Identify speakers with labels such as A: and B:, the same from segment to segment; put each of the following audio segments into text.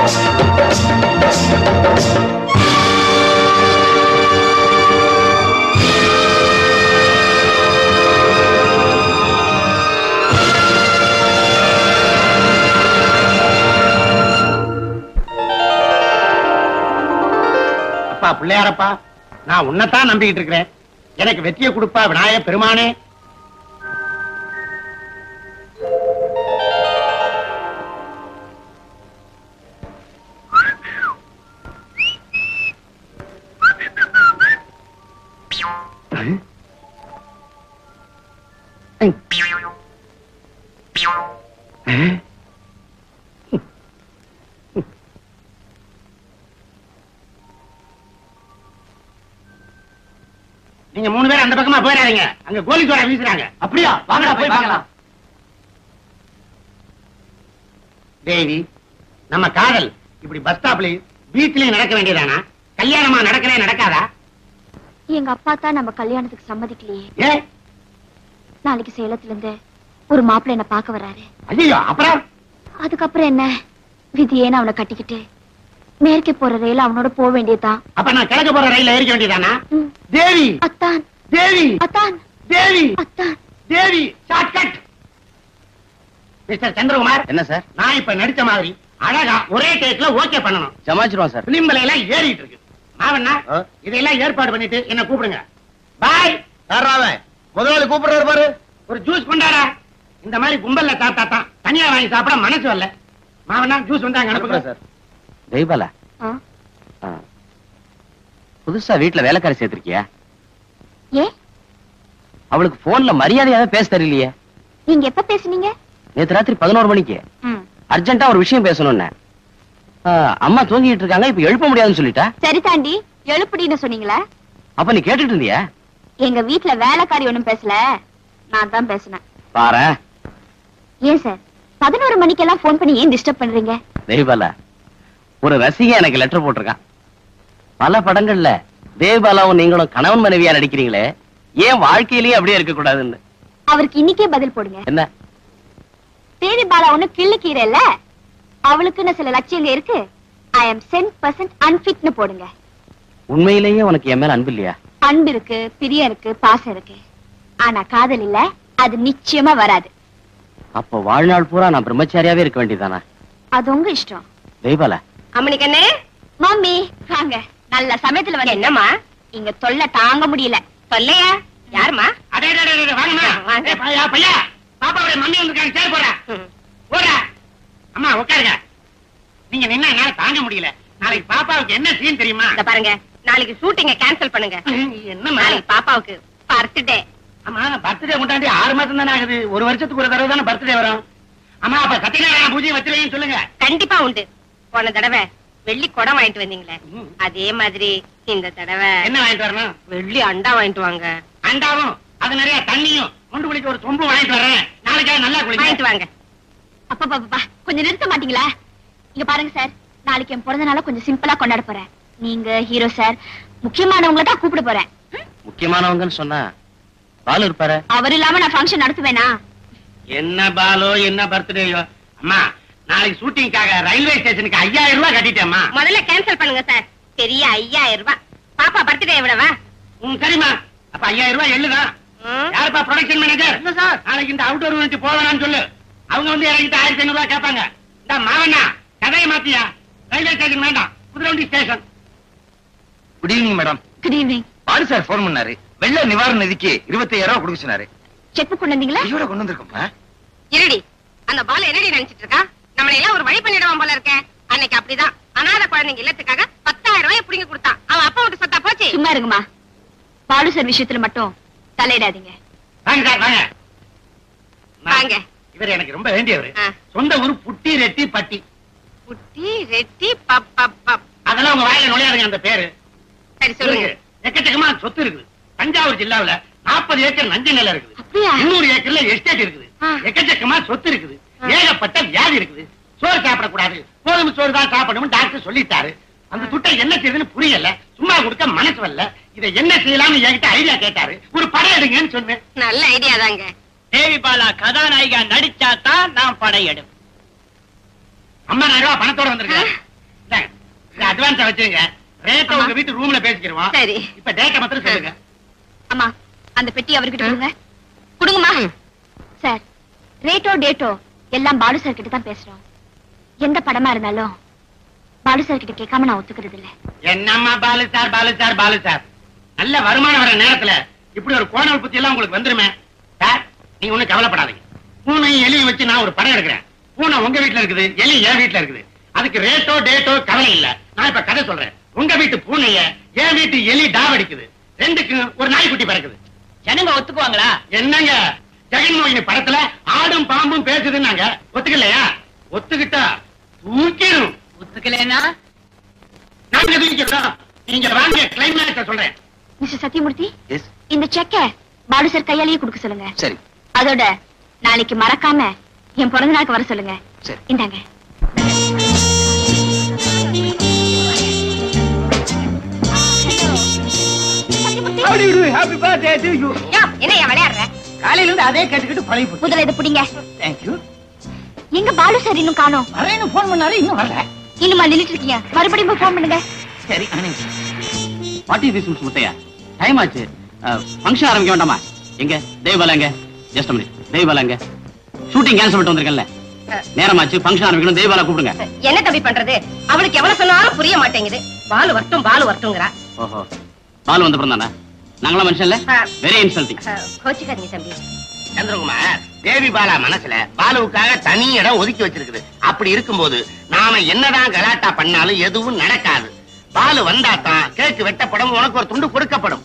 A: அப்பா பிள்ளையாரப்பா நான் உன்னைத்தான் நம்பிக்கிட்டு இருக்கிறேன் எனக்கு வெற்றியை கொடுப்பா விநாயக பெருமானே நீங்க மூணு பேரும் அந்த பக்கமா போயிடாதீங்க அங்க கோலி சோடா வீசுறாங்க அப்படியா வாங்கடா போய் பார்க்கலாம் தேவி நம்ம காதல் இப்படி பஸ் ஸ்டாப்லயும் பீச்லயும் நடக்க வேண்டியதானா கல்யாணமா நடக்கவே நடக்காதா
B: எங்க அப்பா தான் நம்ம கல்யாணத்துக்கு சம்மதிக்கலையே
A: ஏ
B: நாளைக்கு சேலத்துல இருந்து ஒரு மாப்பிள்ளை என்ன பார்க்க வராரு
A: ஐயோ அப்புறம்
B: அதுக்கப்புறம் என்ன விதியேன்னு அவனை கட்டிக்கிட்டு மேற்கே போற ரயில் அவனோட போக வேண்டியதுதான்
A: அப்ப நான் கிழக்க போற ரயில்ல ஏறிக்க வேண்டியதானா
B: ம்.
A: தேவி
B: அத்தான்
A: தேவி
B: அத்தான்
A: தேவி
B: அத்தான்
A: தேவி ஷார்ட்கட் மிஸ்டர் சந்திரகுமார்
C: என்ன சார்
A: நான் இப்ப நடிச்ச மாதிரி அழகா ஒரே டேக்ல ஓகே பண்ணணும்
C: சமாளிச்சிருவோம் சார்
A: பிலிம்பல எல்லாம் ஏறிட்டு இருக்கு மாவண்ணா
C: ஆ?
A: இதெல்லாம் ஏற்பாடு பண்ணிட்டு என்ன கூப்பிடுங்க பாய்
C: யாராவன் முதலாளி கூப்பிடுறாரு பாரு
A: ஒரு ஜூஸ் கொண்டாடா இந்த மாதிரி கும்பல்ல சாப்பிட்டா தான் தனியா வாங்கி சாப்பிட மனசு வரல மாவண்ணா ஜூஸ் வந்தாங்க அனுப்புங்க
C: சார் தெய்பாலா
B: ஆ?
C: புதுசா வீட்டுல வேலைக்காரி சேர்த்திருக்கியா
B: ஏ
C: அவளுக்கு போன்ல மரியாதையாவே பேச தெரியலையே
B: நீங்க எப்ப பேசுனீங்க
C: நேத்து ராத்திரி பதினோரு மணிக்கு
B: ம்.
C: அர்ஜென்ட்டா ஒரு விஷயம் பேசணும்னு ஆ, அம்மா தூங்கிட்டு இருக்காங்க இப்ப எழுப்ப முடியாதுன்னு சொல்லிட்டா
B: சரி தாண்டி எழுப்புடின்னு சொன்னீங்களா
C: அப்ப நீ கேட்டுட்டு இருந்தியா
B: எங்க வீட்ல வேலைக்காரி ஒண்ணும் பேசல நான் தான் பேசினேன்
C: பாரு
B: ஏன் சார் பதினோரு மணிக்கெல்லாம் ஃபோன் பண்ணி ஏன் டிஸ்டர்ப் பண்றீங்க
C: தேவ்பாலா ஒரு ரசிகன் எனக்கு லெட்டர் போட்டிருக்கான் பல படங்கள்ல தேவ்பாலாவும் நீங்களும் கணவன் மனைவியா நடிக்கிறீங்களே ஏன் வாழ்க்கையிலேயே அப்படியே இருக்க கூடாதுன்னு
B: அவருக்கு இன்னைக்கே பதில் போடுங்க
C: என்ன
B: தேவி பாலா ஒண்ணு கிள்ளு கீரை இல்ல அவளுக்குன்னு சில லட்சியங்க இருக்கு ஐ அம் சென்ட் பர்சன்ட் அன்பிட்னு போடுங்க
C: உண்மையிலேயே உனக்கு என் மேல அன்பு இல்லையா
B: அன்பு இருக்கு பிரியம் இருக்கு பாசம் இருக்கு ஆனா காதல் இல்ல அது நிச்சயமா வராது
C: அப்ப வாழ்நாள் பூரா நான் பிரம்மச்சாரியாவே இருக்க வேண்டியதானா
B: அது உங்க இஷ்டம்
C: தெய்பாலா
B: அம்மனிக்கண்ணே மம்மி வாங்க நல்ல சமயத்துல வந்து என்னம்மா இங்க தொல்லை தாங்க முடியல தொல்லையா யாருமா
A: அடே அடே, அடே, அடே, வாங்கம்மா
B: வாங்க.
A: ஏய், பையா பையா பாப்பாவுடைய மம்மி வந்திருக்காங்க சேர் போறா போறா அம்மா உட்காருங்க நீங்க நின்னா என்னால தாங்க முடியல நாளைக்கு பாப்பாவுக்கு என்ன சீன் தெரியுமா
D: இத பாருங்க நாளைக்கு ஷூட்டிங்க கேன்சல் பண்ணுங்க
A: என்னம்மா
D: நாளைக்கு பாப்பாவுக்கு பர்த்டே
A: அம்மா பர்த்டே கொண்டாடி ஆறு மாசம் தானே ஆகுது ஒரு வருஷத்துக்கு ஒரு தடவை தானே பர்த்டே வரும் அம்மா அப்ப சத்யநாராயண பூஜை வச்சிருவேன்னு சொல்லுங்க
D: கண்டிப்பா உண்டு போன தடவை வெள்ளி குடம் வாங்கிட்டு வந்தீங்களே
A: ம்.
D: அதே மாதிரி இந்த தடவை
A: என்ன வாங்கிட்டு வரணும்
D: வெள்ளி அண்டா வாங்கிட்டு வாங்க
A: அண்டாவும் அது நிறைய தண்ணியும் கொண்டு குளிக்க ஒரு சொம்பு வாங்கிட்டு வரேன் நாளைக்காக நல்லா
D: வாங்கிட்டு
A: குளிக்க
D: வாங்க
B: அப்பா பாப்பா கொஞ்சம் நிறுத்த மாட்டீங்களா இங்க பாருங்க சார் நாளைக்கு என் பிறந்த நாளை கொஞ்சம் சிம்பிளா கொண்டாட போறேன் நீங்க ஹீரோ சார் முக்கியமானவங்கள தான் கூப்பிட போறேன் ம்?
C: முக்கியமானவங்கன்னு சொன்னா பாலு இருப்பாரு
B: அவர் இல்லாம நான் ஃபங்க்ஷன் நடத்துவேனா
A: என்ன பாலோ என்ன பர்த்டேயோ அம்மா நாளைக்கு ஷூட்டிங்காக ரயில்வே ஸ்டேஷனுக்கு ஐயாயிரம் ரூபாய் கட்டிட்டேம்மா
D: முதல்ல கேன்சல் பண்ணுங்க சார் பெரிய ஐயாயிரம் ரூபாய் பாப்பா பர்த்டே எவ்வளவா
A: ம் சரிம்மா அப்ப ஐயாயிரம் ரூபாய் எள்ளுதான்
D: ம்.
A: யாருப்பா ப்ரொடக்ஷன் மேனேஜர் இல்ல சார் நாளைக்கு இந்த அவுட்டோர் யூனிட் போவேணாம்னு சொல்லு அவங்க வந்து இறங்கிட்டு ஆயிரத்தி ஐநூறு ரூபாய் கேட்பாங்க இந்த மாவண்ணா கதையை மாத்தியா ரயில்வே ஸ்டேஷன் வேண்டாம் குதிரவண்டி station
E: good evening madam
B: good evening
E: Balu sir phone பண்ணாரு வெள்ள நிவாரண நிதிக்கு இருபத்தி ஐயாயிரம் ரூபாய் கொடுக்க சொன்னாரு
B: செக் புக் கொண்டு வந்தீங்களா
E: கையோட கொண்டு வந்திருக்கோம்ப்பா
D: இருடி அந்த பால் என்னடி நினைச்சிட்டு இருக்கா நம்மளை எல்லாம் ஒரு வழி பண்ணிடுவான் போல இருக்க அன்னைக்கு அப்படிதான் அனாதை குழந்தைங்க இல்லத்துக்காக பத்தாயிரம் ரூபாய் புடிங்கி கொடுத்தான் அவன் அப்பா விட்டு சொத்தா போச்சு
B: சும்மா இருங்கம்மா பாலு சார் விஷயத்துல மட்டும் தலையிடாதீங்க
A: வாங்க சார் வாங்க
D: வாங்க.
A: இவர் எனக்கு ரொம்ப வேண்டியவர்
D: ஆ.
A: சொந்த ஊரு புட்டி ரெட்டி பட்டி
D: புட்டி ரெட்டி பப் பப் பப்
A: அதெல்லாம் உங்க வாயில நுழையாதுங்க அந்த பேரு
D: சரி சொல்லுங்க
A: இருக்கு. எக்கச்சக்கமா சொத்து இருக்குது தஞ்சாவூர் ஜில்லாவுல நாற்பது ஏக்கர் நஞ்சு நிலம் இருக்குது
B: அப்படியா?
A: முன்னூறு ஏக்கர்ல எஸ்டேட் இருக்குது
D: ஆ.
A: எக்கச்சக்கமா சொத்து இருக்குது
D: ஆ.
A: ஏகப்பட்ட வியாதி இருக்குது சோறு சாப்பிடக்கூடாது கோதுமை சோறு தான் சாப்பிடணும் டாக்டர் சொல்லிட்டாரு அந்த துட்டை என்ன செய்யுதுன்னு புரியல சும்மா கொடுக்க மனசு வரல இதை என்ன செய்யலாம்னு என்கிட்ட ஐடியா கேட்டாரு ஒரு படம் எடுங்கன்னு சொன்னேன்
D: நல்ல ஐடியா தாங்க
F: தேவி பாலா கதாநாயகா நடிச்சாதான் நான் படையெடும்
A: ஐம்பதாயிரம் ரூபாய் பணத்தோட வந்திருக்கேன் அட்வான்ஸா வச்சுங்க ரேட்ட உங்க வீட்டு ரூம்ல பேசிக்கிறோம்
D: சரி
A: இப்ப டேட்டா மாத்திரம் சொல்லுங்க
B: அம்மா அந்த பெட்டி அவர்கிட்ட கொடுங்க கொடுங்கம்மா சார் ரேட்டோ டேட்டோ எல்லாம் பாலு சார் கிட்ட தான் பேசுறோம் எந்த படமா இருந்தாலும் பாலு சார் கிட்ட கேட்காம நான் ஒத்துக்கிறது இல்ல
A: என்னம்மா Balu sir Balu sir Balu sir நல்ல வருமானம் வர நேரத்துல இப்படி ஒரு கோணல் புத்தி எல்லாம் உங்களுக்கு வந்துருமே சார் நீங்க ஒண்ணும் கவலைப்படாதீங்க பூனை எலியும் வச்சு நான் ஒரு படம் எடுக்கிறேன் பூனை உங்க வீட்டுல இருக்குது எலி என் வீட்டுல இருக்குது அதுக்கு ரேட்டோ டேட்டோ கவலை இல்ல நான் இப்ப கதை சொல்றேன் உங்க வீட்டு பூனைய என் வீட்டு எலி டாவடிக்குது ரெண்டுக்கு ஒரு நாய்க்குட்டி பிறக்குது
C: ஜனங்க ஒத்துக்குவாங்களா
A: என்னங்க ஜெகன்மோகினி படத்துல ஆடும் பாம்பும் பேசுதுன்னாங்க ஒத்துக்கலையா ஒத்துக்கிட்டா தூக்கிடும்
C: ஒத்துக்கலன்னா
A: நாங்க தூக்கிட்டோம் நீங்க வாங்க கிளைமேக்ஸ சொல்றேன்
B: மிஸ்டர் சத்யமூர்த்தி
E: எஸ்
B: இந்த செக்க பாலு சார் கையாலேயே கொடுக்க சொல்லுங்க
E: சரி
B: அதோட நாளைக்கு மறக்காம என் பிறந்த நாளுக்கு வர சொல்லுங்க
E: சரி
B: இந்தாங்க
D: யோ, என்னய்யா விளையாடுற
C: காலையில இருந்து அதே கேட்டுக்கிட்டு பழகி போச்சு
B: முதல்ல இதை பிடிங்க
C: தேங்க்யூ
B: எங்க பாலு சார் இன்னும் காணோம்
C: வரேன்னு போன் பண்ணாரு இன்னும் வரல
B: இன்னுமா நின்னுட்டு இருக்கீங்க மறுபடியும் போய் போன் பண்ணுங்க
C: சரி what is this miss Muthaiya time ஆச்சு ஃபங்க்ஷன் ஆரம்பிக்க வேண்டாமா எங்க தேவபாலா எங்க ஜஸ்ட் மினிட் தேவபாலா எங்க ஷூட்டிங் கேன்சல் பண்ணிட்டு வந்திருக்கேன்ல நேரமாச்சு ஃபங்க்ஷன் ஆரம்பிக்கணும் தேவபாலா கூப்பிடுங்க
D: என்ன தம்பி பண்றது அவளுக்கு எவ்வளவு சொன்னாலும் புரிய மாட்டேங்குது பாலு வரட்டும் பாலு வரட்டும்ங்கிறா
C: ஓஹோ பால் வந்த அப்புறம் தானே நாங்களாம் மனுஷன்ல
D: ஆ.
C: வெரி இன்சல்ட்டிங்
D: அஹ், கோச்சுக்காதீங்க தம்பி
A: சந்திரகுமார் தேவி பாலா மனசுல பாலுவுக்காக தனி இடம் ஒதுக்கி வச்சிருக்குது அப்படி இருக்கும்போது நாம என்னதான் கலாட்டா பண்ணாலும் எதுவும் நடக்காது பாலு வந்தாதான் கேக்கு வெட்டப்படும் உனக்கு ஒரு துண்டு கொடுக்கப்படும்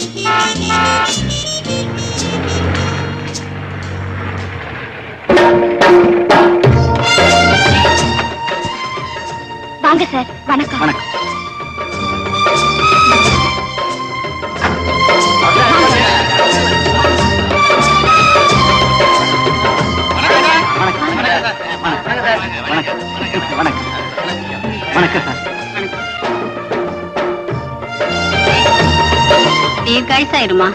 B: வாங்க சார் வணக்கம்
C: வணக்கம் வணக்கம் வணக்கம் வணக்கம் சார்
D: தீர்க்காயுசாயிருமா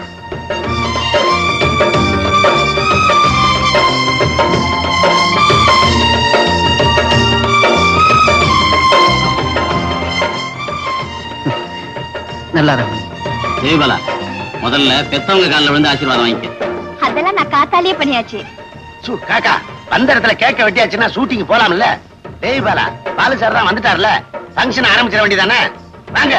C: நல்லா இருக்கும் தேவபாலா முதல்ல பெத்தவங்க காலில் விழுந்து ஆசீர்வாதம் வாங்கிக்க
B: அதெல்லாம் நான் காத்தாலேயே பண்ணியாச்சு
A: சு காக்கா வந்த இடத்துல கேக்க வெட்டியாச்சுன்னா ஷூட்டிங் போலாம்ல தேவி பாலா பாலு சார் தான் வந்துட்டார்ல ஃபங்க்ஷன் ஆரம்பிச்சிட வேண்டியதானே வாங்க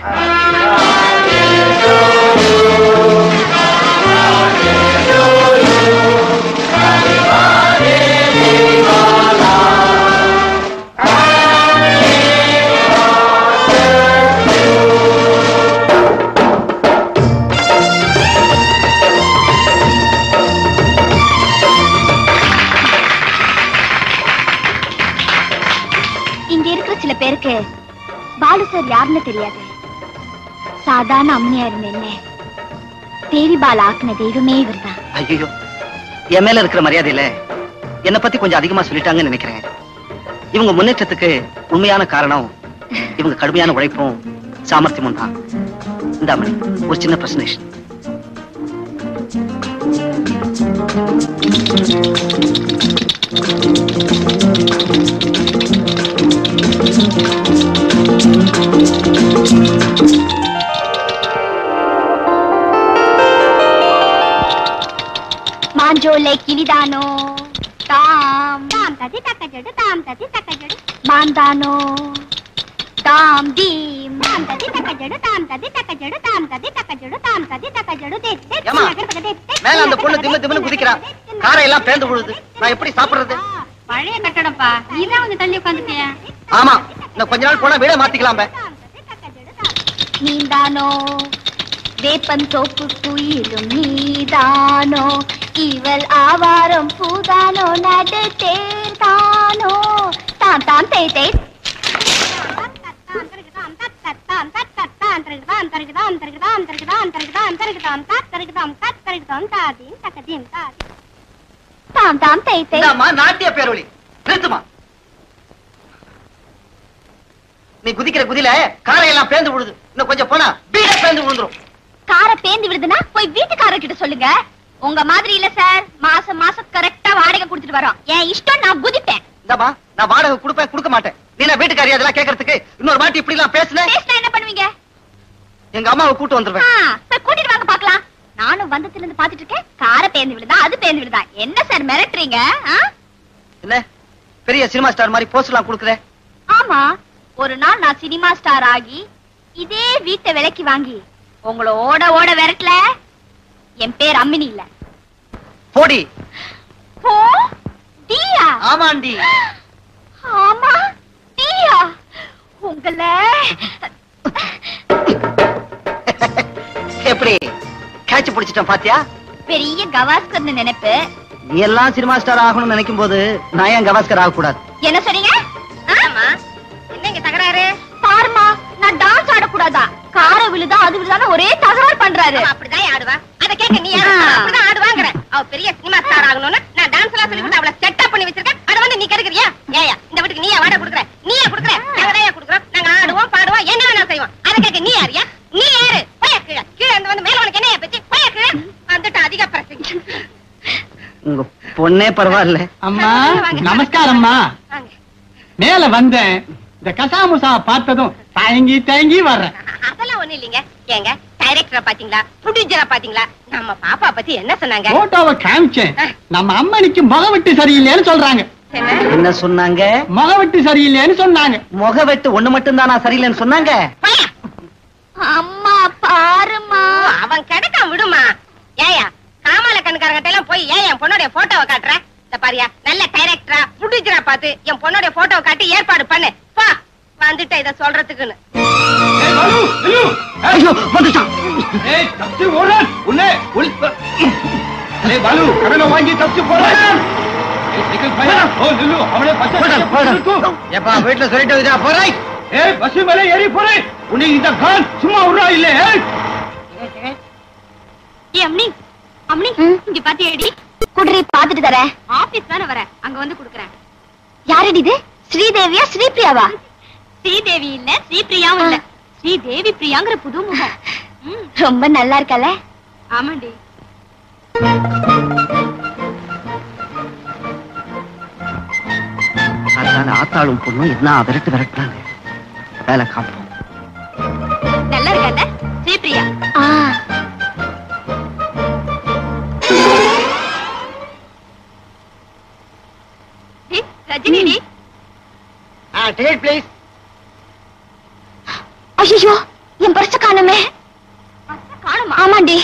B: இங்க இருக்கிற சில பேருக்கு பாலு சார் யாருன்னு தெரியாது சாதாரண அம்மையா இருந்த என்ன தேவி பால் ஆக்குன தெய்வமே இவர்தான்
F: ஐயோ என் மேல இருக்கிற மரியாதையில என்னை பத்தி கொஞ்சம் அதிகமா சொல்லிட்டாங்கன்னு நினைக்கிறேன் இவங்க முன்னேற்றத்துக்கு உண்மையான காரணம் இவங்க கடுமையான உழைப்பும் சாமர்த்தியமும் தான் இந்தாமணி ஒரு சின்ன பிரசன்டேஷன்
B: மாஞ்சோலை கிளிதானோ தாம் தாம் ததி தக்க ஜடு தாம் ததி தக்க ஜடு மாந்தானோ தாம் தீம் தாம் ததி தக்க ஜடு தாம் ததி தக்க ஜடு தாம் ததி தக்க ஜடு தாம் ததி தக்க ஜடு தே தே
F: ஏம்மா, மேல அந்த பொண்ணு திம்மு திம்முன்னு குதிக்கிறா காரை எல்லாம் பேந்து விழுது நான் எப்படி சாப்பிடுறது
D: பழைய கட்டடப்பா நீதான் வந்து தள்ளி உட்காந்துட்டியா
F: ஆமா இன்னும் கொஞ்ச நாள் போனா வீடே மாத்திக்கலாம் பே.
B: நீந்தானோ வேப்பன் தோப்பு குயிலும் நீதானோ இவள் ஆவாரம் பூதானோ நடு தேர்தானோ தாம் தாம் தே தே தாம் தாம் தே தே
F: இந்தாம்மா நாட்டிய பேரொளி நிறுத்துமா நீ குதிக்கிற குதில காரை எல்லாம் பேந்து விழுது இன்னும் கொஞ்சம் போனா வீடே பேந்து விழுந்துரும்
B: காரை பேந்து விடுதுன்னா போய் வீட்டுக்காரர்கிட்ட சொல்லுங்க உங்க மாதிரி இல்ல சார் மாசம் மாசம் கரெக்டா வாடகை கொடுத்துட்டு வரோம் என் இஷ்டம் நான் குதிப்பேன்
F: இந்தாம்மா நான் வாடகை கொடுப்பேன் கொடுக்க மாட்டேன் நீ நான் வீட்டுக்காரி அதெல்லாம் கேட்கறதுக்கு இன்னொரு வாட்டி இப்படி எல்லாம் பேசுன
B: பேசினா என்ன பண்ணுவீங்க
F: எங்க அம்மாவை கூட்டு
B: ஆ,
F: வந்துருவேன்
B: போய் கூட்டிட்டு வாங்க பாக்கலாம் நானும் வந்ததுல இருந்து பாத்துட்டு இருக்கேன் கார பேந்து விழுதா அது பேந்து விழுதா என்ன சார் மிரட்டுறீங்க ஆ?
F: என்ன பெரிய சினிமா ஸ்டார் மாதிரி போஸ்ட் எல்லாம் கொடுக்குற
B: ஆமா ஒரு நாள் நான் சினிமா ஸ்டார் ஆகி இதே வீட்டை விலைக்கு வாங்கி உங்களை ஓட ஓட விரட்டல என் பேர் அம்மினி இல்ல
F: போடி
B: போ டியா
F: ஆமாண்டி
B: ஆமா டியா உங்களை
F: எப்படி கேட்ச் பிடிச்சிட்டேன் பாத்தியா
B: பெரிய கவாஸ்கர்னு நினைப்பு
F: நீ எல்லாம் சினிமா ஸ்டார் ஆகணும்னு நினைக்கும் போது நான் ஏன் கவாஸ்கர் ஆக கூடாது
B: என்ன சொன்னீங்க ஆ?
D: ஆமா என்னங்க தகராறு
B: பாருமா நான் டான்ஸ் ஆடக்கூடாதா கார விழுதா அது விழுதான்னு ஒரே தகராறு பண்றாரு
D: அவ அப்படிதான் ஆடுவா அத கேட்க நீ யாரு?
B: ஆ.
D: அப்படிதான் ஆடுவாங்கற அவ பெரிய சினிமா ஸ்டார் ஆகணும்னு நான் டான்ஸ் எல்லாம் சொல்லி கொடுத்து அவளை செட்டப் பண்ணி வச்சிருக்கேன் அத வந்து நீ கெடுக்கறியா ஏயா இந்த வீட்டுக்கு நீயா வாடகை கொடுக்குற நீயா கொடுக்குற நாங்க தான் கொடுக்குறோம் நாங்க ஆடுவோம் பாடுவோம் என்ன வேணாலும் செய்வோம் அத கேட்க நீ யாரியா நீ யாரு போயா கீழே கீழே இருந்து வந்து மேல உனக்கு என்ன பத்தி போயா கீழே வந்துட்டு அதிக பிரச்சனை
F: உங்க பொண்ணே பரவாயில்ல
A: அம்மா
D: வாங்க.
A: நமஸ்காரம்மா
D: வாங்க.
A: மேல வந்தேன் இந்த கசாமுசா பார்த்ததும் தயங்கி தயங்கி வர்றேன்
D: அதெல்லாம் ஒண்ணு இல்லைங்க ஏங்க டைரக்டரை பாத்தீங்களா ப்ரொடியூசரை பாத்தீங்களா நம்ம பாப்பா பத்தி என்ன சொன்னாங்க
A: போட்டோவை காமிச்சேன் நம்ம அம்மனிக்கு முகவெட்டு சரியில்லைன்னு சொல்றாங்க
D: என்ன?
F: என்ன சொன்னாங்க
A: முகவெட்டு சரியில்லைன்னு சொன்னாங்க
F: முக வெட்டு ஒண்ணு மட்டும் தான் நான் சரியில்லைன்னு சொன்னாங்க
D: போயா.
B: அம்மா பாருமா
D: ஓ, அவன் கிடைக்க விடுமா ஏயா காமால கண்ணுக்காரங்கிட்ட எல்லாம் போய் ஏன் என் பொண்ணோட போட்டோவை காட்டுற இந்த பாரியா நல்ல டைரக்டரா ப்ரொடியூசரா பார்த்து என் பொண்ணோட போட்டோவை காட்டி ஏற்பாடு பண்ணு பா வந்துட்ட இத சொல்றதுக்குன்னு
F: ஐயோ வந்துட்டான்
E: எப்பா வீட்டுல சொல்லிட்டு வந்துட்டா போறாய்
A: சும்மா விடுறா இல்ல
B: ஏ அம்னி அம்னி இங்க பாத்தியாடி குடுறி பாத்துட்டு தரேன் ஆபீஸ் தானே வரேன் அங்க வந்து குடுக்குறேன் யாரடி இது ஸ்ரீதேவியா ஸ்ரீபிரியாவா ஸ்ரீதேவி இல்ல ஸ்ரீபிரியாவும் இல்ல ஸ்ரீதேவி பிரியாங்கிற புது முகம் ரொம்ப நல்லா இருக்கல ஆமாண்டி
F: அதான் ஆத்தாளும் பொண்ணும் என்ன விரட்டு விரட்டுறாங்க வேலை காப்போம்
B: நல்லா இருக்கல ஸ்ரீபிரியா ரஜினி
A: டிக்கெட் பிளீஸ்
B: ஐயோ என் பர்ச காணுமே காணுமா ஆமாண்டி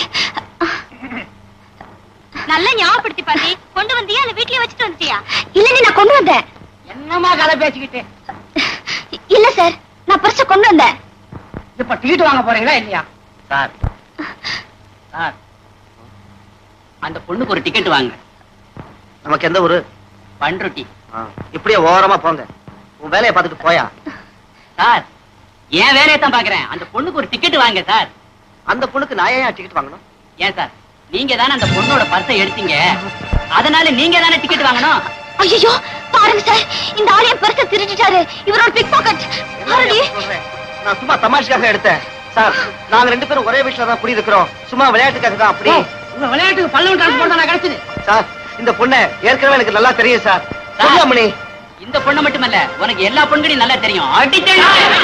B: நல்லா ஞாபகப்படுத்தி பாட்டி கொண்டு வந்தியா இல்ல வீட்லயே வச்சுட்டு வந்துட்டியா இல்ல நான் கொண்டு வந்தேன்
A: என்னமா கதை பேசிக்கிட்டு
B: இல்ல சார் நான் பர்ச கொண்டு வந்தேன்
A: இப்ப டிக்கெட் வாங்க போறீங்களா இல்லையா
C: சார் சார் அந்த பொண்ணுக்கு ஒரு டிக்கெட் வாங்க
F: நமக்கு எந்த ஊரு
C: பண்ருட்டி
F: ஆ, இப்படியே ஓரமா போங்க உன் வேலையை பார்த்துட்டு போயா
C: சார் என் வேலையை தான் பாக்குறேன் அந்த பொண்ணுக்கு ஒரு டிக்கெட் வாங்க சார்
F: அந்த பொண்ணுக்கு நான் ஏன் டிக்கெட் வாங்கணும்
C: ஏன் சார் நீங்க தானே அந்த பொண்ணோட பர்ஸை எடுத்தீங்க அதனால நீங்க தானே டிக்கெட் வாங்கணும்
B: ஐயோ பாருங்க சார் இந்த ஆளு என் பர்ச திருடிட்டாரு இவரோட பிக் பாக்கெட் பாருடி
F: சொல்றேன். நான் சும்மா தமாஷுக்காக எடுத்தேன் சார் நாங்க ரெண்டு பேரும் ஒரே வீட்டுல தான் குடி இருக்கிறோம் சும்மா விளையாட்டுக்காக தான் அப்படி
A: உங்க விளையாட்டுக்கு பல்லவன் டிரான்ஸ்போர்ட் நான் கிடைச்சது
F: சார் இந்த பொண்ணை ஏற்கனவே எனக்கு நல்லா தெரியும் சார்
C: சார்.
F: சொல்லாமணி
C: இந்த பொண்ணு மட்டுமல்ல உனக்கு எல்லா பொண்களையும் நல்லா தெரியும் அடிச்சேன்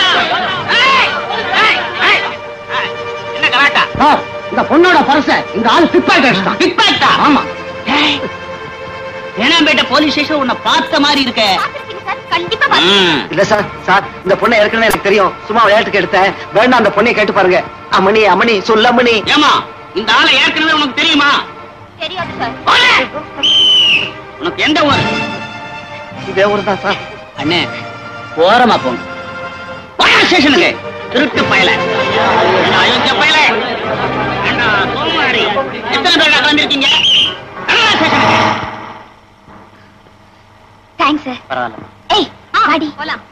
C: என்ன கலாட்டா
A: சார் இந்த பொண்ணோட பர்ச இந்த ஆளு பிக் பாக்கெட்
C: பிக் பாக்டா
A: ஆமா
C: ஏனாம்பேட்டை போலீஸ் ஸ்டேஷன் உன்னை பார்த்த மாதிரி இருக்க
B: பாத்துருக்கீங்க சார் கண்டிப்பா பாத்து
C: ம்.
F: இல்ல சார் சார் இந்த பொண்ணை ஏற்கனவே எனக்கு தெரியும் சும்மா விளையாட்டுக்கு எடுத்தேன் வேண்டாம் அந்த பொண்ணையை கேட்டு பாருங்க அம்மணி அம்மணி சொல்லம்மணி
C: ஏமா இந்த ஆளை ஏற்கனவே உனக்கு தெரியுமா
B: தெரியாது சார்
C: போலே. உனக்கு எந்த ஊர்
F: இதே ஊர் தான் சார்
C: அண்ணே ஓரமா போங்க போயா ஸ்டேஷனுக்கு திருட்டு பயல என்ன அயோக்கிய பயல என்ன சோமாரி எத்தனை பேர் கலந்துருக்கீங்க ஸ்டேஷனுக்கு
B: தேங்க்ஸ் சார்
C: பரவாயில்ல
B: ஏய் வாடி போலாம்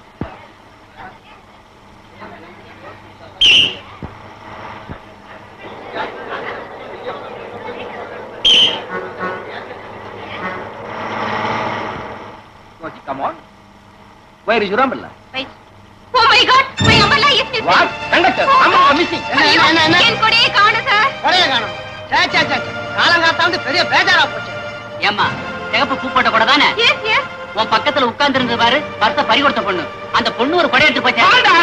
E: Okay, come on. Where is your umbrella?
B: Oh my god my umbrella is missing
E: What? Conductor, umbrella missing. என்ன, என்ன, என்ன, என்ன?
B: என் கொடியை காணோம் சார்
A: கொடைய காணும் சே சே சே காலங்காத்தா வந்து பெரிய பேஜாரா போச்சு
C: ஏம்மா சிகப்பு பூ போட்ட கூட தானே
B: எஸ் எஸ்
C: உன் பக்கத்துல உட்கார்ந்து இருந்தது பாரு பர்ச பறி கொடுத்த பொண்ணு அந்த பொண்ணு ஒரு கொடை எடுத்து போச்சா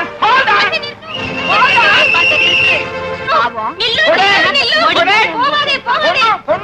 B: பாவம்.
D: நில்லு, நில்லு. போகாதே, போகாதே.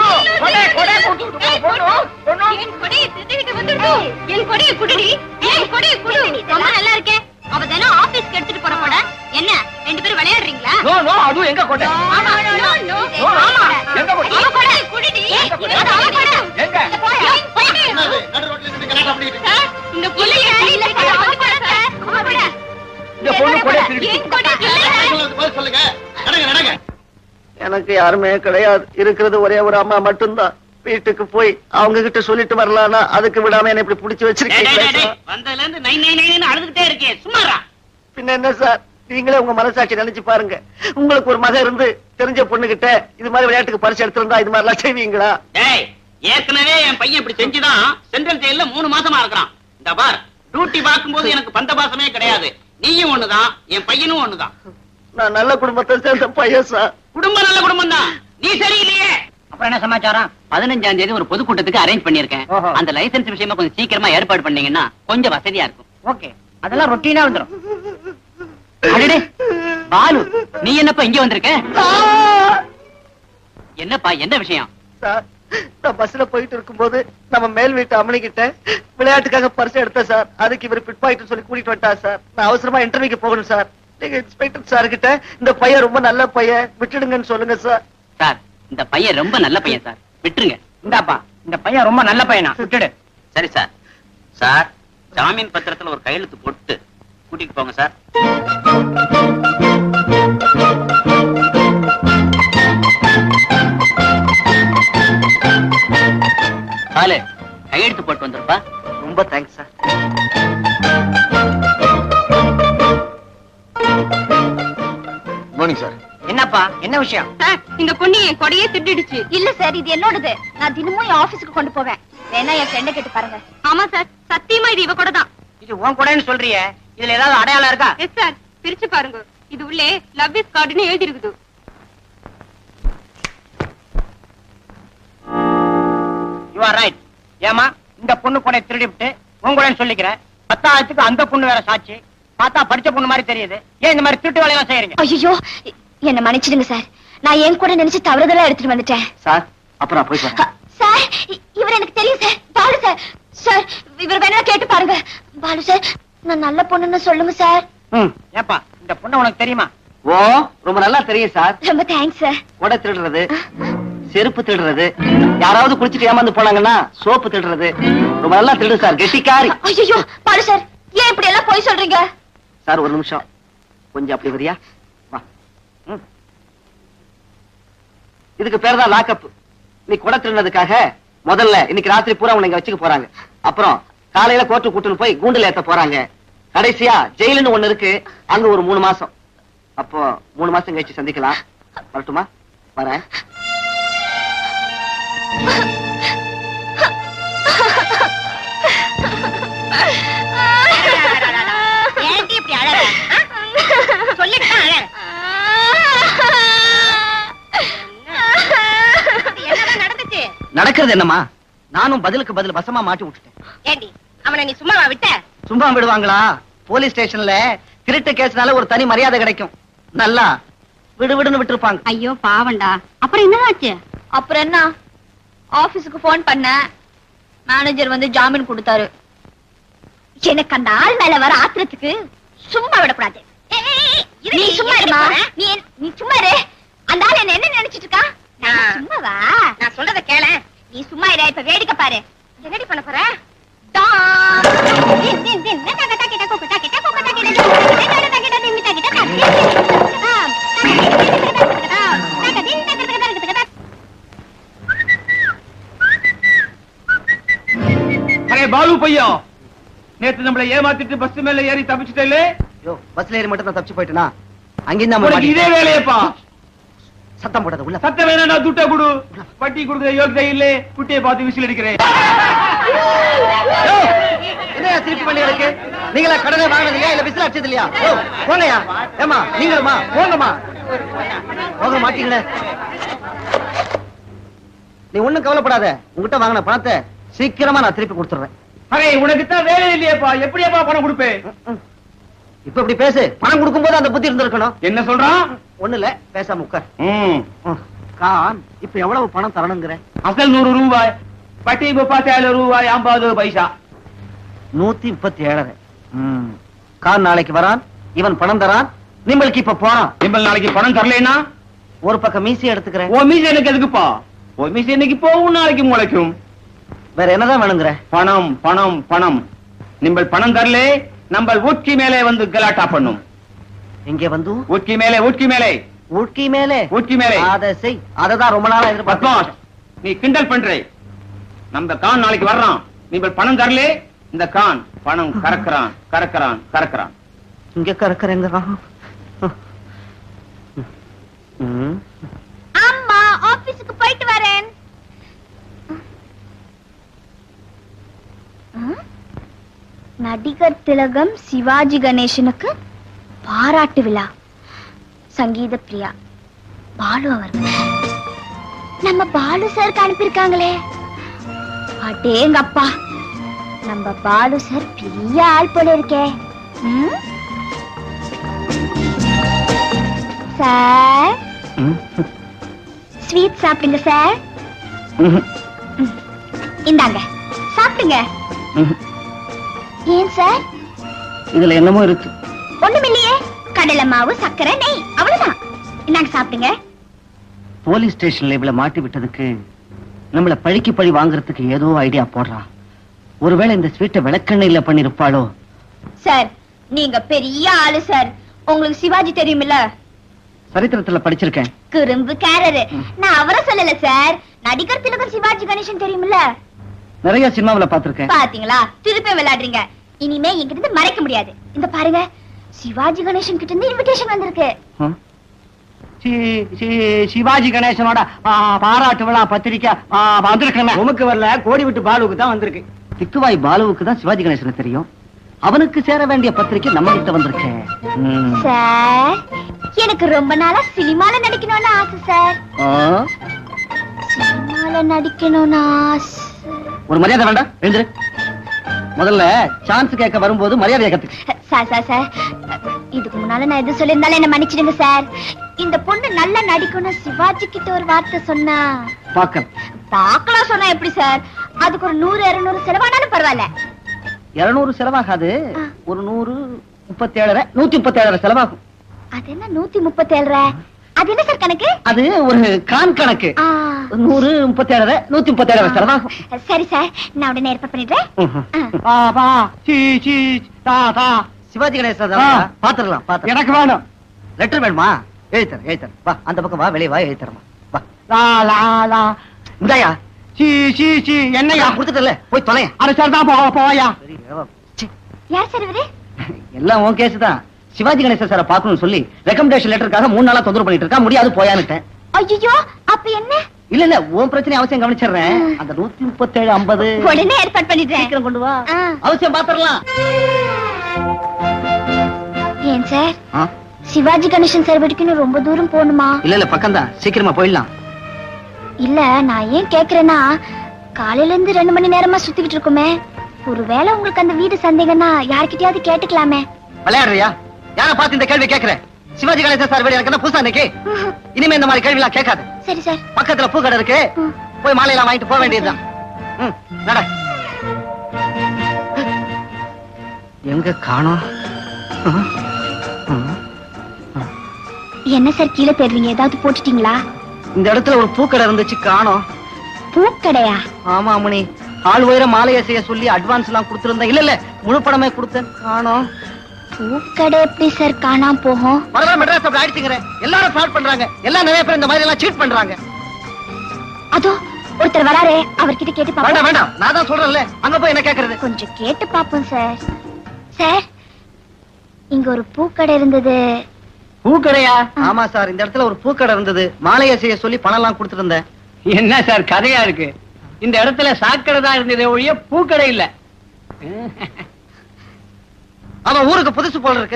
D: என் கொடையை திருடிட்டு வந்துடுது. என் கொடையை குடுடி. என் கொடையை குடு. ரொம்ப நல்லா இருக்கே. அவ தினம் ஆபீஸ்க்கு எடுத்துட்டு போற கொடை. என்ன ரெண்டு பேரும் விளையாடுறீங்களா
F: நோ நோ அதுவும் எங்க கோட்டை
D: ஆமா, no, no, no.
F: No, no.
D: ஆமா.
F: எங்க கொடை?
D: அவ கொடை, குடுடி. அது அவ கொடை.
F: எங்க?
D: என் கொடை.
A: என்னது நடு ரோட்ல நின்னு கலாட்டா பண்ணிட்டு இருக்க?
D: சார், இந்த புள்ளைய இல்ல, அது அவ கொடை, சார். அவ கொடை.
F: இந்த பொண்ணு கொடை திருடி
D: என் கொடை இல்ல.
A: உங்களுக்கு பதில் சொல்லுங்க நடங்க நடங்க
F: எனக்கு யாருமே கிடையாது இருக்கிறது ஒரே ஒரு அம்மா மட்டும்தான் வீட்டுக்கு போய் அவங்க கிட்ட சொல்லிட்டு வரலாம்னா அதுக்கு விடாம என்ன இப்படி புடிச்சு வச்சிருக்கீங்களே சார்.
C: வந்ததுல இருந்து நைன் நைன் நைன் அழுதுகிட்டே இருக்கே சும்மாரா
F: பின்ன என்ன சார் நீங்களே உங்க மனசாட்சி நினைச்சு பாருங்க உங்களுக்கு ஒரு மகன் இருந்து தெரிஞ்ச பொண்ணு கிட்ட இது மாதிரி விளையாட்டுக்கு பரிசு எடுத்திருந்தா இது மாதிரி எல்லாம் செய்வீங்களா
C: டேய் ஏற்கனவே என் பையன் இப்படி செஞ்சுதான் சென்ட்ரல் ஜெயில மூணு மாசமா இருக்கிறான் இந்த பார் டியூட்டி பார்க்கும்போது எனக்கு பந்த பாசமே கிடையாது நீயும் ஒண்ணுதான் என் பையனும் ஒண்ணுதான்
F: நான் நல்ல குடும்பத்தை சேர்ந்த பையன் சார்
C: குடும்பம் நல்ல குடும்பம் தான் நீ சரியில்லையே அப்புறம் என்ன சமாச்சாரம் பதினஞ்சாம் தேதி ஒரு பொதுக்கூட்டத்துக்கு அரேஞ்ச் பண்ணிருக்கேன்
F: ஓஹோ.
C: அந்த லைசென்ஸ் விஷயமா கொஞ்சம் சீக்கிரமா ஏற்பாடு பண்ணீங்கன்னா கொஞ்சம் வசதியா இருக்கும் ஓகே அதெல்லாம் ரொட்டீனா வந்துரும் அடடே பாலு நீ என்னப்பா இங்க வந்திருக்க என்னப்பா என்ன விஷயம்
F: சார் நான் பஸ்ல போயிட்டு இருக்கும்போது நம்ம மேல் வீட்டு அம்மனி கிட்ட விளையாட்டுக்காக பரிசு எடுத்தேன் சார் அதுக்கு இவர் பிட் பாயிட்டு சொல்லி கூட்டிட்டு வந்துட்டா சார் நான் அவசரமா இன்டர்வியூக்கு போகணும் சார் நீங்க இன்ஸ்பெக்டர் சார் கிட்ட இந்த பையன் ரொம்ப நல்ல பையன் விட்டுடுங்கன்னு சொல்லுங்க சார்
C: சார் இந்த பையன் ரொம்ப நல்ல பையன் சார் விட்டுருங்க
G: இந்தாப்பா இந்த பையன் ரொம்ப நல்ல பையனா விட்டுடு
C: சரி சார் சார் ஜாமீன் பத்திரத்துல ஒரு கையெழுத்து போட்டு கூட்டிட்டு போங்க சார் பாலு கையெழுத்து போட்டு வந்திருப்பா
F: ரொம்ப தேங்க்ஸ் சார்
A: மார்னிங் சார்
G: என்னப்பா என்ன விஷயம்
D: சார், இந்த பொண்ணு என் கொடையே திருடிடுச்சு
B: இல்ல சார் இது என்னோடது நான் தினமும் என் ஆபீஸ்க்கு கொண்டு போவேன் வேணா என் ஃப்ரெண்ட கேட்டு பாருங்க
D: ஆமா சார் சத்தியமா இது இவ கூட தான்
G: இது உன் கூடன்னு சொல்றியே இதுல ஏதாவது அடையாளம் இருக்கா
D: எஸ் சார் பிரிச்சு பாருங்க இது உள்ளே லவ் இஸ் கார்டுன்னு எழுதி இருக்குது
G: யூ ஆர் ரைட் ஏமா இந்த பொண்ணு கூட திருடி விட்டு உன் கூட சொல்லிக்கிறேன் பத்தாயிரத்துக்கு அந்த பொண்ணு வேற சாட்சி பார்த்தா படிச்ச பொண்ணு மாதிரி தெரியுது ஏன் இந்த மாதிரி திருட்டு வேலையெல்லாம் செய்யறீங்க
B: ஐயோ என்ன மன்னிச்சிடுங்க சார் நான் என் கூட நினைச்சு தவறுதலா எடுத்துட்டு வந்துட்டேன்
F: சார் அப்புறம் நான் போயிட்டு வரேன்
B: சார் இ- இவர் எனக்கு தெரியும் சார் பாலு சார் சார் இவர் வேணா கேட்டு பாருங்க பாலு சார் நான் நல்ல பொண்ணுன்னு சொல்லுங்க சார்
G: ம் ஏப்பா இந்த பொண்ணு உனக்கு தெரியுமா
F: ஓ ரொம்ப நல்லா தெரியும் சார்
B: ரொம்ப தேங்க்ஸ் சார்
F: கொடை திருடுறது செருப்பு திருடுறது யாராவது குளிச்சுட்டு ஏமாந்து போனாங்கன்னா சோப்பு திருடுறது ரொம்ப நல்லா திருடு சார் கெட்டிக்காரி
B: ஐயோ பாலு சார் ஏன் இப்படி எல்லாம் போய் சொல்றீங்க
F: சார் ஒரு நிமிஷம் கொஞ்சம் அப்படி வரியா வா ம். இதுக்கு பேர் தான் லாக்அப் நீ கொடை திருடினதுக்காக முதல்ல இன்னைக்கு ராத்திரி பூரா உன்னை இங்க வச்சுக்க போறாங்க அப்புறம் காலையில கோர்ட்டு கூட்டுன்னு போய் கூண்டுல ஏத்த போறாங்க கடைசியா ஜெயிலுன்னு ஒண்ணு இருக்கு அங்க ஒரு மூணு மாசம் அப்போ மூணு மாசம் கழிச்சு சந்திக்கலாம் வரட்டுமா வரேன்
D: ஏன்டி இப்படி அழற சொல்லிட்டு தான் அழற என்னதான் நடந்துச்சு
F: நடக்கிறது என்னம்மா நானும் பதிலுக்கு பதில் வசமா மாட்டி விட்டுட்டேன்
D: ஏண்டி அவனை நீ சும்மாவா விட்ட
F: சும்மா விடுவாங்களா போலீஸ் ஸ்டேஷன்ல திருட்டு கேஸ்னால ஒரு தனி மரியாதை கிடைக்கும் நல்லா விடு விடுன்னு விட்டுருப்பாங்க
D: ஐயோ பாவண்டா அப்புறம் என்னதாச்சு
B: அப்புறம் என்ன ஆபீஸுக்கு போன் பண்ண மேனேஜர் வந்து ஜாமீன் கொடுத்தாரு எனக்கு அந்த ஆள் மேல வர ஆத்திரத்துக்கு சும்மா விடக்கூடாது நீ சும்மா இருமா நீ என்- நீ சும்மா இரு அந்த ஆள் என்ன என்ன நினைச்சிட்டு இருக்கா
D: நான்-
B: சும்மாவா
D: நான் சொல்றத கேள
B: நீ சும்மா இரு இப்ப வேடிக்கை பாரு
D: என்னடி பண்ண போற
B: டான். தின், தின், தின். நா, தக, தகிட, கொக்கு, தகிட, கொக்கு, தகிட, தின், தகிட, தகிட, தின், தகிட, தகிட, தின், தகிட, தாம். தக, தின், தகிட, தகிட, தகிட, தகிட, தகிட.
G: அரே பாலு பையா நேத்து நம்மள ஏமாத்திட்டு பஸ் மேல ஏறி தப்பிச்சிட்டே
F: யோ பஸ்ல ஏறி மட்டும் தான் தப்பிச்சு போயிட்டேனா அங்கிருந்து நம்ம
G: உனக்கு
F: மாட்டி-
G: இதே வேலையப்பா
F: சத்தம் போடாத உள்ள
G: சத்த வேணா நான் துட்ட குடு வட்டி கொடுக்குற யோகிதை இல்ல குட்டியை பார்த்து விசில் அடிக்கிறேன்
F: யோ, என்னய்யா திருப்பி பண்ணி இருக்கு நீங்களா கடனை வாங்கினது இல்லையா இல்ல விசில் அடிச்சது இல்லையா யோ, போங்கய்யா ஏமா நீங்களுமா போங்கம்மா போக மாட்டீங்களே நீ ஒண்ணும் கவலைப்படாத உங்ககிட்ட வாங்கின பணத்தை சீக்கிரமா நான் திருப்பி கொடுத்துறேன்
G: அரே உனக்கு தான் வேலை இல்லையேப்பா எப்படியாப்பா பணம் கொடுப்பேன்
F: இப்ப இப்படி பேசு பணம் கொடுக்கும்போது அந்த புத்தி இருந்திருக்கணும்
G: என்ன சொல்றான்
F: ஒண்ணு இல்ல பேசாம உட்கார்
G: ம்
F: ம். கான் இப்ப எவ்வளவு பணம் தரணுங்கிற
G: அசல் நூறு ரூபாய் வட்டி முப்பத்தேழு ரூபாய் ஐம்பது பைசா
F: நூத்தி முப்பத்தி ஏழரை ம். கான் நாளைக்கு வரான் இவன் பணம் தரான் நிம்மளுக்கு இப்ப போறான்
G: நிம்பல் நாளைக்கு பணம் தரலைன்னா
F: ஒரு பக்கம் மீசி எடுத்துக்கிறேன்
G: ஓ மீசை எனக்கு எதுக்குப்பா ஓ மீசை இன்னைக்கு போகும் நாளைக்கு முளைக்கும்
F: வேற என்னதான் வேணுங்கிற
G: பணம் பணம் பணம் நிம்பல் பணம் தரலே நம்ம ஊட்கி மேலே வந்து கலாட்டா பண்ணும்
F: இங்க வந்து
G: ஊட்கி மேலே ஊட்கி மேலே
F: ஊட்கி மேலே
G: ஊட்கி மேலே
F: அத செய் அததான் ரொம்ப நாளா
G: பத்மாஷ்
F: எதிர்பார்த்தோம்
G: நீ கிண்டல் பண்றே நம்ம கான் நாளைக்கு வர்றான் நீங்கள் பணம் தரலே இந்த கான் பணம் கறக்குறான் கறக்குறான் கறக்குறான்
F: இங்க கறக்குறேங்க ம்.
B: அம்மா ஆபீஸுக்கு போயிட்டு வரேன் ம்? நடிகர் திலகம் சிவாஜி கணேசனுக்கு பாராட்டு விழா சங்கீத பிரியா பாலு அவர்கள் நம்ம பாலு சாருக்கு அனுப்பியிருக்காங்களே அடேங்கப்பா நம்ம பாலு சார் பெரிய ஆள் போல இருக்கே ம்? சார்
F: ம்.
B: ஸ்வீட் சாப்பிடுங்க சார்
F: ம்.
B: இந்தாங்க சாப்பிடுங்க
F: ம்.
B: ஏன் சார்
F: இதுல என்னமோ இருக்கு
B: ஒண்ணுமில்லையே கடலை மாவு சர்க்கரை நெய் அவ்வளவுதான் இந்தாங்க சாப்பிடுங்க
F: போலீஸ் ஸ்டேஷன்ல இவளை மாட்டி விட்டதுக்கு நம்மள பழிக்கு பழி வாங்குறதுக்கு ஏதோ ஐடியா போடுறா ஒருவேளை இந்த ஸ்வீட்டை விளக்கெண்ணெயில பண்ணிருப்பாளோ
B: சார் நீங்க பெரிய ஆளு சார் உங்களுக்கு சிவாஜி தெரியுமில்ல
F: சரித்திரத்துல படிச்சிருக்கேன்
B: குறும்புக்காரரு நான் அவரை சொல்லல சார் நடிகர் திலகம் சிவாஜி கணேசன் தெரியுமில்ல
F: நிறைய சினிமாவுல பாத்திருக்கேன்
B: பாத்தீங்களா திருப்பி விளையாடுறீங்க இனிமே என்கிட்ட இருந்து மறைக்க முடியாது இந்த பாருங்க சிவாஜி கணேசன் கிட்ட இருந்து இன்விடேஷன் வந்திருக்கு
F: ம். சி- சி- சிவாஜி கணேசனோட ஆ, பாராட்டு விழா பத்திரிக்கை ஆ, வந்திருக்கேன்
G: உமக்கு வரல கோடி விட்டு பாலுவுக்கு தான் வந்திருக்கு
F: திக்குவாய் பாலுவுக்கு தான் சிவாஜி கணேசனை தெரியும் அவனுக்கு சேர வேண்டிய பத்திரிக்கை நம்ம கிட்ட வந்திருக்கேன் ம்.
B: சார் எனக்கு ரொம்ப நாளா சினிமால நடிக்கணும்னு ஆசை சார்
F: ஆ,
B: சினிமால நடிக்கணும்னு ஆசை
F: ஒரு மரியாதை வேண்டாம் எழுந்துரு முதல்ல சான்ஸ் கேட்க வரும்போது மரியாதையை கத்துக்க
B: சார் சார் சார் இதுக்கு முன்னால நான் எது சொல்லியிருந்தாலும் என்ன மன்னிச்சிடுங்க சார் இந்த பொண்ணு நல்லா நடிக்கணும் சிவாஜி கிட்ட ஒரு வார்த்தை சொன்னா
F: பாக்க
B: பார்க்கலாம் சொன்னா எப்படி சார் அதுக்கு ஒரு நூறு இருநூறு செலவானாலும் பரவாயில்ல
F: இருநூறு செலவாகாது
B: ஆ.
F: ஒரு நூறு முப்பத்தி ஏழரை நூத்தி முப்பத்தி ஏழரை செலவாகும்
B: அது என்ன நூத்தி முப்பத்தி ஏழு அது என்ன சார் கணக்கு
F: அது ஒரு கான் கணக்கு
B: ஆ.
F: நூறு முப்பத்தி ஏழரை நூத்தி முப்பத்தி ஏழரை செலவாகும்
B: சரி சார் நான் உடனே ஏற்பாடு பண்ணிடுறேன் ஆ.
F: சிவாஜி கணேசன்
G: ஆ.
F: பாத்துடலாம் பாத்து
G: எனக்கு வேணும்
F: லெட்டர் வேணுமா எழுத்தர் எழுத்தர் வா அந்த பக்கம் வா வெளியே வா எழுத்தரமா வா
G: லா லா லா
F: இந்தாயா
G: சி சி சி என்னையா
F: நான் கொடுத்துட்டல போய் தொலைய
G: அது சார் தான் போக போயா
B: யார் சார் இவரு
F: எல்லாம் உன் கேஸ் தான் சிவாஜி கணேசன் சாரை பார்க்கணும்னு சொல்லி ரெக்கமெண்டேஷன் லெட்டருக்காக மூணு நாளா தொந்தரவு பண்ணிட்டு இருக்கா முடியாது போயான்னுட்டேன்
B: ஐயோ அப்ப என்ன
F: இல்ல இல்ல உன் பிரச்சனை அவசியம் கவனிச்சிடுறேன் அந்த நூத்தி முப்பத்தி ஏழு ஐம்பது
B: உடனே ஏற்பாடு பண்ணிடுறேன்
F: சீக்கிரம் கொண்டு வா
B: ஆ.
F: அவசியம் பாத்துடலாம்
B: ஏன் சார் சிவாஜி கணேசன் சார் வீட்டுக்கு இன்னும் ரொம்ப தூரம் போகணுமா
F: இல்ல இல்ல பக்கம் தான் சீக்கிரமா போயிடலாம்
B: இல்ல நான் ஏன் கேக்குறேன்னா காலையில இருந்து ரெண்டு மணி நேரமா சுத்திக்கிட்டு இருக்குமே ஒருவேளை உங்களுக்கு அந்த வீடு சந்தேகம்னா யார்கிட்டயாவது கேட்டுக்கலாமே
F: விளையாடுறியா யார பார்த்து இந்த கேள்வி கேக்குற சிவாஜி கணேசன் சார் வீடு எனக்கு என்ன புதுசா இன்னைக்கு இனிமே இந்த மாதிரி கேள்வி எல்லாம் கேட்காது
B: சரி சார்
F: பக்கத்துல பூக்கடை இருக்கு
B: ம்.
F: போய் மாலையெல்லாம் வாங்கிட்டு போக வேண்டியதுதான் ம், நட எங்க காணோம் ம், ம்.
B: என்ன சார் கீழே தேடுறீங்க ஏதாவது போட்டுட்டீங்களா
F: இந்த இடத்துல ஒரு பூக்கடை இருந்துச்சு காணோம்
B: பூக்கடையா
F: ஆமா மணி ஆள் உயர மாலையை செய்ய சொல்லி அட்வான்ஸ் எல்லாம் கொடுத்திருந்தேன் இல்ல இல்ல முழு பணமே கொடுத்தேன் காணோம்
B: பூக்கடை எப்படி சார் காணாம போகும்
F: வர வர மெட்ராஸ் அப்படி ஆயிடுச்சுங்கிற எல்லாரும் ஃப்ராட் பண்றாங்க எல்லாம் நிறைய பேர் இந்த மாதிரி எல்லாம் சீட் பண்றாங்க
B: அதோ ஒருத்தர் வராரே அவர்கிட்ட கேட்டு
F: வேண்டாம்
B: பாப்போம்
F: வேண்டாம் நான் தான் சொல்றேன்ல அங்க போய் என்ன கேக்குறது
B: கொஞ்சம் கேட்டு பாப்போம் சார் சார் இங்க ஒரு பூக்கடை இருந்தது
F: பூக்கடையா ஆமா சார் இந்த இடத்துல ஒரு பூக்கடை இருந்தது மாலையை செய்ய சொல்லி பணம் எல்லாம் கொடுத்திருந்தேன்
G: என்ன சார் கதையா இருக்கு இந்த இடத்துல சாக்கடை தான் இருந்ததே ஒழிய பூக்கடை இல்ல
F: அவன் ஊருக்கு புதுசு போல இருக்கு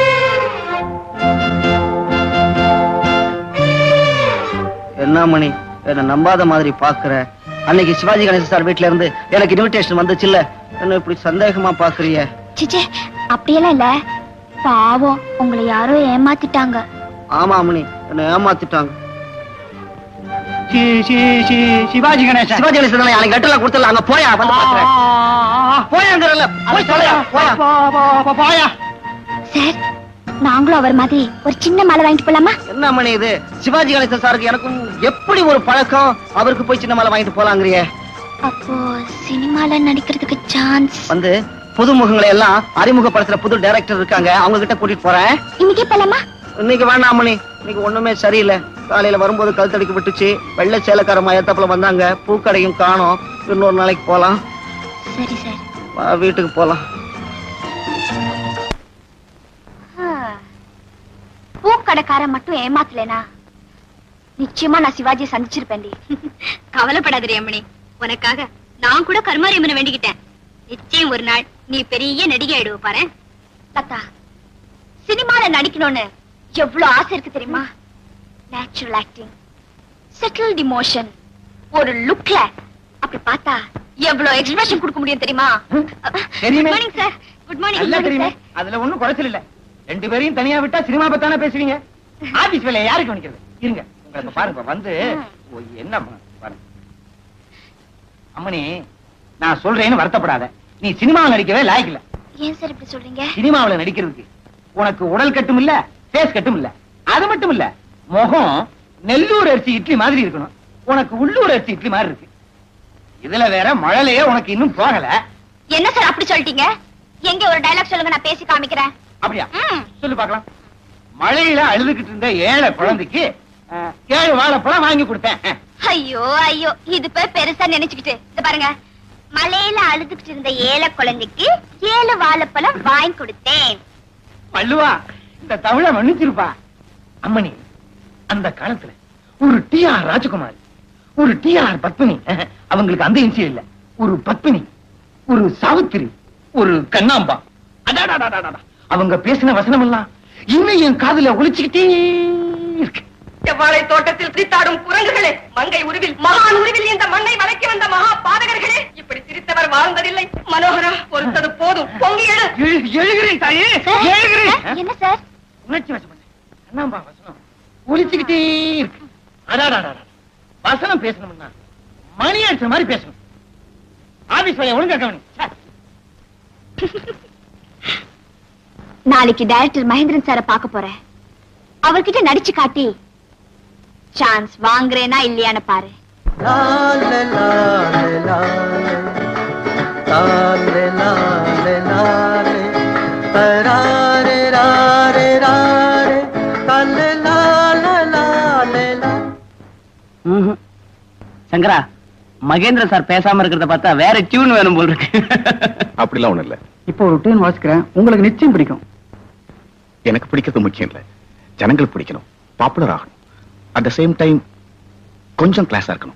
F: என்ன மணி என்ன நம்பாத மாதிரி பாக்குற அன்னைக்கு சிவாஜி கணேசன் சார் வீட்ல இருந்து எனக்கு இன்விடேஷன் வந்துச்சு இல்ல என்ன இப்படி சந்தேகமா பாக்குறிய
B: சிச்சே அப்படியெல்லாம் இல்ல பாவம் உங்களை யாரோ ஏமாத்திட்டாங்க
F: ஆமா அம்மணி என்ன ஏமாத்திட்டாங்க
G: சி- சி- சி- சிவாஜி கணேசன்
F: சிவாஜி கணேசன் தானே எனக்கு லெட்டர்ல கொடுத்தல அங்க போயா வந்து பாக்குறேன் போயாங்கிறல்ல போய் சொல்லையா போயா
G: போயா
B: சார் நாங்களும் அவர் மாதிரி ஒரு சின்ன மாலை வாங்கிட்டு போலாமா
F: என்ன மணி இது சிவாஜி கணேசன் சாருக்கு எனக்கும் எப்படி ஒரு பழக்கம் அவருக்கு போய் சின்ன மாலை வாங்கிட்டு போலாங்கிறியே
B: அப்போ சினிமால நடிக்கிறதுக்கு சான்ஸ்
F: வந்து புது முகங்களை எல்லாம் அறிமுகப்படுத்துற புது டைரக்டர் இருக்காங்க அவங்க கிட்ட கூட்டிட்டு போறேன்
B: இன்னைக்கே போலாமா
F: இன்னைக்கு வேண்டாம் மணி இன்னைக்கு ஒண்ணுமே சரியில்லை காலையில வரும்போது கழுத்தடிக்கு விட்டுச்சு வெள்ளை சேலக்கார மயத்தப்புல வந்தாங்க பூக்கடையும் காணோம் இன்னொரு நாளைக்கு போலாம்
B: சரி சார்
F: வா வீட்டுக்கு போலாம்
B: பூக்கடைக்காரன் மட்டும் ஏமாத்தலைனா நிச்சயமா நான் சிவாஜியை சந்திச்சிருப்பேன்டி
D: கவலைப்படாதே அம்மணி உனக்காக நான் கூட கருமாரியம்மனை வேண்டிக்கிட்டேன் நிச்சயம் ஒரு நாள் நீ பெரிய நடிகை ஆயிடுவ பாரு
B: லதா சினிமால நடிக்கணும்னு எவ்வளவு ஆசை இருக்கு தெரியுமா நேச்சுரல் ஆக்டிங் செட்டில்ட் இமோஷன் ஒரு லுக்ல அப்படி பார்த்தா எவ்வளவு எக்ஸ்பிரஷன் கொடுக்க முடியும் தெரியுமா
G: தெரியுமே.
B: Good morning sir good morning
G: நல்லா தெரியுமே அதுல ஒண்ணும் குறைச்சல் இல்ல ரெண்டு பேரையும் தனியா விட்டா சினிமா பத்தானே பேசுவீங்க ஆபீஸ் வேலையை யாரு கவனிக்கிறது இருங்க உங்களுக்கு பாருங்க வந்து ஓ, என்ன ம- பாருங்க அம்மணி நான் சொல்றேன்னு வருத்தப்படாத நீ சினிமாவில் நடிக்கவே லாய்க்கல
B: ஏன் சார் இப்படி சொல்றீங்க
G: சினிமாவுல நடிக்கிறதுக்கு உனக்கு உடல் கட்டும் இல்ல ஃபேஸ் கட்டும் இல்ல அது மட்டும் இல்ல முகம் நெல்லூர் அரிசி இட்லி மாதிரி இருக்கணும் உனக்கு உள்ளூர் அரிசி இட்லி மாதிரி இருக்கு இதுல வேற மழையிலேயே உனக்கு இன்னும் போகல
B: என்ன சார் அப்படி சொல்லிட்டீங்க எங்க ஒரு டயலாக் சொல்லுங்க நான் பேசி காமிக்கிறேன்
G: அப்படியா
B: ம்.
G: சொல்லு பார்க்கலாம் மழையில அழுதுகிட்டு இருந்த ஏழை குழந்தைக்கு அஹ், ஏழு வாழைப்பழம் வாங்கி கொடுத்தேன் அஹ்.
B: ஐயோ ஐயோ இது போய் பெருசா நினைச்சுக்கிட்டு இது பாருங்க மலையில அழுதுகிட்டு இருந்த ஏழை குழந்தைக்கு ஏழு வாழைப்பழம் வாங்கி கொடுத்தேன்
G: வள்ளுவா இந்த தமிழ மன்னிச்சிருப்பா அம்மணி அந்த காலத்துல ஒரு டி ஆர் ராஜகுமார் ஒரு டி ஆர் பத்மினி அஹ், அவங்களுக்கு அந்த இன்சியல் இல்ல ஒரு பத்மினி ஒரு சாவித்திரி ஒரு கண்ணாம்பா அடாடாடாடாடா. அவங்க பேசின வசனம் எல்லாம் இன்னும் என் காதுல ஒலிச்சுக்கிட்டே இருக்கு
D: செவ்வாழை தோட்டத்தில் சிரித்தாடும் குரங்குகளே மங்கை உருவில் மகான் உருவில் இந்த மண்ணை வளைக்க வந்த மகா பாதகர்களே இப்படி சிரித்தவர் வாழ்ந்ததில்லை மனோகரா பொறுத்தது போதும் பொங்கி எழு
G: எழு- எழுகிறேன் தாயே
B: சார்,
G: எழுகிறேன்
B: சார், என்ன சார்
G: உணர்ச்சி வசப்பட்ட கண்ணாம்பா வசனம் ஒலிச்சுக்கிட்டே இருக்கு அடாடாடா வசனம் பேசணும்னா மணி அடிச்ச மாதிரி பேசணும் ஆபீஸ் வேலையை ஒழுங்கா கவனி சார்
B: நாளைக்கு டைரக்டர் மகேந்திரன் சார பார்க்க போறேன் அவர்கிட்ட நடிச்சு காட்டி சான்ஸ் வாங்குறேனா இல்லையான்னு பாரு
C: ம்ஹும். சங்கரா மகேந்திர சார் பேசாம இருக்கிறத பார்த்தா வேற டியூன் வேணும் போல் இருக்கு
E: அப்படிலாம் ஒண்ணு இல்ல
G: இப்போ ஒரு டியூன் வாசிக்கிறேன் உங்களுக்கு நிச்சயம் பிடிக்கும்
E: எனக்கு பிடிக்கிறது முக்கியம் இல்ல ஜனங்களுக்கு பிடிக்கணும் பாப்புலர் ஆகணும் அட் த சேம் டைம் கொஞ்சம் கிளாஸா இருக்கணும்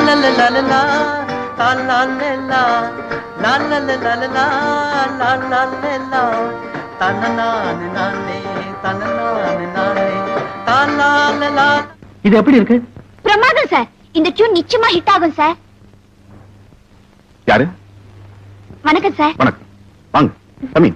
G: இது எப்படி இருக்கு
B: பிரமாதம் சார் இந்த டியூன் நிச்சயமா ஹிட் ஆகும் சார்
E: யாரு
B: வணக்கம் சார்
E: வணக்கம் வாங்க கமீன்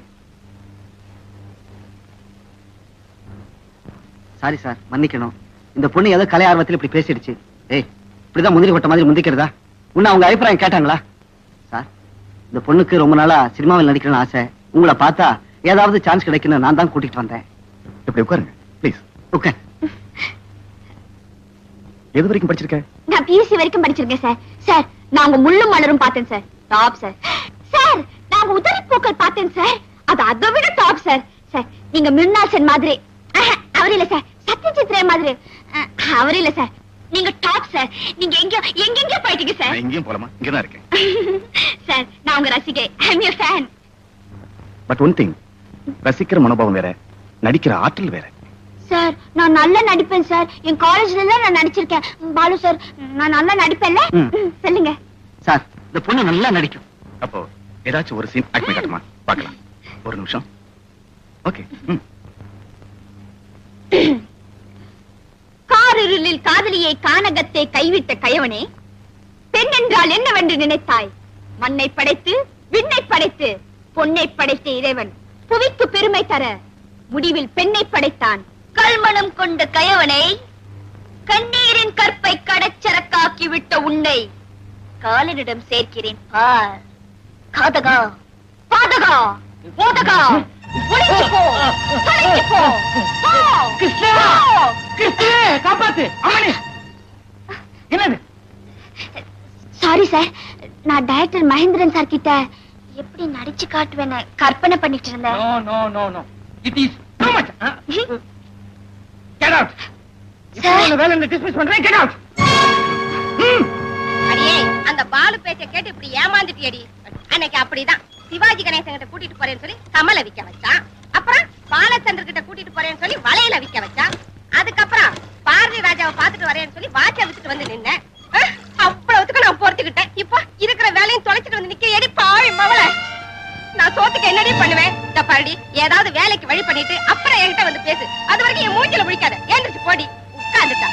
F: சாரி சார் மன்னிக்கணும் இந்த பொண்ணு ஏதோ கலை ஆர்வத்தில் இப்படி பேசிடுச்சு ஏய் இப்படிதான் முந்திரி கொட்ட மாதிரி முந்திக்கிறதா உன்ன அவங்க அபிப்பிராயம் கேட்டாங்களா சார் இந்த பொண்ணுக்கு ரொம்ப நாளா சினிமாவில் நடிக்கணும்னு ஆசை உங்களை பார்த்தா ஏதாவது சான்ஸ் கிடைக்குன்னு நான் தான் கூட்டிட்டு வந்தேன்
E: இப்படி உட்காருங்க ப்ளீஸ்
F: ஓகே
E: எது வரைக்கும் படிச்சிருக்க
B: நான் பிஎஸ்சி வரைக்கும் படிச்சிருக்கேன் சார் சார் நான் உங்க முள்ளும் மலரும் பார்த்தேன் சார் டாப் சார் சார் நான் உங்க உதறி பூக்கள் பார்த்தேன் சார் அது அதை விட டாப் சார் சார் நீங்க மிருனால் சென் மாதிரி ஆஹா, அவர் இல்ல சார் சத்யஜித் ரே மாதிரி அஹ், அவர் இல்ல சார் நீங்க டாப் சார் நீங்க எங்க எங்கெங்க போயிட்டீங்க சார்
E: நான் எங்கேயும் போலாமா இங்க தான் இருக்கேன்
B: சார் நான் உங்க ரசிகை I am fan
E: but one thing ரசிக்கிற மனோபாவம் வேற நடிக்கிற ஆற்றல் வேற
B: சார் நான் நல்லா நடிப்பேன் சார் என் காலேஜ்ல எல்லாம் நான் நடிச்சிருக்கேன் பாலு சார் நான் நல்லா நடிப்பேன்ல
F: ம்.
B: ம், சொல்லுங்க
F: சார் இந்த பொண்ணு நல்லா நடிக்கும்
E: அப்போ ஏதாச்சும் ஒரு சீன் ஆக்ட் பண்ணி காட்டுமா பார்க்கலாம் ஒரு நிமிஷம் ஓகே ம்
B: காரிருளில் காதலியை கானகத்தை கைவிட்ட கயவனே பெண் என்றால் என்னவென்று நினைத்தாய் மண்ணை படைத்து விண்ணை படைத்து பொன்னை படைத்த இறைவன் புவிக்கு பெருமை தர முடிவில் பெண்ணை படைத்தான் கல்மணம் கொண்ட கயவனை கண்ணீரின் கற்பை கடச்சரக்காக்கி விட்ட உன்னை காலனிடம் சேர்க்கிறேன் பார் காதகா பாதகா போதகா ஒளிஞ்சு போ தொலைஞ்சு போ போ.
G: கிருஷ்ணா
B: போ.
G: கிருஷ்ணே காப்பாத்து அம்மணி என்னது
B: சாரி சார் நான் டைரக்டர் மகேந்திரன் சார் கிட்ட எப்படி நடிச்சு காட்டுவேன்னு கற்பனை பண்ணிட்டு இருந்தேன்
G: no no no no it is too much get out இப்போ
B: Sir.
G: உன்னை வேலையில டிஸ்மிஸ் பண்றேன் கெட் அவுட்
D: அடியே அந்த பாலு பேச்ச கேட்டு இப்படி ஏமாந்துட்டியடி அன்னைக்கு அப்படிதான் சிவாஜி கணேசன் கிட்ட கூட்டிட்டு போறேன்னு சொல்லி கமலை விக்க வச்சான் அப்புறம் பாலச்சந்தர் கிட்ட கூட்டிட்டு போறேன்னு சொல்லி வளையல விக்க வச்சான் அதுக்கப்புறம் பாரதி ராஜாவை பாத்துட்டு வரேன்னு சொல்லி வாட்ச வித்துட்டு வந்து நின்னேன் அஹ், அவ்வளவுத்துக்கு நான் பொறுத்துக்கிட்டேன் இப்போ இருக்கிற வேலையும் தொலைச்சிட்டு வந்து நிக்க எடி பாவி மவள நான் சோத்துக்கு என்னடி பண்ணுவேன் இந்த பாருடி ஏதாவது வேலைக்கு வழி பண்ணிட்டு அப்புறம் என்கிட்ட வந்து பேசு அது வரைக்கும் என் மூஞ்சில முடிக்காத ஏந்திரிச்சு போடி உட்கார்ந்துட்டா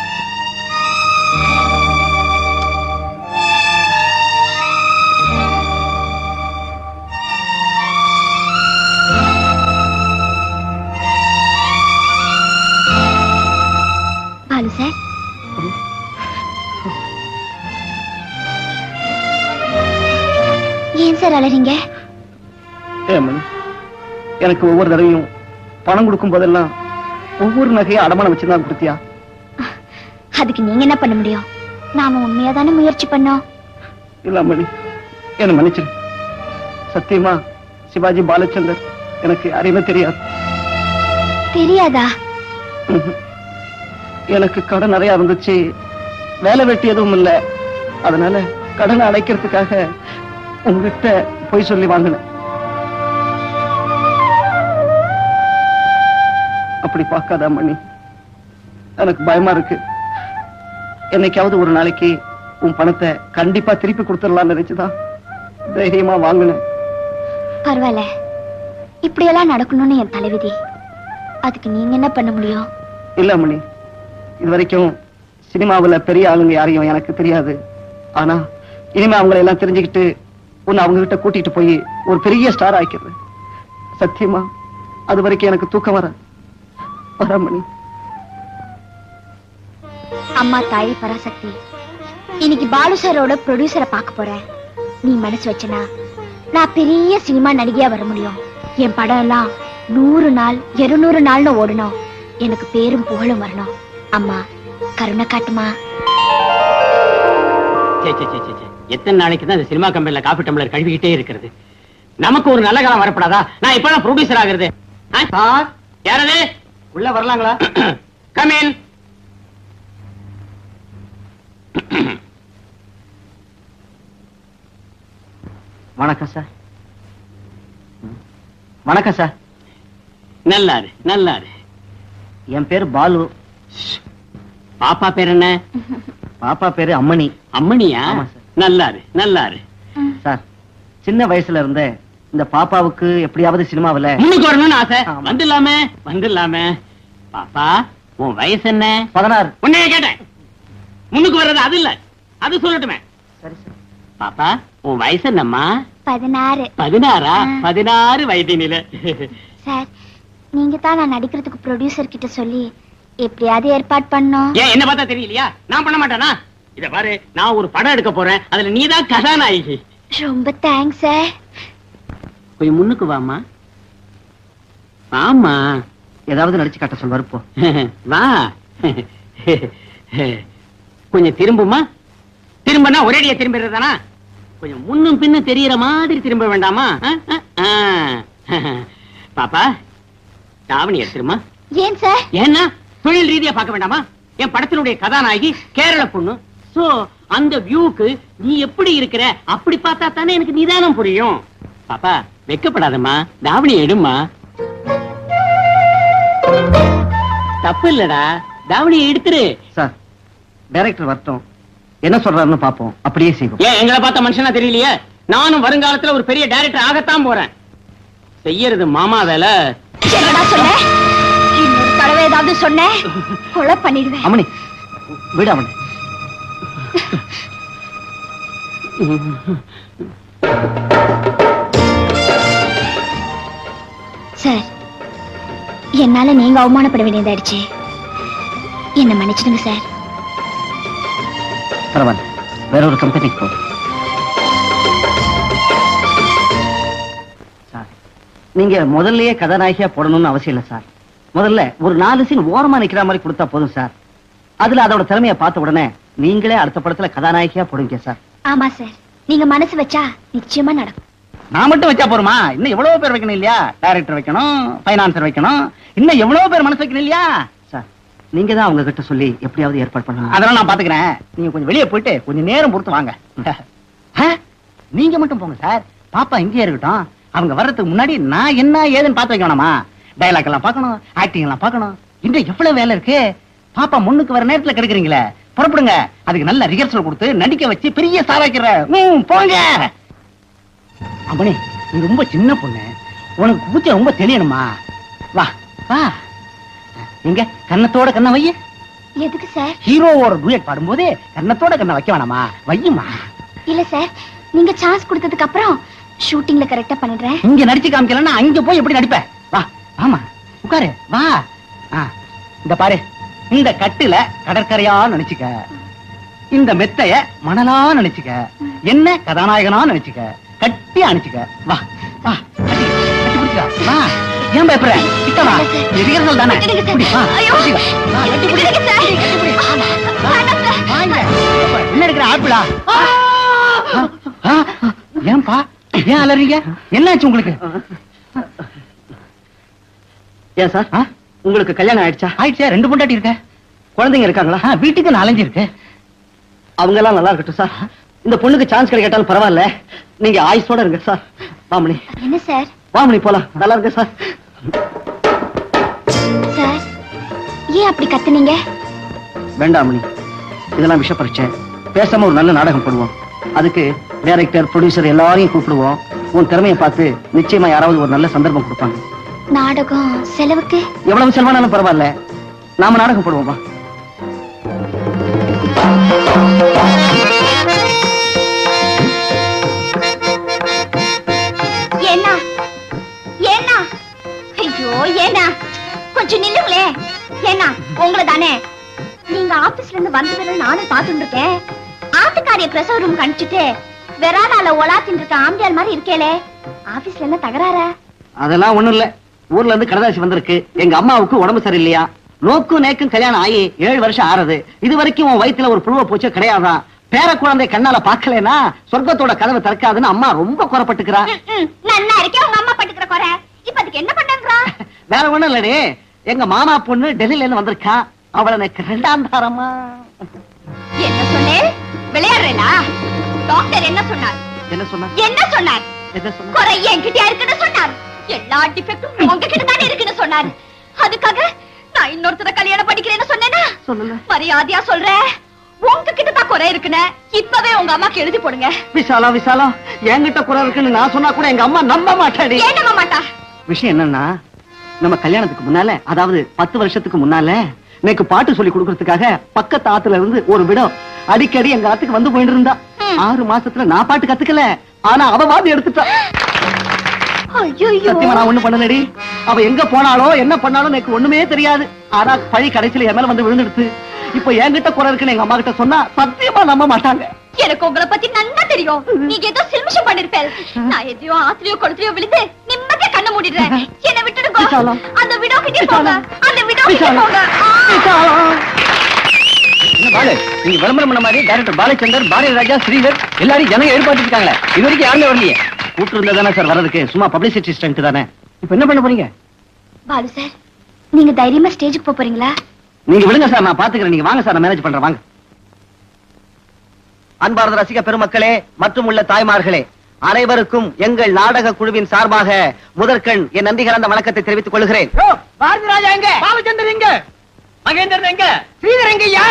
B: பாலு சார் ஏன் சார் அலறீங்க
F: ஏமன் எனக்கு ஒவ்வொரு தடவையும் பணம் கொடுக்கும் போதெல்லாம் ஒவ்வொரு நகையும் அடமானம் வச்சுதான் கொடுத்தியா
B: அதுக்கு நீங்க என்ன பண்ண முடியும் நாம உண்மையா தானே முயற்சி பண்ணோம்
F: இல்ல அம்மணி என்ன மன்னிச்சிரு சத்தியமா சிவாஜி பாலச்சந்தர் எனக்கு யாரையுமே தெரியாது
B: தெரியாதா
F: ம்ஹும். எனக்கு கடன் நிறைய இருந்துச்சு வேலை வெட்டி எதுவும் இல்ல அதனால கடனை அடைக்கிறதுக்காக உங்ககிட்ட போய் சொல்லி வாங்கினேன் அப்படி பார்க்காத மணி எனக்கு பயமா இருக்கு என்னைக்காவது ஒரு நாளைக்கு உன் பணத்தை கண்டிப்பா திருப்பி கொடுத்துடலாம்னு நினைச்சுதான் தைரியமா வாங்கினேன்
B: பரவாயில்ல இப்படியெல்லாம் நடக்கணும்னு என் தலைவிதி அதுக்கு நீங்க என்ன பண்ண முடியும்
F: இல்ல மணி இது வரைக்கும் சினிமாவுல பெரிய ஆளுங்க யாரையும் எனக்கு தெரியாது ஆனா இனிமே அவங்களை எல்லாம் தெரிஞ்சுக்கிட்டு உன்னை அவங்க கிட்ட கூட்டிட்டு போய் ஒரு பெரிய ஸ்டார் ஆக்கிடுறேன் சத்தியமா அது வரைக்கும் எனக்கு தூக்கம் வர வர மணி
B: அம்மா தாய் பராசக்தி இன்னைக்கு பாலு சாரோட ப்ரொடியூசரை பார்க்க போறேன் நீ மனசு வச்சனா நான் பெரிய சினிமா நடிகையா வர முடியும் என் படம் எல்லாம் நூறு நாள் இருநூறு நாள்னு ஓடணும் எனக்கு பேரும் புகழும் வரணும் அம்மா கருணை காட்டுமா
C: சே, சே, சே, சே, சே. எத்தனை நாளைக்கு தான் இந்த சினிமா கம்பெனில காபி டம்ளர் கழுவிக்கிட்டே இருக்கிறது நமக்கு ஒரு நல்ல காலம் வரப்படாதா நான் இப்பதான் ப்ரொடியூசர் ஆகுறது சார் யாரது
F: உள்ள வரலாங்களா
C: கமின்
F: வணக்கம் சார் வணக்கம் சார்
C: நல்லாரு நல்லாரு
F: என் பேரு பாலு
C: பாப்பா பேர் என்ன
F: பாப்பா பேரு அம்மணி
C: அம்மணியா
F: ஆமா, சார்.
C: நல்லாரு நல்லாரு
F: சார் சின்ன வயசுல இருந்தே இந்த பாப்பாவுக்கு எப்படியாவது சினிமாவுல
C: முன்னுக்கு வரணும்னு ஆசை
F: ஆமா.
C: வந்துடலாமே வந்துடலாமே பாப்பா உன் வயசு என்ன
F: பதினாறு
C: உன்னைய கேட்டேன் முன்னுக்கு வர்றது அது இல்ல அது சொல்லட்டுமே
F: சரி சார்
C: பாப்பா உன் வயசு என்னம்மா
B: பதினாறு
C: பதினாறா
B: ஆ.
C: பதினாறு வயதினில
B: சார் நீங்க தான் நான் நடிக்கிறதுக்கு ப்ரொடியூசர் கிட்ட சொல்லி எப்படியாவது ஏற்பாடு பண்ணோம்
C: ஏன் என்ன பார்த்தா தெரியலையா நான் பண்ண மாட்டேனா இத பாரு நான் ஒரு படம் எடுக்க போறேன் அதுல நீதான் கதாநாயகி
B: ரொம்ப தேங்க்ஸ் சார்
C: கொஞ்சம் முன்னுக்கு வாமா வாமா
F: ஏதாவது நடிச்சு காட்ட சொல்வாரு போ
C: வா கொஞ்சம் திரும்புமா திரும்பினா ஒரேடியா திரும்பிடுறதானா கொஞ்சம் முன்னும் பின்னும் தெரியற மாதிரி திரும்ப வேண்டாமா ஆ, ஆ, ஆ. பாப்பா தாவணி எடுத்துருமா
B: ஏன் சார்
C: ஏன்னா தொழில் ரீதியா பார்க்க வேண்டாமா என் படத்தினுடைய கதாநாயகி கேரள பொண்ணு சோ அந்த வியூக்கு நீ எப்படி இருக்கிற அப்படி பார்த்தா தானே எனக்கு நிதானம் புரியும் பாப்பா வெக்கப்படாதம்மா தாவணி எடுமா தப்பு இல்லடா தாவணியை எடுத்துரு
F: சார் டைரக்டர் வரட்டும் என்ன சொல்றாருன்னு பாப்போம் அப்படியே செய்வோம்
C: ஏன் எங்களை பார்த்த மனுஷனா தெரியலையே நானும் வருங்காலத்துல ஒரு பெரிய டைரக்டர் ஆகத்தான் போறேன் செய்யறது மாமா வேலை
B: என்னடா சொன்ன இன்னொரு தடவை ஏதாவது சொன்ன கொலை பண்ணிடுவேன்
F: அம்மணி விடு அவனை
B: சார் என்னால நீங்க அவமானப்பட வேண்டியதாயிடுச்சு என்ன மன்னிச்சிடுங்க சார்
F: பரவாயில்ல வேற ஒரு கம்பெனிக்கு போ சார் நீங்க முதல்லயே கதாநாயகியா போடணும்னு அவசியம் இல்லை சார் முதல்ல ஒரு நாலு சீன் ஓரமா நிக்கிற மாதிரி கொடுத்தா போதும் சார் அதுல அதோட திறமையை பார்த்த உடனே நீங்களே அடுத்த படத்துல கதாநாயகியா போடுங்க சார்
B: ஆமா சார் நீங்க மனசு வச்சா நிச்சயமா நடக்கும்
C: நான் மட்டும் வச்சா போருமா இன்னும் எவ்வளவு பேர் வைக்கணும் இல்லையா டைரக்டர் வைக்கணும் பைனான்சர் வைக்கணும் இன்னும் எவ்வளவு பேர் மனசு வைக்கணும் இல்லையா
F: சார் நீங்க தான் அவங்க கிட்ட சொல்லி எப்படியாவது ஏற்பாடு பண்ணணும்
C: அதெல்லாம் நான் பாத்துக்கிறேன் நீங்க கொஞ்சம் வெளியே போயிட்டு கொஞ்சம் நேரம் பொறுத்து வாங்க ஆ? நீங்க மட்டும் போங்க சார் பாப்பா இங்கேயே இருக்கட்டும் அவங்க வர்றதுக்கு முன்னாடி நான் என்ன ஏதுன்னு பார்த்து வைக்க வேணாமா டைலாக் எல்லாம் பார்க்கணும் ஆக்டிங் எல்லாம் பார்க்கணும் இன்னும் எவ்வளவு வேலை இருக்கு பாப்பா முன்னுக்கு வர நேரத்துல கிடைக்கிறீங்களே புறப்படுங்க அதுக்கு நல்ல ரிஹர்சல் கொடுத்து நடிக்க வச்சு பெரிய ஸ்டார் வைக்கிற ம், போங்க அம்மணி நீ ரொம்ப சின்ன பொண்ணு உனக்கு பூச்சை ரொம்ப தெரியணுமா வா வா எங்க கன்னத்தோட கண்ண வைய
B: எதுக்கு சார்
C: ஹீரோவோட டூயட் பாடும்போது கன்னத்தோட கண்ணை வைக்க வேணாமா வையுமா
B: இல்ல சார் நீங்க சான்ஸ் கொடுத்ததுக்கு அப்புறம் ஷூட்டிங்ல கரெக்டா பண்ணிடுறேன்
C: இங்க நடிச்சு காமிக்கலன்னா அங்க போய் எப்படி நடிப்ப வா வாமா உட்காரு வா ஆ, இந்த பாரு இந்த கட்டுல கடற்கரையா நினைச்சுக்க இந்த மெத்தைய மணலா நினைச்சுக்க என்ன கதாநாயகனா நினைச்சுக்க கட்டி அணைச்சுக்க வா வா கட்டி, கட்டி பிடிச்சுக்க. வா ஏன் பயப்படுற கிட்ட வா இது ரிஹர்சல் தானே
B: விட்டுடுங்க சார்.
C: இப்படி, வா,
B: ஐயோ.
C: கட்டி வா. வா, கட்டி பிடி.
B: விட்டுடுங்க சார்.
C: கட்டி பிடி. ஆமா. வா,
B: வேண்டாம் சார்.
C: வாங்க. என்ன எடுக்கிற ஆப்பிளா ஆ, ஏன்பா ஏன் அலறீங்க என்னாச்சு உங்களுக்கு
F: ஏன் சார்
C: ஆ?
F: உங்களுக்கு கல்யாணம் ஆயிடுச்சா
C: ஆயிடுச்சா ரெண்டு பொண்டாட்டி இருக்க
F: குழந்தைங்க இருக்காங்களா
C: ஆ, வீட்டுக்கு நாலஞ்சு இருக்கு
F: அவங்க எல்லாம் நல்லா இருக்கட்டும் சார் இந்த பொண்ணுக்கு சான்ஸ் கிடைக்காட்டாலும் பரவாயில்ல நீங்க ஆயுசோட இருங்க சார் வாமணி
B: என்ன சார்
F: வாமணி போலாம் நல்லா இருங்க சார்
B: சார் ஏன் அப்படி கத்துனீங்க
F: வேண்டாமணி இதெல்லாம் விஷ பரீட்சை பேசாம ஒரு நல்ல நாடகம் போடுவோம் அதுக்கு டைரக்டர் ப்ரொடியூசர் எல்லாரையும் கூப்பிடுவோம் உன் திறமையை பார்த்து நிச்சயமா யாராவது ஒரு நல்ல சந்தர்ப்பம் கொடுப்பாங்க
B: நாடகம் செலவுக்கு
F: எவ்வளவு செலவானாலும் பரவாயில்ல நாம நாடகம் போடுவோம் வா
B: ஏன்னா ஏன்னா ஐயோ ஏன்னா கொஞ்சம் நில்லுங்களே ஏன்னா உங்களை தானே நீங்க ஆபீஸ்ல இருந்து வந்ததுல நானும் பாத்துட்டு இருக்கேன் ஆத்துக்காரிய பிரசவ ரூம் கணிச்சிட்டு வெறாலால ஒலாத்தின்னு இருக்க ஆம்பியார் மாதிரி இருக்கேளே ஆபீஸ்ல என்ன தகராறா
F: அதெல்லாம் ஒண்ணும் இல்ல ஊர்ல இருந்து கடதாசி வந்திருக்கு எங்க அம்மாவுக்கு உடம்பு சரியில்லையா நோக்கும் நேக்கும் கல்யாணம் ஆகி ஏழு வருஷம் ஆறது இது வரைக்கும் உன் வயித்துல ஒரு புழுவ பூச்சே கிடையாதான் பேர குழந்தை கண்ணால பாக்கலனா சொர்க்கத்தோட கதவை திறக்காதுன்னு அம்மா ரொம்ப குறப்பட்டுக்கிறா
B: ம், நன்னா இருக்கே உங்க அம்மா பட்டுக்கிற குறை இப்ப அதுக்கு என்ன பண்றா
F: வேற ஒண்ணும் இல்லடி எங்க மாமா பொண்ணு டெல்லியில இருந்து வந்திருக்கா அவளை எனக்கு ரெண்டாம் தாரமா
B: என்ன சொன்னேன் விளையாடுறேனா டாக்டர் என்ன சொன்னார்
F: என்ன சொன்ன
B: என்ன சொன்னார்
F: என்ன சொன்ன
B: குறை என்கிட்ட இருக்குன்னு சொன்னார் எல்லா டிஃபெக்டும் உங்ககிட்ட தானே இருக்குன்னு சொன்னார் அதுக்காக நான் இன்னொருத்தர கல்யாணம் படிக்கிறேன்னு சொன்னேனா
F: சொல்லல
B: மரியாதையா சொல்றேன் உங்ககிட்ட தான் குறை இருக்குன்னு இப்பவே உங்க அம்மாக்கு எழுதி போடுங்க
F: விசாலா விசாலா என்கிட்ட குறை இருக்குன்னு நான் சொன்னா கூட எங்க அம்மா நம்ப மாட்டாடி
B: ஏன் நம்ப மாட்டா
F: விஷயம் என்னன்னா நம்ம கல்யாணத்துக்கு முன்னால அதாவது பத்து வருஷத்துக்கு முன்னால எனக்கு பாட்டு சொல்லி கொடுக்கறதுக்காக பக்கத்து ஆத்துல இருந்து ஒரு விடம் அடிக்கடி எங்க ஆத்துக்கு வந்து போயிட்டு இருந்தா
B: ம்.
F: ஆறு மாசத்துல நான் பாட்டு கத்துக்கல ஆனா அவ வாதி எடுத்துட்டா
B: ஐயோ
F: சத்தியமா நான் ஒண்ணு பண்ணலடி அவ எங்க போனாலோ என்ன பண்ணாலும் எனக்கு ஒண்ணுமே தெரியாது ஆனா பழி கடைசியில என் மேல வந்து விழுந்துடுச்சு இப்ப என்கிட்ட குறை இருக்குன்னு எங்க அம்மா கிட்ட சொன்னா சத்தியமா நம்ப மாட்டாங்க
B: எனக்கு உங்களை பத்தி நன்னா தெரியும் நீங்க ஏதோ சில்மிஷம் பண்ணிருப்பேன் நான் எதையோ ஆத்திரியோ கொடுத்துலயோ விழுந்து நிம்மதியா கண்ண மூடிடுறேன் என்ன விட்டுடுங்க
F: விசாலம்.
B: அந்த விடோ கிட்டே போங்க
F: விசாலம்.
B: அந்த விடோ கிட்டே
F: விசாலம்.
B: போங்க ஆ.
C: என்ன பாலு நீங்க விளம்பரம் பண்ண மாதிரி டைரக்டர் பாலச்சந்தர் பாரதி ராஜா ஸ்ரீதர் எல்லாரும் ஜனங்க எதிர்பார்த்துட்டு இருக்காங்களே இது வரைக்கும் யாருமே வரலையே
F: கூப்பிட்டு இருந்தா தானே சார் வர்றதுக்கு சும்மா பப்ளிசிட்டி ஸ்டண்ட் தானே
C: இப்ப என்ன பண்ண போறீங்க
B: பாலு சார் நீங்க தைரியமா ஸ்டேஜுக்கு போப் போறீங்களா
F: நீங்க விடுங்க சார் நான் பாத்துக்கிறேன் நீங்க வாங்க சார் நான் மேனேஜ் பண்றேன் வாங்க அன்பார்ந்த ரசிக பெருமக்களே மற்றும் உள்ள தாய்மார்களே அனைவருக்கும் எங்கள் நாடக குழுவின் சார்பாக முதற்கண் என் நன்றி கலந்த வணக்கத்தை தெரிவித்துக் கொள்கிறேன்
G: பாரதி ராஜா எங்க பாலச்சந்தர் எங்க மகேந்திரன் எங்க ஸ்ரீதர் எங்கய்யா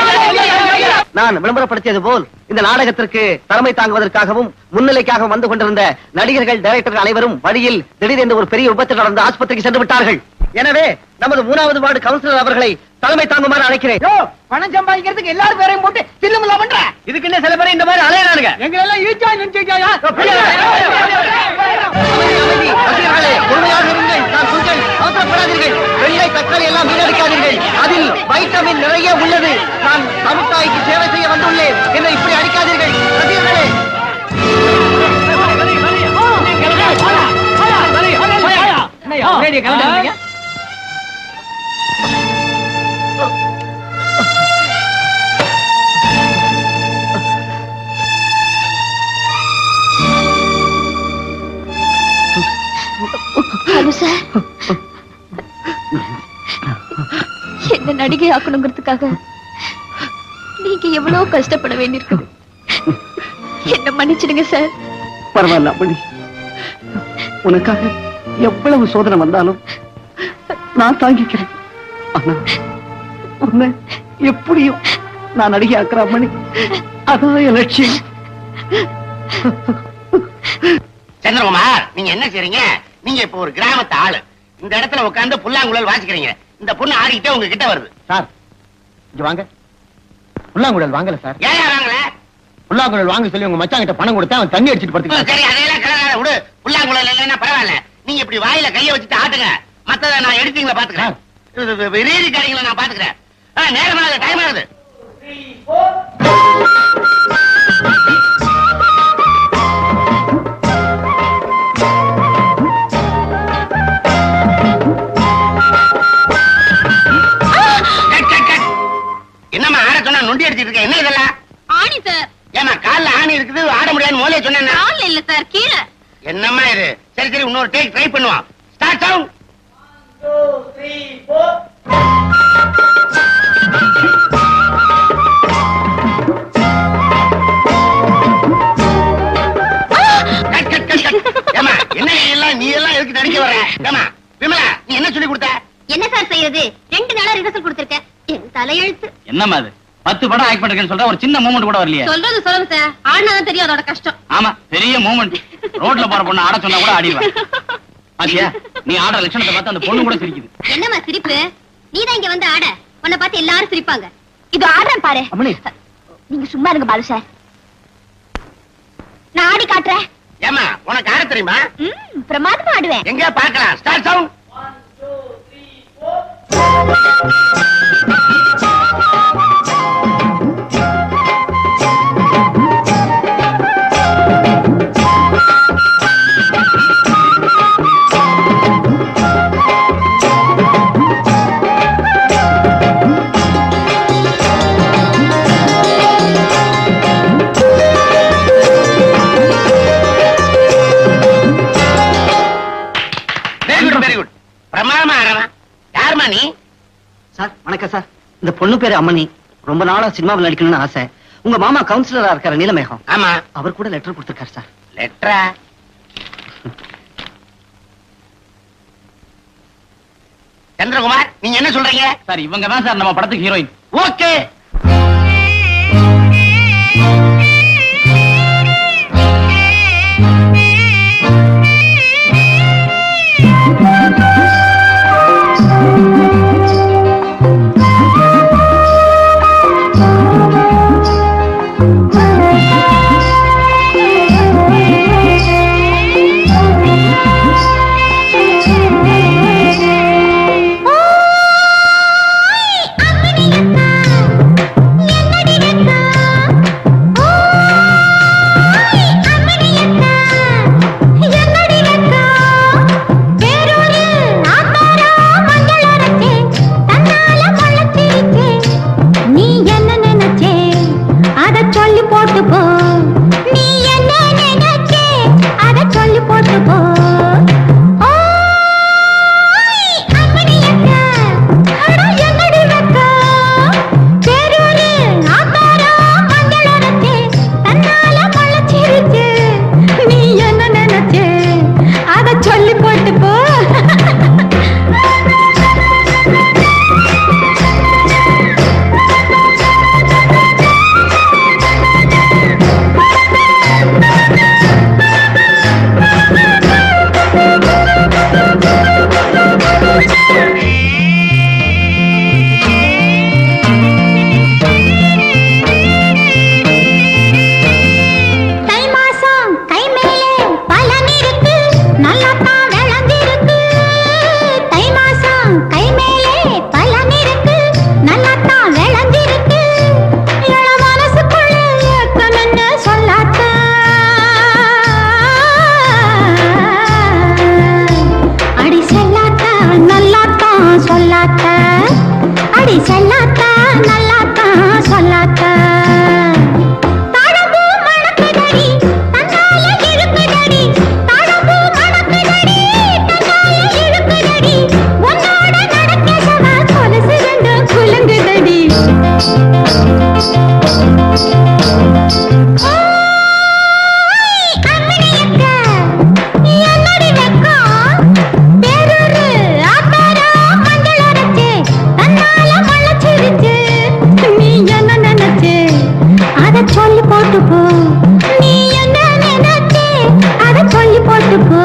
F: நான் விளம்பரப்படுத்தியது போல் இந்த நாடகத்திற்கு தலைமை தாங்குவதற்காகவும் முன்னிலைக்காகவும் வந்து கொண்டிருந்த நடிகர்கள் டைரக்டர்கள் அனைவரும் வழியில் திடீரென்று ஒரு பெரிய விபத்து நடந்து ஆஸ்பத்திரிக்கு சென்று விட்டார்கள் எனவே நமது மூணாவது வார்டு கவுன்சிலர் அவர்களை தலைமை தாங்குமாறு அழைக்கிறேன்
G: யோ பணம் சம்பாதிக்கிறதுக்கு எல்லாரும் பேரையும் போட்டு தில்லுமுல்லா பண்ற
C: இதுக்கு என்ன சில பேர் இந்த மாதிரி அலையறானுங்க
G: எங்களை எல்லாம் ஈச்சா நினைச்சியா
F: அமைதி, அமைதி. ரசிகர்களே, பொறுமையாக இருங்கள். நான் சொல்கிறேன், அவசரப்படாதீர்கள். வெள்ளை தக்காளி எல்லாம் வீணடிக்காதீர்கள். அதில் வைட்டமின் நிறைய உள்ளது நான் சமுதாய்க்கு சேவை செய்ய வந்துள்ளேன் என்னை இப்படி அடிக்காதீர்கள் ரசிகர்களே
B: ஹலோ சார் என்ன நடிகை ஆக்கணுங்கிறதுக்காக நீங்க எவ்வளவு கஷ்டப்பட வேண்டியிருக்குது என்ன மன்னிச்சிடுங்க சார்
F: பரவாயில்ல அப்படி உனக்காக எவ்வளவு சோதனை வந்தாலும் நான் தாங்கிக்கிறேன் ஆனா உன்னை எப்படியும் நான் நடிகை ஆக்குறேன் மணி அதான் என் லட்சியம்
A: சந்திரகுமார் நீங்க என்ன செய்றீங்க நீங்க இப்ப ஒரு கிராமத்து ஆளு இந்த இடத்துல உட்கார்ந்து புல்லாங்குழல் வாசிக்கிறீங்க இந்த பொண்ணு ஆடிக்கிட்டே உங்க கிட்ட வருது
G: சார் இங்க வாங்க புல்லாங்குழல் வாங்கல சார்
A: ஏன் வாங்கல
G: புல்லாங்குழல் வாங்க சொல்லி உங்க மச்சான் கிட்ட பணம் கொடுத்தா அவன் தண்ணி அடிச்சிட்டு படுத்துக்கிட்டான்
A: சரி அதையெல்லாம் கலகால விடு புல்லாங்குழல் இல்லைன்னா பரவாயில்ல நீங்க இப்படி வாயில கைய வச்சுட்டு ஆட்டுங்க மத்தத நான் எடிட்டிங்ல பாத்துக்கிறேன் ரீதி காரியங்களை நான் பாத்துக்கிறேன் ஆ, நேரமாகுது டைம் ஆகுது கட், கட், கட். என்னம்மா ஆட சொன்னா நொண்டி அடிச்சிட்டு இருக்க என்ன இதெல்லாம்
D: ஆணி சார்
A: ஏமா கால்ல ஆணி இருக்குது ஆட முடியாது மூலைய சொன்னேன்
D: கால்ல இல்ல சார் கீழே
A: என்னம்மா இது சரி சரி இன்னொரு டேக் ட்ரை பண்ணுவான் start sound cut, cut, cut, cut. ஏம்மா, என்ன நீ எல்லாம் நீ எல்லாம் எதுக்கு நடிக்க வர்ற ஏமா விமலா நீ என்ன சொல்லி கொடுத்த
D: என்ன சார் செய்யறது ரெண்டு நாளா ரிஹர்சல் கொடுத்திருக்கேன் என் தலையெழுத்து
C: என்னம்மா அது பத்து படம் ஆக்ட் பண்ணிருக்கேன்னு சொல்ற ஒரு சின்ன மூமெண்ட் கூட வரலையே
D: சொல்றது சொல்லுங்க சார் ஆடினாதான் தெரியும் அதோட கஷ்டம்
C: ஆமா பெரிய மூமெண்ட் ரோட்ல போற பொண்ணு ஆட சொன்னா கூட ஆடிடுவேன் பாத்தியா நீ ஆடுற லட்சணத்தை பார்த்து அந்த பொண்ணு கூட சிரிக்குது
D: என்னம்மா சிரிப்பு நீதான் இங்க வந்து ஆட உன்னை பார்த்து எல்லாரும் சிரிப்பாங்க
B: இது ஆடுறேன் பாரு
F: அம்மணி
B: நீங்க சும்மா இருங்க பாலு சார் நான் ஆடி காட்டுறேன்
A: ஏமா உனக்கு ஆட தெரியுமா
B: ம், பிரமாதமா ஆடுவேன்
A: எங்க பார்க்கலாம் start sound very good very good பிரமாதமா ஆடுறான் யாருமா நீ
F: சார் வணக்கம் சார் இந்த பொண்ணு பேரு அம்மணி ரொம்ப நாளா சினிமாவில் நடிக்கணும்னு ஆசை உங்க மாமா கவுன்சிலரா இருக்காரு நீலமேகம்
A: ஆமா
F: அவர் கூட லெட்டர் கொடுத்திருக்காரு சார்
A: லெட்டரா சந்திரகுமார் நீங்க என்ன சொல்றீங்க
C: சார் இவங்க தான் சார் நம்ம படத்துக்கு ஹீரோயின்
A: ஓகே
B: அம்மணி செல்லாத்தா நல்லாத்தா சொல்லாத்தா தாழம்பூ மணக்குதடி தன்னால இழுக்குதடி தாழம்பூ மணக்குதடி தன்னால இழுக்குதடி உன்னோட நடக்க சவா கொலுசு ரெண்டும் குலுங்குதடி ஓய், அம்மணியக்கா, என்னடி வெக்கம்? பேரூரு ஆத்தாரம் மஞ்சள் அரைச்சு, தன்னால முளைச்சிருச்சு. நீ என்ன நினைச்சு அத சொல்லி போட்டு போ நீ என்ன நினைச்சு அத சொல்லி போட்டு போ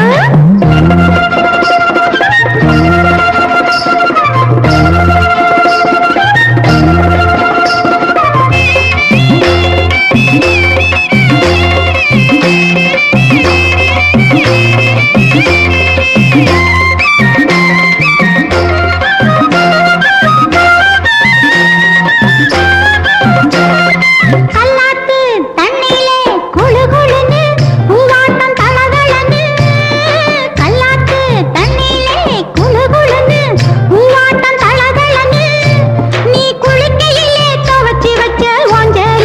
B: கல்லாத்து தண்ணியிலே குளு குளுன்னு பூவாட்டம் தளதளன்னு கல்லாத்து தண்ணியிலே குளு குளுன்னு பூவாட்டம் தளதளன்னு நீ குளிக்கையிலே துவச்சி வச்ச ஓஞ்சல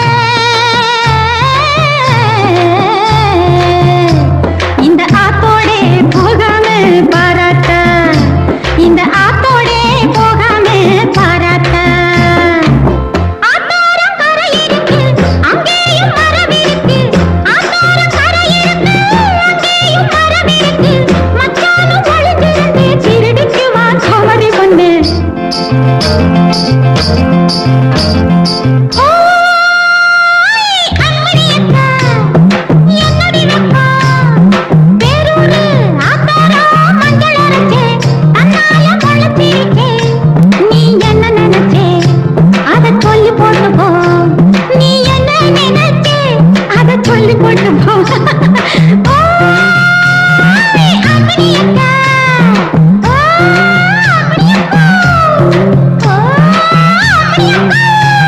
B: இந்த ஆத்தோடே போகாம பாராட்ட இந்த ஆத்தோடே போகாம பாராட்ட ஆத்தாரம் கரை இருக்கு அங்கேயும் மரம் இருக்கு ஆத்தாரம் கரை இருக்கு அங்கேயும் மரம் இருக்கு மச்சானும் ஒளிஞ்சிருந்து திருடிக்கு வா சோமரி பொண்ணு ஓய், அம்மணி அக்கா, என்னடி வெக்கம்? பேரூரு ஆத்தாரம் மஞ்சள் அரைச்சே, தன்னால முளைச்சிருச்சே. நீ என்ன நினைச்சே அத சொல்லி போட்டு போ நீ என்ன நினைச்சே அத சொல்லி போட்டு போ ஓய், அம்மணி அக்கா. ஓ, அம்மணி அக்கா. ஓ, அம்மணி அக்கா.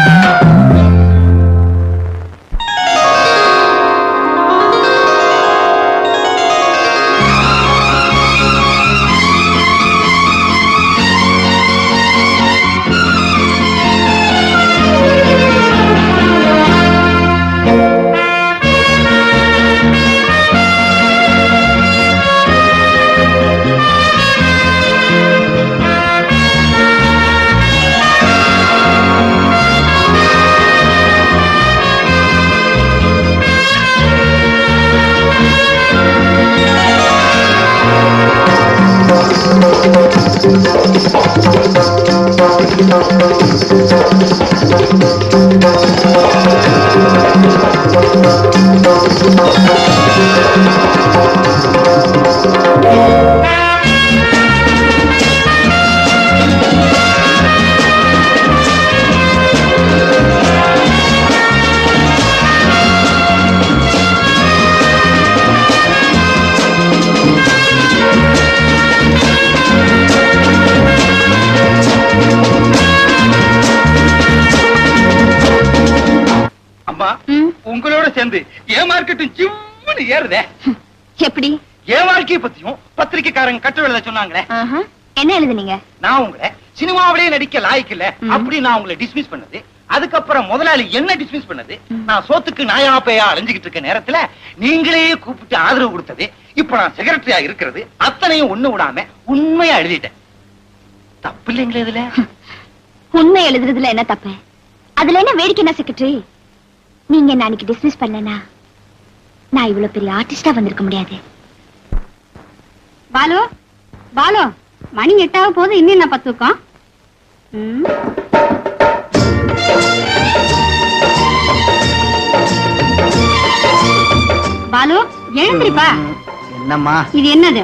G: அம்மா உங்களோட சேர்ந்து என் மார்க்கெட்டும் ஜிம்முன்னு ஏறுதே
B: எப்படி
G: என் வாழ்க்கைய பத்தியும் பத்திரிக்கைக்காரங்க கட்டுரை எழுத சொன்னாங்களே
B: ஆஹா. என்ன எழுதுனீங்க
G: நான் உங்களை சினிமாவிலேயே நடிக்க லாய்க்கு இல்ல
B: ம்.
G: அப்படி நான் உங்களை டிஸ்மிஸ் பண்ணது அதுக்கப்புறம் முதலாளி என்ன டிஸ்மிஸ் பண்ணது நான் சோத்துக்கு நாயா பேயா அலைஞ்சுகிட்டு இருக்க நேரத்துல நீங்களே கூப்பிட்டு ஆதரவு கொடுத்தது இப்ப நான் செக்ரட்டரியா இருக்கிறது அத்தனையும் ஒண்ணு விடாம உண்மையா எழுதிட்டேன் தப்பு இல்லைங்களே இதுல
B: உண்மை எழுதுறதுல என்ன தப்பு அதுல என்ன வேடிக்கை என்ன செக்ரட்டரி நீங்க என்ன அன்னைக்கு டிஸ்மிஸ் பண்ணலனா நான் இவ்வளவு பெரிய ஆர்டிஸ்டா வந்திருக்க முடியாது
H: பாலு பாலு மணி எட்டாக போது இன்னும் என்ன பத்துக்கம் ம் பாலு எழுந்திருப்பா
F: என்னம்மா
H: இது என்னது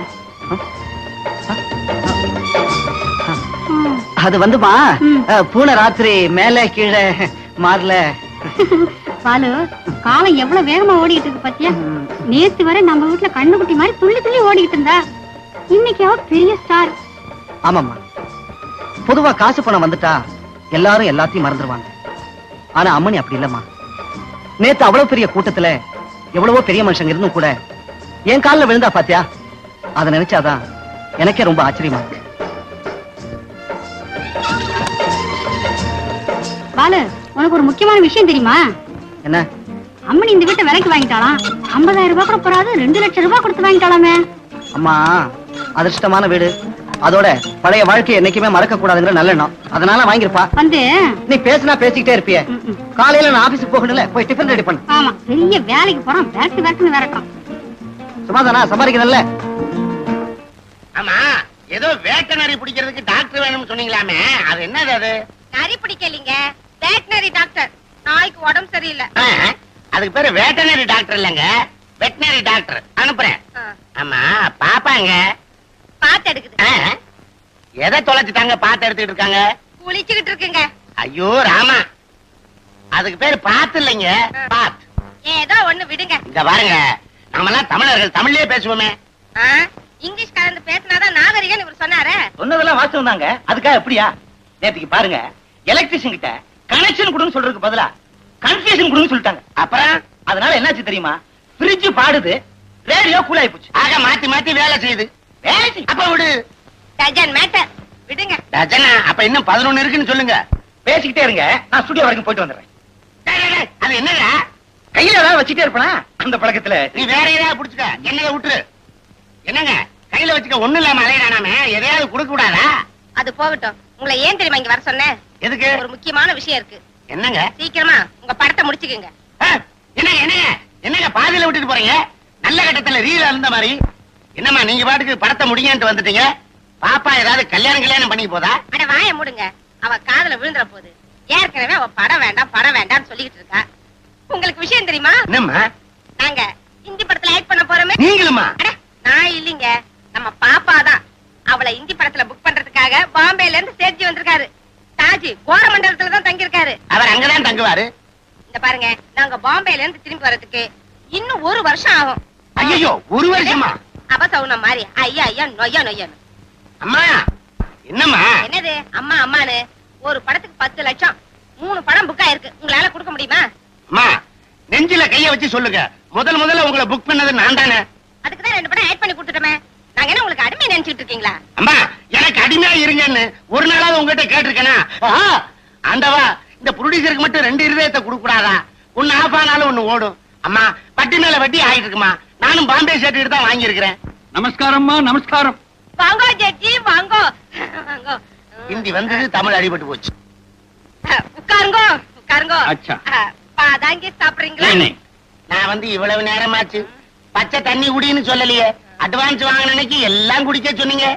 H: ம்.
F: அது வந்துமா
H: ம்.
F: அஹ், பூனை ராத்திரி மேல கீழே மாறல
H: பாலு காலம் எவ்வளவு வேகமா ஓடிட்டு இருக்கு பாத்தியா
F: ம்.
H: நேத்து வரை நம்ம வீட்டுல கண்ணுக்குட்டி மாதிரி துள்ளி துள்ளி ஓடிட்டு இருந்தா இன்னைக்கு அவ பெரிய ஸ்டார்
F: ஆமாம்மா பொதுவா காசு பணம் வந்துட்டா எல்லாரும் எல்லாத்தையும் மறந்துடுவாங்க ஆனா அம்மணி அப்படி இல்லம்மா நேத்து அவ்வளவு பெரிய கூட்டத்துல எவ்வளவோ பெரிய மனுஷங்க இருந்தும் கூட என் கால்ல விழுந்தா பாத்தியா அதை நினைச்சாதான் எனக்கே ரொம்ப ஆச்சரியமா இருக்கு
H: பாலு உனக்கு ஒரு முக்கியமான விஷயம் தெரியுமா
F: என்ன
H: அம்மனி இந்த வீட்டை விலைக்கு வாங்கிட்டாளாம் ஐம்பதாயிரம் ரூபாய் கூட போறாது ரெண்டு லட்சம் ரூபாய் கொடுத்து வாங்கிட்டாலாமே
F: அம்மா அதிர்ஷ்டமான வீடு அதோட பழைய வாழ்க்கையை என்னைக்குமே மறக்க கூடாதுங்கிற நல்லெண்ணம் அதனால வாங்கிருப்பா
H: வந்து
F: நீ பேசினா பேசிக்கிட்டே இருப்பியே
H: ம், ம்.
F: காலையில நான் ஆபீஸுக்கு போகணும்ல போய் டிஃபன் ரெடி பண்ணு
H: ஆமா பெரிய வேலைக்கு போறான் விரட்டு விரட்டுன்னு விரட்டுறான்
F: சும்மாதானா சம்பாதிக்கணும்ல
A: ஆமா ஏதோ வேட்டனரி பிடிக்கிறதுக்கு டாக்டர் வேணும்னு சொன்னீங்களாமே அது என்னது அது
D: நரி பிடிக்கலீங்க வெட்டினரி டாக்டர் நாய்க்கு உடம்பு சரியில்லை
A: ஆ, அதுக்கு பேரு வேட்டனரி டாக்டர் இல்லங்க வெட்டினரி டாக்டர் அனுப்புறேன்
D: ஆ,
A: ஆமா பாப்பாங்க
D: பாத்து எடுக்குது
A: ஆ, எதை தொலைச்சிட்டாங்க பார்த்து எடுத்துக்கிட்டு இருக்காங்க
D: குளிச்சுக்கிட்டு இருக்குங்க
A: ஐயோ ராமா அதுக்கு பேரு பாத்து இல்லைங்க பாத்
D: ஏதோ ஒண்ணு விடுங்க
A: இங்க பாருங்க நாமெல்லாம் தமிழர்கள் தமிழ்லயே பேசுவோமே
D: ஆ, இங்கிலீஷ் கலந்து பேசினாதான் நாகரிகம் இவர் சொன்னாரே
G: சொன்னதெல்லாம் வாஸ்தவம் தாங்க அதுக்காக எப்படியா நேத்துக்கு பாருங்க எலக்ட்ரிஷியன் கிட்ட கனெக்ஷன் கொடுன்னு சொல்றதுக்கு பதிலா கன்ஃபியூஷன் கொடுன்னு சொல்லிட்டாங்க
A: அப்புறம்
G: அதனால என்னாச்சு தெரியுமா ஃப்ரிட்ஜ் பாடுது ரேடியோ கூல் ஆயி போச்சு
A: ஆக மாத்தி மாத்தி வேலை செய்யுது
G: வேலை செய்யும்.
A: அப்ப விடு
D: டஜன் மேட்டர் விடுங்க
A: டஜனா அப்ப இன்னும் பதினொன்னு இருக்குன்னு சொல்லுங்க
G: பேசிக்கிட்டே இருங்க நான் ஸ்டுடியோ வரைக்கும் போயிட்டு வந்துடுறேன்
A: டேய், டேய், டேய், அது என்னடா
G: கையில ஏதாவது வச்சுட்டே இருப்பனா அந்த பழக்கத்துல
A: நீ வேற ஏதாவது புடிச்சுக்க என்னைய விட்டுரு என்னங்க கையில வச்சுக்க ஒண்ணு இல்லாம அலையறானாமே எதையாவது கொடுக்க கூடாதா
D: அது போகட்டும் உங்களை ஏன் தெரியுமா இங்க வர சொன்னேன்
A: எதுக்கு
D: ஒரு முக்கியமான விஷயம் இருக்கு
A: என்னங்க
D: சீக்கிரமா உங்க படத்தை முடிச்சுக்குங்க
A: ஆ, என்னங்க என்னங்க என்னங்க பாதியில விட்டுட்டு போறீங்க நல்ல கட்டத்துல ரீல இருந்த மாதிரி என்னம்மா நீங்க பாட்டுக்கு படத்தை முடிங்கன்ட்டு வந்துட்டீங்க பாப்பா ஏதாவது கல்யாணம் கல்யாணம் பண்ணி போதா
D: அட வாய மூடுங்க அவ காதுல விழுந்துற போகுது ஏற்கனவே அவ படம் வேண்டாம் படம் வேண்டாம்னு சொல்லிட்டு இருக்கா உங்களுக்கு விஷயம் தெரியுமா
A: என்னம்மா
D: நாங்க இந்தி படத்துல ஆக்ட் பண்ண போறோமே
A: நீங்களுமா
D: அட நான் இல்லீங்க நம்ம பாப்பா தான் அவளை இந்தி படத்துல புக் பண்றதுக்காக பாம்பேல இருந்து சேர்ச்சி வந்திருக்காரு தாஜி கோரமண்டலத்துல தான் தங்கி இருக்காரு
A: அவர் அங்கதான் தங்குவாரு
D: இந்த பாருங்க நாங்க பாம்பேல இருந்து திரும்பி வர்றதுக்கு இன்னும் ஒரு வருஷம் ஆகும்
A: ஐயோ ஒரு வருஷமா
D: அபசவுன மாதிரி ஐயா ஐயா நொய்யா நொய்யான்னு
A: அம்மா என்னம்மா
D: என்னது அம்மா அம்மான்னு ஒரு படத்துக்கு பத்து லட்சம் மூணு படம் புக் ஆயிருக்கு உங்களால கொடுக்க முடியுமா
A: அம்மா நெஞ்சில கைய வச்சு சொல்லுங்க முதல் முதல்ல உங்களை புக் பண்ணது நான் தானே
D: அதுக்கு தான் ரெண்டு படம் ஆட் பண்ணி கொடுத்துட்டோமே நாங்க என்ன உங்களுக்கு அடிமை நினைச்சிட்டு இருக்கீங்களா
A: அம்மா எனக்கு அடிமையா இருங்கன்னு ஒரு நாளாவது உங்ககிட்ட கேட்டிருக்கேனா ஆஹா, ஆண்டவா இந்த ப்ரொடியூசருக்கு மட்டும் ரெண்டு இருதயத்தை கொடுக்க கூடாதா ஒண்ணு ஆஃப் ஆனாலும் ஒண்ணு ஓடும் அம்மா வட்டி மேல வட்டி ஆயிட்டு இருக்குமா நானும் பாம்பே சர்டிஃபிகேட் தான் வாங்கியிருக்கிறேன்
C: நமஸ்காரம்மா நமஸ்காரம்
D: வாங்கோ ஜட்ஜி வாங்கோ வாங்கோ
A: ஹிந்தி வந்தது தமிழ் அடிபட்டு போச்சு
D: அஹ், உட்காருங்கோ உட்காருங்கோ
C: அச்சா.
D: அஹ், பாதாங்கி சாப்பிடுறீங்களா
C: ஏனே
A: நான் வந்து இவ்வளவு நேரமாச்சு பச்சை தண்ணி குடின்னு சொல்லலையே அட்வான்ஸ் வாங்கின அன்னைக்கு எல்லாம் குடிக்க சொன்னீங்க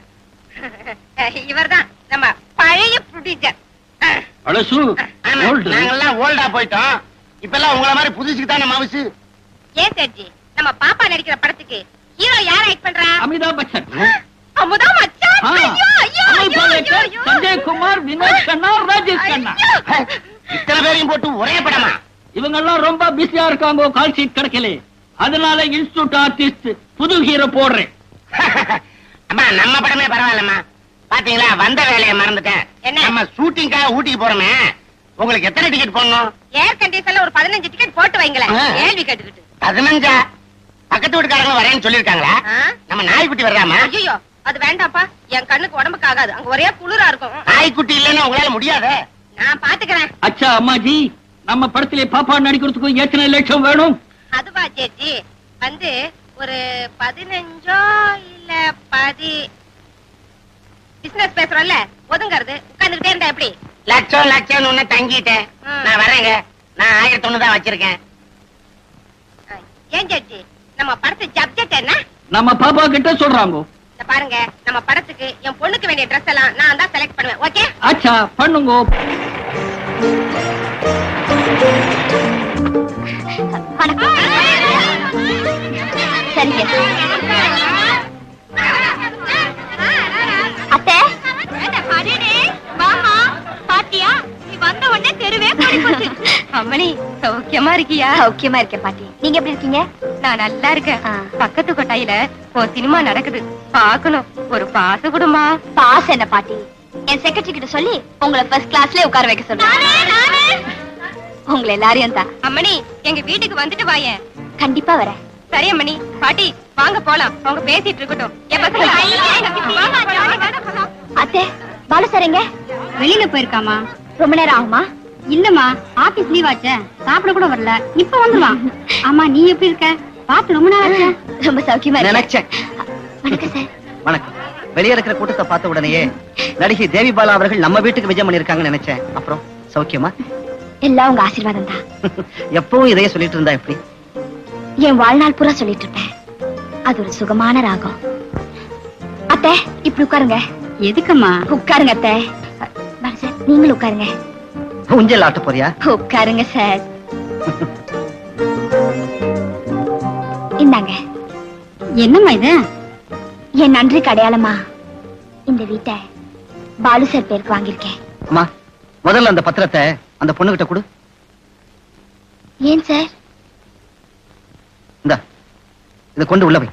D: இவர்தான் நம்ம பழைய ப்ரொடியூசர்
C: பழசு
A: ஆமா,
C: old.
A: நாங்கெல்லாம் ஓல்டா போயிட்டோம் இப்ப எல்லாம் உங்கள மாதிரி புதுசுக்கு தானே மவுசு
D: ஏன் ஜட்ஜி நம்ம பாப்பா நடிக்கிற படத்துக்கு ஹீரோ யார் ஆக்ட் பண்றா
C: அமிதாப் பச்சன்
D: அமுதா மச்சான்
C: ஆ.
D: ஐயோ ஐயோ
C: அமல்
D: ஐயோ
C: பாலேக்கர்,
D: ஐயோ
C: சஞ்சய் குமார் வினோத் கண்ணா ராஜேஷ் கண்ணா
D: ஐயோ.
A: இத்தனை பேரையும் போட்டு ஒரே படமா
C: இவங்க எல்லாம் ரொம்ப பிஸியா இருக்காங்க கால் ஷீட் கிடைக்கல அதனால இன்ஸ்டியூட் ஆர்டிஸ்ட் புது ஹீரோ போடுறேன்
A: அம்மா நம்ம படமே பரவாயில்லம்மா பாத்தீங்களா வந்த வேலையை மறந்துட்டேன்
D: என்ன?
A: நம்ம ஷூட்டிங்காக ஊட்டிக்கு போறோமே உங்களுக்கு எத்தனை டிக்கெட் போடணும்
D: ஏர் கண்டிஷன்ல ஒரு பதினஞ்சு டிக்கெட் போட்டு வைங்களேன்
A: ஆ.
D: கேள்வி கேட்டுக்கிட்டு
A: பதினஞ்சா பக்கத்து வீட்டுக்காரங்க வரேன்னு சொல்லிருக்காங்களா
D: ஆ?
A: நம்ம நாய்க்குட்டி வர்றாமா
D: ஐயோ அது வேண்டாம்ப்பா என் கண்ணுக்கு உடம்புக்கு ஆகாது அங்க ஒரே குளிரா இருக்கும்
A: நாய்க்குட்டி இல்லைன்னா உங்களால முடியாதே
D: நான் பாத்துக்கிறேன்
C: அச்சா அம்மாஜி நம்ம படத்திலே பாப்பா நடிக்கிறதுக்கு எத்தனை லட்சம் வேணும்
D: அதுவா சேச்சி வந்து ஒரு பதினஞ்சோ இல்ல பதி பிசினஸ் பேசுறோம்ல ஒதுங்கறது உட்கார்ந்துகிட்டே இருந்தா எப்படி
A: லட்சம் லட்சம் ஒண்ணு தங்கிட்டேன்
D: ஆ.
A: நான் வரேங்க நான் ஆயிரத்தி ஒண்ணு தான் வச்சிருக்கேன்
D: ஆ, ஏன் சேச்சி நம்ம படத்து சப்ஜெக்ட் என்ன
C: நம்ம பாப்பா கிட்ட சொல்றாங்க
D: இந்த பாருங்க நம்ம படத்துக்கு என் பொண்ணுக்கு வேண்டிய ட்ரெஸ் எல்லாம் நான் தான் செலக்ட் பண்ணுவேன் ஓகே
C: அச்சா பண்ணுங்க
B: சரிங்க அத்தை மாமா பாத்தியா நீ வந்த உடனே தெருவே கூடி போச்சு
D: அம்மணி சௌக்கியமா இருக்கியா
B: சௌக்கியமா இருக்கேன் பாட்டி நீங்க எப்படி இருக்கீங்க
D: நான் நல்லா இருக்கேன்
B: ஆ.
D: பக்கத்து கொட்டாயில ஒரு சினிமா நடக்குது பாக்கணும் ஒரு பாச குடுமா
B: பாஸ் என்ன பாட்டி என் செக்ரட்டரி கிட்ட சொல்லி உங்களை ஃபர்ஸ்ட் கிளாஸ்ல உட்கார வைக்க சொல்றேன் உங்களை எல்லாரையும் தான்
D: அம்மணி எங்க வீட்டுக்கு வந்துட்டு வாயேன்
B: கண்டிப்பா வரேன்
D: சரி அம்மணி பாட்டி வாங்க போலாம் அவங்க பேசிட்டு இருக்கட்டும் என் பசங்க வாங்க, வாங்க, வாங்க, வாங்க.
B: அத்தை பாலு சார் எங்க
H: வெளியில போயிருக்காமா
B: ரொம்ப நேரம் ஆகுமா
H: இல்லம்மா ஆபீஸ் லீவ் ஆச்சே சாப்பிட கூட வரல இப்ப வந்துருவான் ஆமா நீ எப்படி இருக்க பார்த்து ரொம்ப நாள் ஆச்சே
B: ரொம்ப சௌக்கியமா இருக்கேன்.
F: நினைச்சேன்
B: வணக்கம் சார்
F: வணக்கம் வெளியே இருக்கிற கூட்டத்தை பார்த்த உடனேயே நடிகை தேவி பாலா அவர்கள் நம்ம வீட்டுக்கு விஜயம் பண்ணிருக்காங்கன்னு நினைச்சேன் அப்புறம் சௌக்கியமா
B: எல்லாம் உங்க ஆசீர்வாதம் தான்
F: எப்பவும் இதையே சொல்லிட்டு இருந்தா எப்படி
B: என் வாழ்நாள் பூரா சொல்லிட்டு இருப்பேன் அது ஒரு சுகமான ராகம் அத்தை இப்படி உட்காருங்க
H: எதுக்கும்மா
B: உட்காருங்க அத்தை பாரு சார் நீங்களும் உட்காருங்க
F: ஊஞ்சல் ஆட்ட போறியா
B: உட்காருங்க சார் இந்தாங்க
H: என்னம்மா இது
B: என் நன்றிக்கு அடையாளமா இந்த வீட்டை பாலு சார் பேருக்கு வாங்கியிருக்கேன்
F: அம்மா முதல்ல அந்த பத்திரத்தை அந்த பொண்ணுகிட்ட கொடு
B: ஏன் சார்
F: இந்த இதை கொண்டு உள்ள வை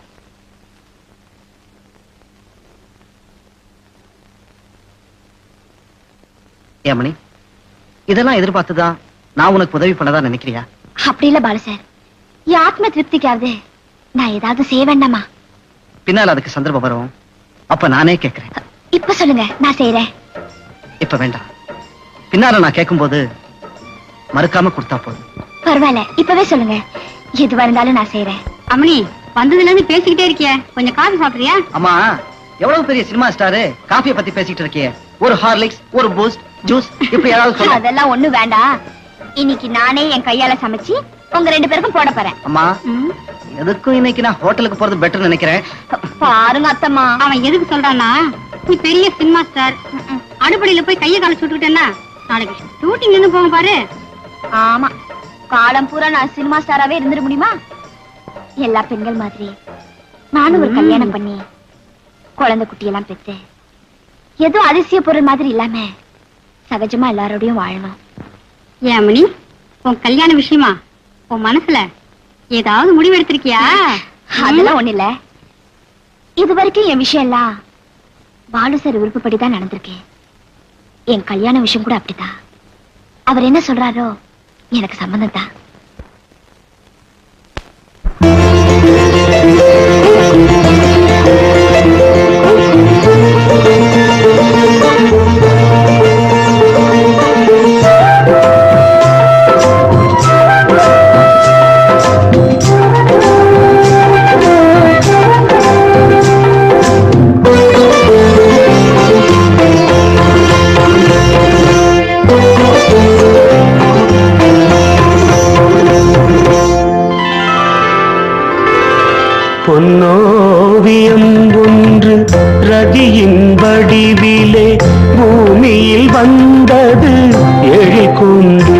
F: ஏமணி இதெல்லாம் எதிர்பார்த்துதான் நான் உனக்கு உதவி பண்ணதா நினைக்கிறியா
B: அப்படி இல்ல பாலு சார் என் ஆத்ம திருப்திக்காவது நான் ஏதாவது செய்ய வேண்டாமா
F: பின்னால் அதுக்கு சந்தர்ப்பம் வரும் அப்ப நானே கேட்கிறேன்
B: இப்ப சொல்லுங்க நான் செய்யறேன்
F: இப்ப வேண்டாம் பின்னால நான் கேட்கும்போது மறுக்காம கொடுத்தா போதும்
B: பரவாயில்ல இப்பவே சொல்லுங்க எதுவா இருந்தாலும் நான் செய்யறேன்
H: அம்மணி வந்ததுல இருந்து பேசிக்கிட்டே இருக்கியே கொஞ்சம் காஃபி சாப்பிடுறியா
F: அம்மா எவ்வளவு பெரிய சினிமா ஸ்டாரு காஃபியை பத்தி பேசிட்டு இருக்கியே ஒரு ஹார்லிக்ஸ் ஒரு பூஸ்ட் ஜூஸ் இப்படி ஏதாவது சொல்ல
B: அதெல்லாம் ஒண்ணு வேண்டாம் இன்னைக்கு நானே என் கையால சமைச்சு உங்க ரெண்டு பேருக்கும் போட போறேன்
F: அம்மா
H: ம்,
F: எதுக்கும் இன்னைக்கு நான் ஹோட்டலுக்கு போறது பெட்டர் நினைக்கிறேன்
B: பாருங்க அத்தம்மா
H: அவன் எதுக்கு சொல்றான்னா நீ பெரிய சினிமா ஸ்டார் அடுப்படியில போய் கைய கால சுட்டுக்கிட்டேன்னா நாளைக்கு ஷூட்டிங் இருந்து போங்க பாரு
B: ஆமா காலம் பூரா நான் சினிமா ஸ்டாராவே இருந்துட முடியுமா எல்லா பெண்கள் மாதிரி நானும் ஒரு கல்யாணம் பண்ணி குழந்தை குட்டியெல்லாம் பெத்து ஏதோ அதிசய பொருள் மாதிரி இல்லாம சகஜமா எல்லாரோடையும் வாழணும்
H: ஏன் அம்மணி உன் கல்யாண விஷயமா உன் மனசுல ஏதாவது முடிவு எடுத்திருக்கியா
B: அதெல்லாம் ஒண்ணு இல்ல இது வரைக்கும் என் விஷயம் எல்லாம் பாலு சார் விருப்பப்படி தான் நடந்திருக்கேன் என் கல்யாண விஷயம் கூட அப்படிதான் அவர் என்ன சொல்றாரோ எனக்கு சம்மந்தம் தான்
I: பொன்னோவியம் ஒன்று ரதியின் வடிவிலே பூமியில் வந்தது எழில் கொண்டு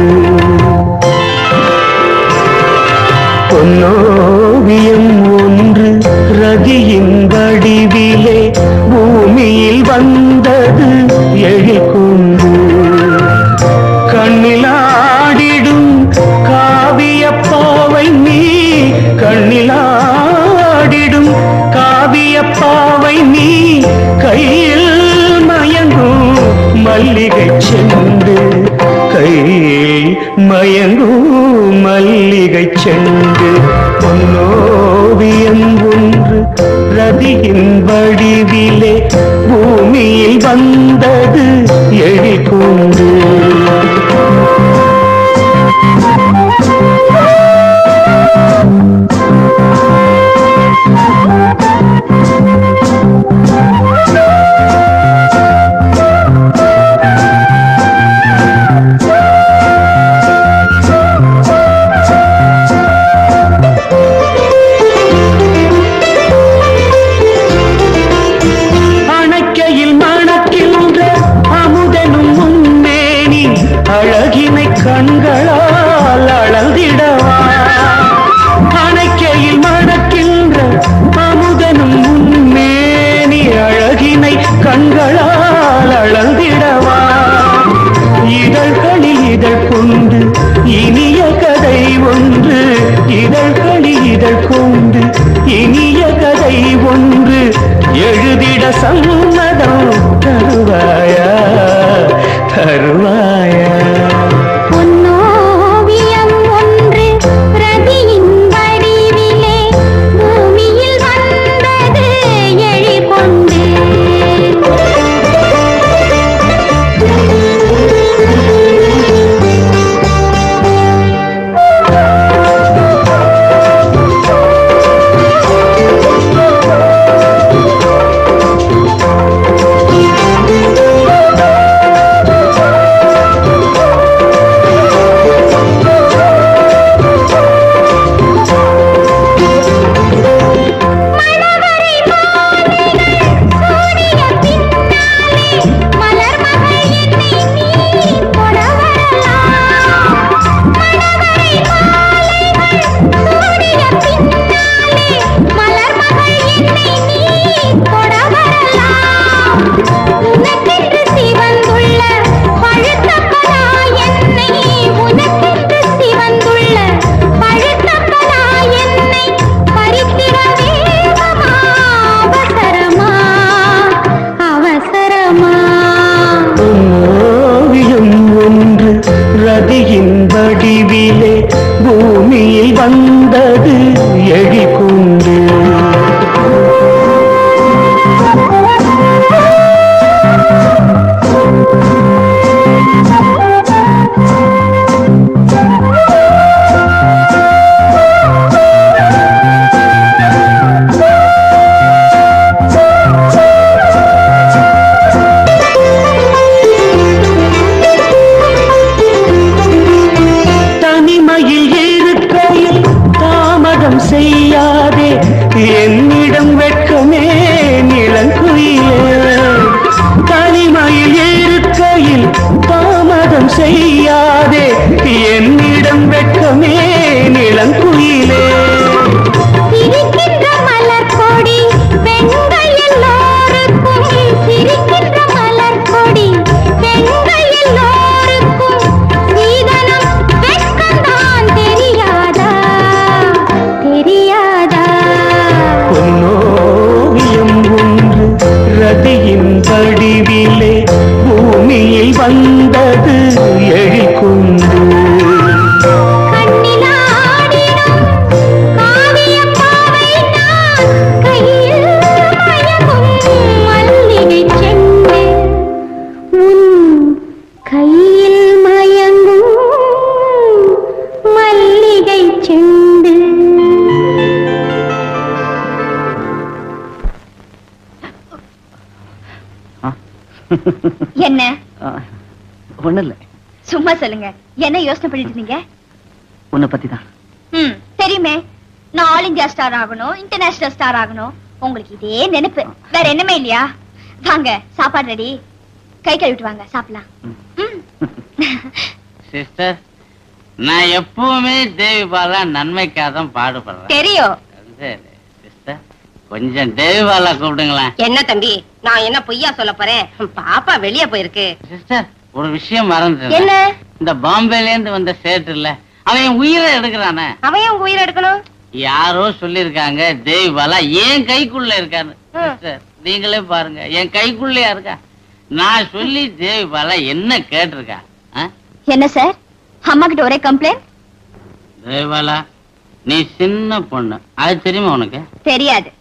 I: பொன்னோவியம் ஒன்று ரதியின் வடிவிலே பூமியில் வந்தது எழில் கொண்டு கண்ணிலாடிடும் காவிய பாவை நீ கண்ணிலாடிடும் காவிய பாவை நீ கையில் மயங்கும் மல்லிகை செண்டு கையில் மயங்கும் மல்லிகை செண்டு பொன்னோவியம் ஒன்று ரதியின் வடிவிலே பூமியில் வந்தது எழில் கொண்டு அணைக்கையில் மணக்கின்ற அமுதனும் முன்னேனி அழகினை கண்களால் அளந்திடவா அணைக்கையில் மணக்கின்ற அமுதனும் முன்னேனி அழகினை கண்களால் அளந்திடவா இதழ்களில் இதழ் கொண்டு இனிய கதை ஒன்று இதழ்களில் இதழ் கொண்டு இனிய கதை ஒன்று எழுதிட சம்மதம் தருவாயா தருவாயா
B: பொன்னோவியம் ஒன்று ரதியின் வடிவிலே பூமியில் வந்தது எழில் கொண்டு
I: கதவிலே
B: சிரிக்கின்ற மலர் கொடி பெண்கள் எல்லோருக்கும் சிரிக்கின்ற மலர் கொடி பெண்கள் எல்லோருக்கும் சீதனம் வெட்கம்தான் தெரியாதா தெரியாதா
I: பொன்னோவியம் ஒன்று ரதியின் வடிவிலே பூமியில் வந்தது எழிற்கொண்டு
B: கண்ணிலாடிடும் காவியப் பாவை நான் கையில் மயங்கும் மல்லிகைச் செண்டு உன் கையில் மயங்கும் மல்லிகைச் செண்டு என்ன
F: ஒண்ணு இல்ல
B: சும்மா சொல்லுங்க என்ன யோசனை பண்ணிட்டு இருந்தீங்க
F: உன்னை பத்தி தான்
B: ம் தெரியுமே நான் ஆல் இந்தியா ஸ்டார் ஆகணும் இன்டர்நேஷனல் ஸ்டார் ஆகணும் உங்களுக்கு இதே நினைப்பு வேற என்னமே இல்லையா வாங்க சாப்பாடு ரெடி கை கழுவிட்டு வாங்க சாப்பிடலாம் ம்.
C: சிஸ்டர் நான் எப்பவுமே தேவி பாலா நன்மைக்காக தான் பாடுபடுறேன்
B: தெரியும்
C: சரி சிஸ்டர் கொஞ்சம் தேவி பாலா கூப்பிடுங்களேன்
D: என்ன தம்பி நான் என்ன பொய்யா சொல்ல போறேன் பாப்பா வெளிய போயிருக்கு
C: சிஸ்டர் ஒரு விஷயம் மறந்து
D: என்ன
C: இந்த பாம்பேல இருந்து வந்த சேட்டு இல்ல அவன் என் உயிரை எடுக்கிறானே
D: அவன் ஏன் உங்க உயிரை எடுக்கணும்
C: யாரோ சொல்லிருக்காங்க தேவி பாலா என் கைக்குள்ள இருக்கான்னு
D: ம்.
C: சிஸ்டர் நீங்களே பாருங்க என் கைக்குள்ளயா இருக்கா நான் சொல்லி தேவி பாலா என்ன கேட்டிருக்கா ஆ?
B: என்ன சார் அம்மா கிட்ட ஒரே கம்ப்ளைண்ட்
C: தேவி பாலா நீ சின்ன பொண்ணு அது தெரியுமா உனக்கு
B: தெரியாது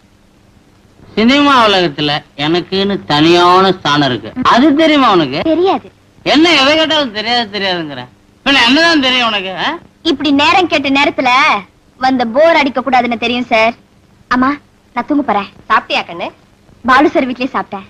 C: சினிமா உலகத்துல எனக்குன்னு தனியான ஸ்தானம் இருக்கு அது தெரியுமா உனக்கு
B: தெரியாது
C: என்ன எதை கேட்டாலும் தெரியாது தெரியாதுங்கிற பின்ன என்னதான் தெரியும் உனக்கு ஆ?
B: இப்படி நேரம் கேட்ட நேரத்துல வந்த போர் அடிக்க கூடாதுன்னு தெரியும் சார் அம்மா நான் தூங்க போறேன்
D: சாப்பிட்டியா கண்ணு
B: பாலு சார் வீட்லயே சாப்பிட்டேன்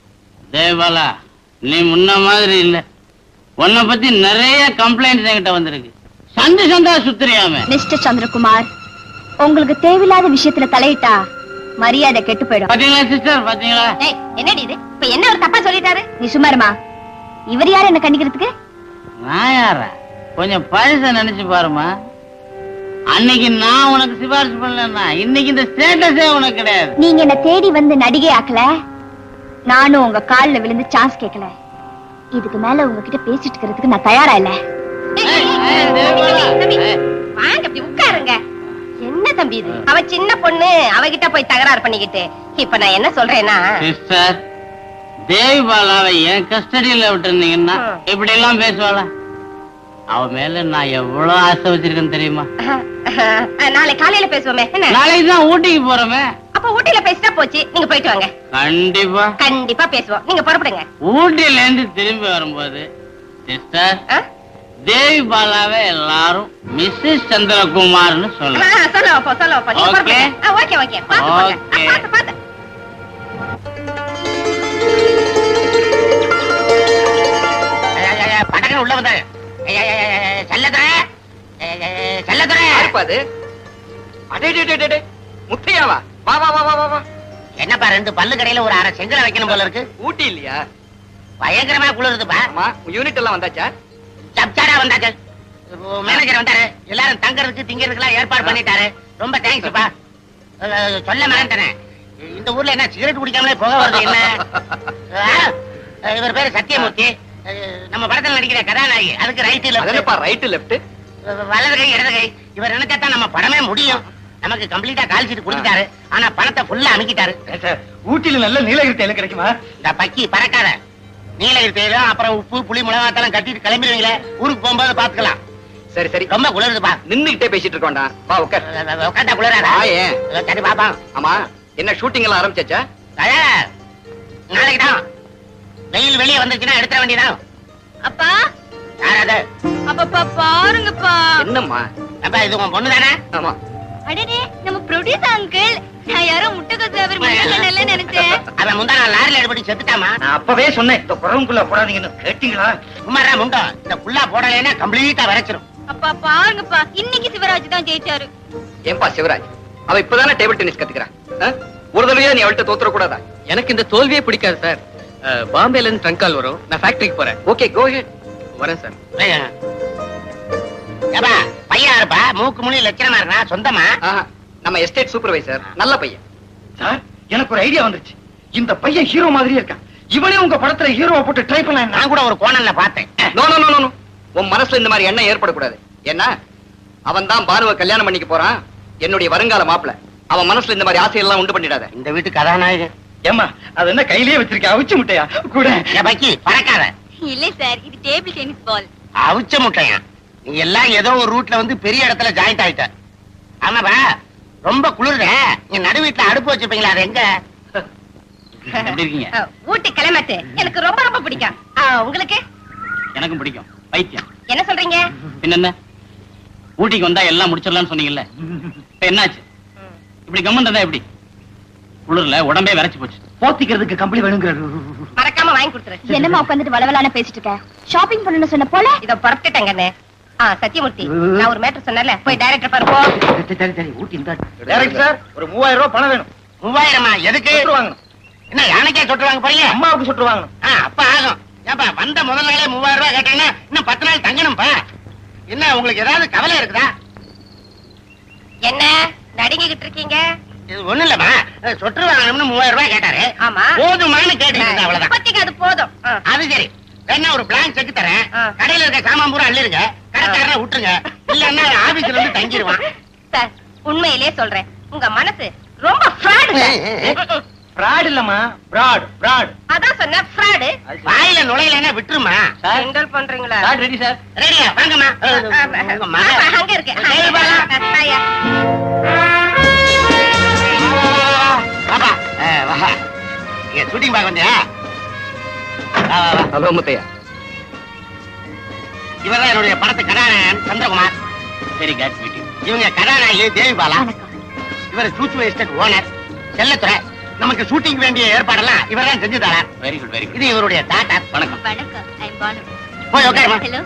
C: தேவாலா நீ முன்ன மாதிரி இல்ல உன்னை பத்தி நிறைய கம்ப்ளைண்ட்ஸ் என்கிட்ட வந்திருக்கு சந்து சந்தா சுத்துறியாம
B: மிஸ்டர் சந்திரகுமார் உங்களுக்கு தேவையில்லாத விஷயத்துல தலையிட்டா மரியாதை கெட்டு போயிடும்
C: பாத்தீங்களா சிஸ்டர் பாத்தீங்களா
D: ஏய் என்னடி இது இப்ப என்ன ஒரு தப்பா சொல்லிட்டாரு
B: நீ சும்மா இருமா இவர் யாரு என்ன கண்டிக்கிறதுக்கு
C: நான் யாரா கொஞ்சம் பழச நினைச்சு பாருமா அன்னைக்கு நான் உனக்கு சிபாரிசு பண்ணலன்னா இன்னைக்கு இந்த ஸ்டேட்டஸே உனக்கு கிடையாது
B: நீங்க என்ன தேடி வந்து நடிகை ஆக்கல நானும் உங்க கால்ல விழுந்து சான்ஸ் கேட்கல இதுக்கு மேல உங்ககிட்ட பேசிட்டு இருக்கிறதுக்கு நான் தயாரா இல்ல
D: ஏய்,
C: ஏய்,
D: ஏய்,
C: ஏய்,
D: ஏய்,
C: தேவபாலா,
D: தம்பி,
C: ஏய்.
D: வாங்க இப்படி உட்காருங்க என்ன தம்பி இது அவ சின்ன பொண்ணு அவகிட்ட போய் தகராறு பண்ணிக்கிட்டு இப்ப நான் என்ன சொல்றேன்னா
C: சிஸ்டர் தேவி பாலாவை என் கஸ்டடியில விட்டுருந்தீங்கன்னா
D: ஆ.
C: இப்படி எல்லாம் பேசுவாளா அவ மேல நான் எவ்வளவு ஆசை வச்சிருக்கேன்னு தெரியுமா
D: நாளை காலையில பேசுவோமே என்ன
C: நாளைக்கு தான் ஊட்டிக்கு போறோமே
D: அப்ப ஊட்டியில பேசிட்டா போச்சு நீங்க போயிட்டு வாங்க
C: கண்டிப்பா
D: கண்டிப்பா பேசுவோம் நீங்க புறப்படுங்க
C: ஊட்டில இருந்து திரும்பி வரும்போது சிஸ்டர்
D: ஆ?
C: தேவி பாலாவை எல்லாரும் மிஸ்ஸஸ் சந்திரகுமார்னு
D: ஆ,
C: சொல்லலாம்
D: சொல்லுவோம் போ, சொல்லுவோம் போ. நீங்க
C: Okay.
D: புறப்படுங்க. ஆ, ஓகே ஓகே பாத்து போங்க. ஆ,
C: Okay.
D: பாத்து பாத்து
A: படகு உள்ள வந்தாரு செல்லதுரை செல்லதுரை
G: யாருப்பா அது அடே டே, டே, டே, டே. முத்தையாவா வா வா வா வா வா வா
A: என்னப்பா ரெண்டு பல்லு கடையில ஒரு அரை செங்கலை வைக்கணும் போல இருக்கு
G: ஊட்டி இல்லையா
A: பயங்கரமா குளிருதுப்பா
G: ஆமா உன் யூனிட் எல்லாம் வந்தாச்சா
A: சப்சாடா வந்தாச்சு மேனேஜர் வந்தாரு எல்லாரும் தங்கறதுக்கு திங்கறதுக்கு ஏற்பாடு பண்ணிட்டாரு ரொம்ப தேங்க்ஸ்ப்பா சொல்ல மறந்துட்டேன் இந்த ஊர்ல என்ன சிகரெட் குடிக்காமலே போக வருது என்ன அஹ், இவர் பேரு சத்தியமூர்த்தி அஹ், நம்ம படத்துல நடிக்கிற கதாநாயகி அதுக்கு ரைட்
G: அதனப்பா ரைட் லெஃப்ட்
A: வலது கை இடது கை இவர் நினைச்சாதான் நம்ம படமே முடியும் நமக்கு கம்ப்ளீட்டா கால் சீட் கொடுத்துட்டாரு ஆனா பணத்தை ஃபுல்லா அமுக்கிட்டாரு
G: ஊட்டில நல்ல நீலகிரி தேயிலை கிடைக்குமா
A: இந்த பக்கி பறக்காத நீலகிரி தேயிலும் அப்புறம் உப்பு புளி மிளகாத்தெல்லாம் கட்டிட்டு கிளம்பிடுவீங்களே ஊருக்கு போகும்போது பாத்துக்கலாம்
G: சரி சரி
A: ரொம்ப குளிருதுப்பா
G: நின்னுகிட்டே பேசிட்டு இருக்கோம்டா வா உட்கார்
A: உட்காந்தா குளிராதா
G: வா, ஏன்?
A: சரி பாப்பா
G: ஆமா என்ன ஷூட்டிங் எல்லாம் ஆரம்பிச்சாச்சா
A: நாளைக்கு தான் வெயில் வெளியே வந்துச்சுன்னா எடுத்துட வேண்டியதான்
B: அப்பா
A: யாராவது
B: அப்பப்பா பாருங்கப்பா
G: என்னம்மா
A: அப்பா இது உன் பொண்ணு தானே
G: ஆமா
B: அடடே நம்ம ப்ரொடியூசர் அங்கிள் நான் யாரோ முட்டைக்கோசு அவர் முன்னாடி நினைச்சேன்
A: அவன் முந்தா நான் லாரில எடுபடி செத்துட்டாமா
G: நான் அப்பவே சொன்னேன் இந்த குறவுக்குள்ள போடாதீங்கன்னு கேட்டீங்களா
A: சும்மாரா முண்டோ இந்த புல்லா போடலைன்னா கம்ப்ளீட்டா வரைச்சிரும்
B: அப்பா பாருங்கப்பா இன்னைக்கு சிவராஜ் தான் ஜெயிச்சாரு
G: ஏன்பா சிவராஜ் அவ இப்பதானே டேபிள் டென்னிஸ் கத்துக்கிறான் ஆ? ஒரு தடவையா நீ அவள்கிட்ட தோத்துற கூடாதா
J: எனக்கு இந்த தோல்வியே பிடிக்காது சார் அஹ், பாம்பேல இருந்து ட்ரங்க் கால் வரும் நான் ஃபேக்டரிக்கு போறேன்
G: ஓகே கோ ஹெட்
J: வரேன் சார்
A: ஏப்பா பையன் யாருப்பா மூக்கு முனி லட்சணமா இருக்கா சொந்தமா
F: ஆஹா, நம்ம எஸ்டேட் சூப்பர்வைசர் நல்ல பையன்
G: சார் எனக்கு ஒரு ஐடியா வந்துருச்சு இந்த பையன் ஹீரோ மாதிரியே இருக்கான் இவனே உங்க படத்துல ஹீரோவை போட்டு ட்ரை பண்ண
A: நான் கூட ஒரு கோணல்ல பார்த்தேன்
F: நோ நோ நோ நோ உன் மனசுல இந்த மாதிரி எண்ணம் ஏற்படக்கூடாது என்ன அவன் தான் பானுவை கல்யாணம் பண்ணிக்க போறான் என்னுடைய வருங்கால மாப்பிள அவன் மனசுல இந்த மாதிரி ஆசையெல்லாம் உண்டு பண்ணிடாத
A: இந்த வீட்டு கதாநாயகன்
G: ஏமா அது என்ன கையிலேயே வச்சிருக்கேன் அவிச்சு முட்டையா கூட
A: ஏ பக்கி பறக்காத
B: இல்ல சார் இது டேபிள் டென்னிஸ் பால்
A: அவிச்ச முட்டையா நீ எல்லாம் ஏதோ ஒரு ரூட்ல வந்து பெரிய இடத்துல ஜாயிண்ட் ஆயிட்ட ஆமாப்பா ரொம்ப குளிர்த நீங்க நடு வீட்டுல அடுப்பு வச்சிருப்பீங்களா அது எங்க
C: எப்படி இருக்கீங்க
D: அஹ், ஊட்டி கிளம்பட்டு எனக்கு ரொம்ப ரொம்ப பிடிக்கும் அஹ், உங்களுக்கு
C: எனக்கும் பிடிக்கும் பைத்தியம்
D: என்ன சொல்றீங்க
C: பின்ன ஊட்டிக்கு வந்தா எல்லாம் முடிச்சிடலாம்னு சொன்னீங்கல்ல இப்ப என்னாச்சு இப்படி கம்மன் இருந்தா எப்படி குளிர்ல உடம்பே விரைச்சு போச்சு
G: போத்திக்கிறதுக்கு கம்பளி வேணுங்கிறாரு
D: மறக்காம வாங்கி கொடுத்துரு
B: என்னம்மா உட்காந்துட்டு வளவலான பேசிட்டு இருக்க ஷாப்பிங் பண்ணணும்னு சொன்ன போல
D: இத புறப்பட்டுட்டேங்கண்ணே ஆ சத்தியமூர்த்தி நான் ஒரு மேட்டர் சொன்னேன்ல போய் டைரக்டர் பாரு போ
G: சரி சரி ஊட்டி இந்த டைரக்ட் சார் ஒரு மூவாயிரம் ரூபாய் பணம் வேணும்
A: மூவாயிரமா எதுக்கு
G: சுட்டு வாங்கணும்
A: என்ன யானைக்கே சொட்டு வாங்க போறீங்க
G: அம்மாவுக்கு சுட்டு வாங்கணும்
A: ஆ, அப்ப ஆகும் ஏப்பா வந்த முதல் நாளே மூவாயிரம் ரூபாய் கேட்டீங்கன்னா இன்னும் பத்து நாள் தங்கணும்ப்பா என்ன உங்களுக்கு ஏதாவது கவலை இருக்குதா
D: என்ன நடுங்கிக்கிட்டு இருக்கீங்க
A: இது ஒண்ணு இல்லம்மா சொட்டு வாங்கணும்னு மூவாயிரம் ரூபாய் கேட்டாரு
D: ஆமா
A: போதுமான்னு கேட்டுக்கிட்டு அவ்வளவுதான்
D: இப்போதைக்கு அது போதும் ஆ.
A: அது சரி வேணா ஒரு பிளான் செக் தரேன்
D: ஆ.
A: கடையில இருக்க சாமான் பூரா அள்ளிருங்க கடைக்காரனை விட்டுருங்க இல்லன்னா ஆபீஸ்ல இருந்து தங்கிடுவான்
D: சார் உண்மையிலே சொல்றேன் உங்க மனசு ரொம்ப ஃப்ராடு
G: பிராட் இல்லம்மா பிராட் பிராட்
D: அதான் சொன்ன ஃப்ராடு
A: வாயில நுழையலன்னா விட்டுருமா
C: சார்
D: கிண்டல் பண்றீங்களா
C: சார் ரெடி சார்
A: ரெடியா வாங்கம்மா
D: ஆ, ஆ,
A: உங்க
D: ஆ,
A: மகன்.
D: அங்க இருக்கு
A: சரி, பாலா.
D: ஐயா.
A: பாப்பா ஆ, வா இங்க ஷூட்டிங் பார்க்க வந்தியா வா, வா, வா.
F: ஹலோ முத்தையா
A: இவர்தான் என்னுடைய படத்து கதாநாயகன் சந்திரகுமார்
C: வெரி கேட் மீட்டிங்
A: இவங்க கதாநாயகி தேவி பாலா இவர் சூச்சு எஸ்டேட் ஓனர் செல்லத்துறை நமக்கு ஷூட்டிங் வேண்டிய ஏற்பாடெல்லாம் இவர்தான் செஞ்சு தரார்
C: வெரி குட் வெரி குட்
A: இது இவருடைய டாட்டா
C: வணக்கம்
B: வணக்கம் ஐம் பானு
A: போய் உட்காருமா
B: ஹலோ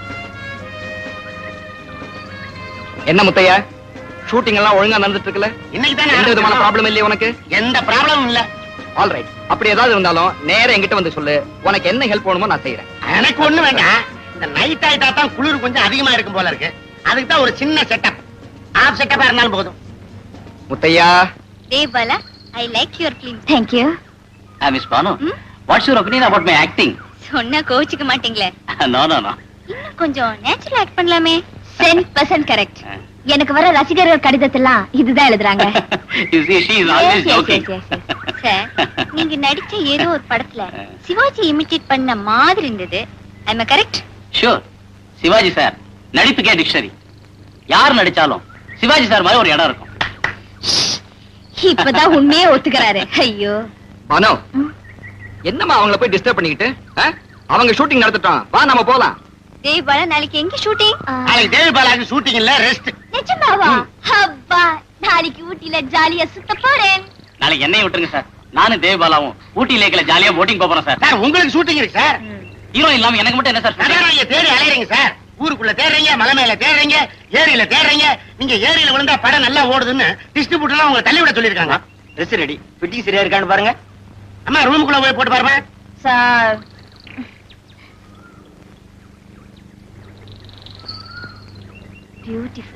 F: என்ன முத்தையா ஷூட்டிங் எல்லாம் ஒழுங்கா நடந்துட்டு இருக்குல்ல
A: இன்னைக்கு தானே
F: எந்த விதமான
A: ஆரம்பிச்சோம்.
F: ப்ராப்ளம் இல்லையா உனக்கு
A: எந்த ப்ராப்ளமும் இல்ல
F: ஆல் ரைட் அப்படி ஏதாவது இருந்தாலும் நேரா என்கிட்ட வந்து சொல்லு உனக்கு என்ன ஹெல்ப் வேணுமோ நான் செய்யறேன்
A: எனக்கு ஒண்ணு வேண்டாம் இந்த நைட் ஆயிட்டா தான் குளிர் கொஞ்சம் அதிகமா இருக்கும் போல இருக்கு அதுக்கு தான் ஒரு சின்ன செட்டப் ஆஃப் செட்டப்பா இருந்தாலும் போதும்
F: முத்தையா
B: தேவாலா I like your film thank you
C: miss Banu
B: ம்?
C: What's your opinion about my acting
B: சொன்னா கோவிச்சுக்க மாட்டீங்களே
C: நோ நோ நோ
B: இன்னும் கொஞ்சம் நேச்சுரல் ஆக்ட் பண்ணலாமே டென் பர்சன்ட் கரெக்ட் எனக்கு வர ரசிகர்கள் கடிதத்தெல்லாம் இதுதான் எழுதுறாங்க
C: you see she is always joking
B: sir நீங்க நடிச்ச ஏதோ ஒரு படத்துல சிவாஜி இமிட்டேட் பண்ண மாதிரி இருந்தது I correct
C: sure Sivaji sir நடிப்புக்கே டிக்ஷனரி யார் நடிச்சாலும் சிவாஜி சார் மாதிரி ஒரு இடம் இருக்கும்
B: இப்பதான் உண்மையே ஒத்துக்கிறாரு ஐயோ
F: பானு
B: ம்.
F: என்னம்மா அவங்கள போய் டிஸ்டர்ப் பண்ணிக்கிட்டு ஆ? அவங்க ஷூட்டிங் நடத்திட்டோம் வா நம்ம போலாம்
B: தேவ் பாலா நாளைக்கு எங்க ஷூட்டிங்
A: நாளைக்கு தேவி பாலாக்கு ஷூட்டிங் இல்ல ரெஸ்ட்
B: நிஜமாவா அப்பா நாளைக்கு ஊட்டில ஜாலியா சுத்த போறேன்
C: நாளைக்கு என்னையும் விட்டுருங்க சார் நானும் தேவபாலாவும் ஊட்டி லேக்ல ஜாலியா போட்டிங் போறோம் சார்
A: சார் உங்களுக்கு ஷூட்டிங் இருக்கு சார்
C: ஹீரோ இல்லாம எனக்கு மட்டும் என்ன சார் shooting?
A: கதாநாயகியை தேடி அலையறீங்க சார் ஊருக்குள்ள தேடுறீங்க மலை மேல தேடுறீங்க ஏரியில தேடுறீங்க நீங்க ஏரியில விழுந்தா படம் நல்லா ஓடுதுன்னு டிஸ்ட்ரிபியூட்டர் எல்லாம் உங்களை தள்ளி விட சொல்லிருக்காங்க
C: ட்ரெஸ் ரெடி ஃபிட்டிங் சரியா இருக்கான்னு பாருங்க
A: அம்மா ரூமுக்குள்ள போய் போட்டு பாருமா
B: சார் பியூட்டிஃபுல்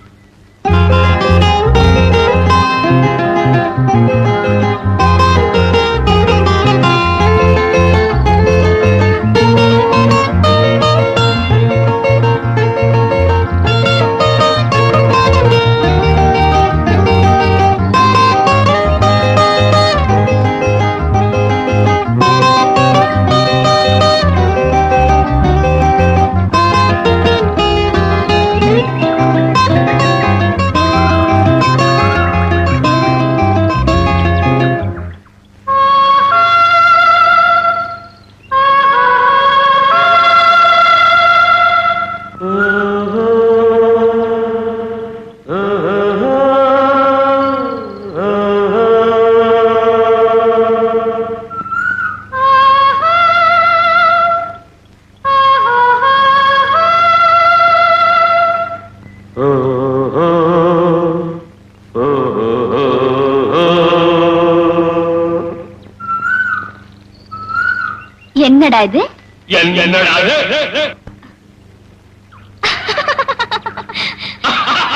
B: என்னடா இது
I: என்னடா அது?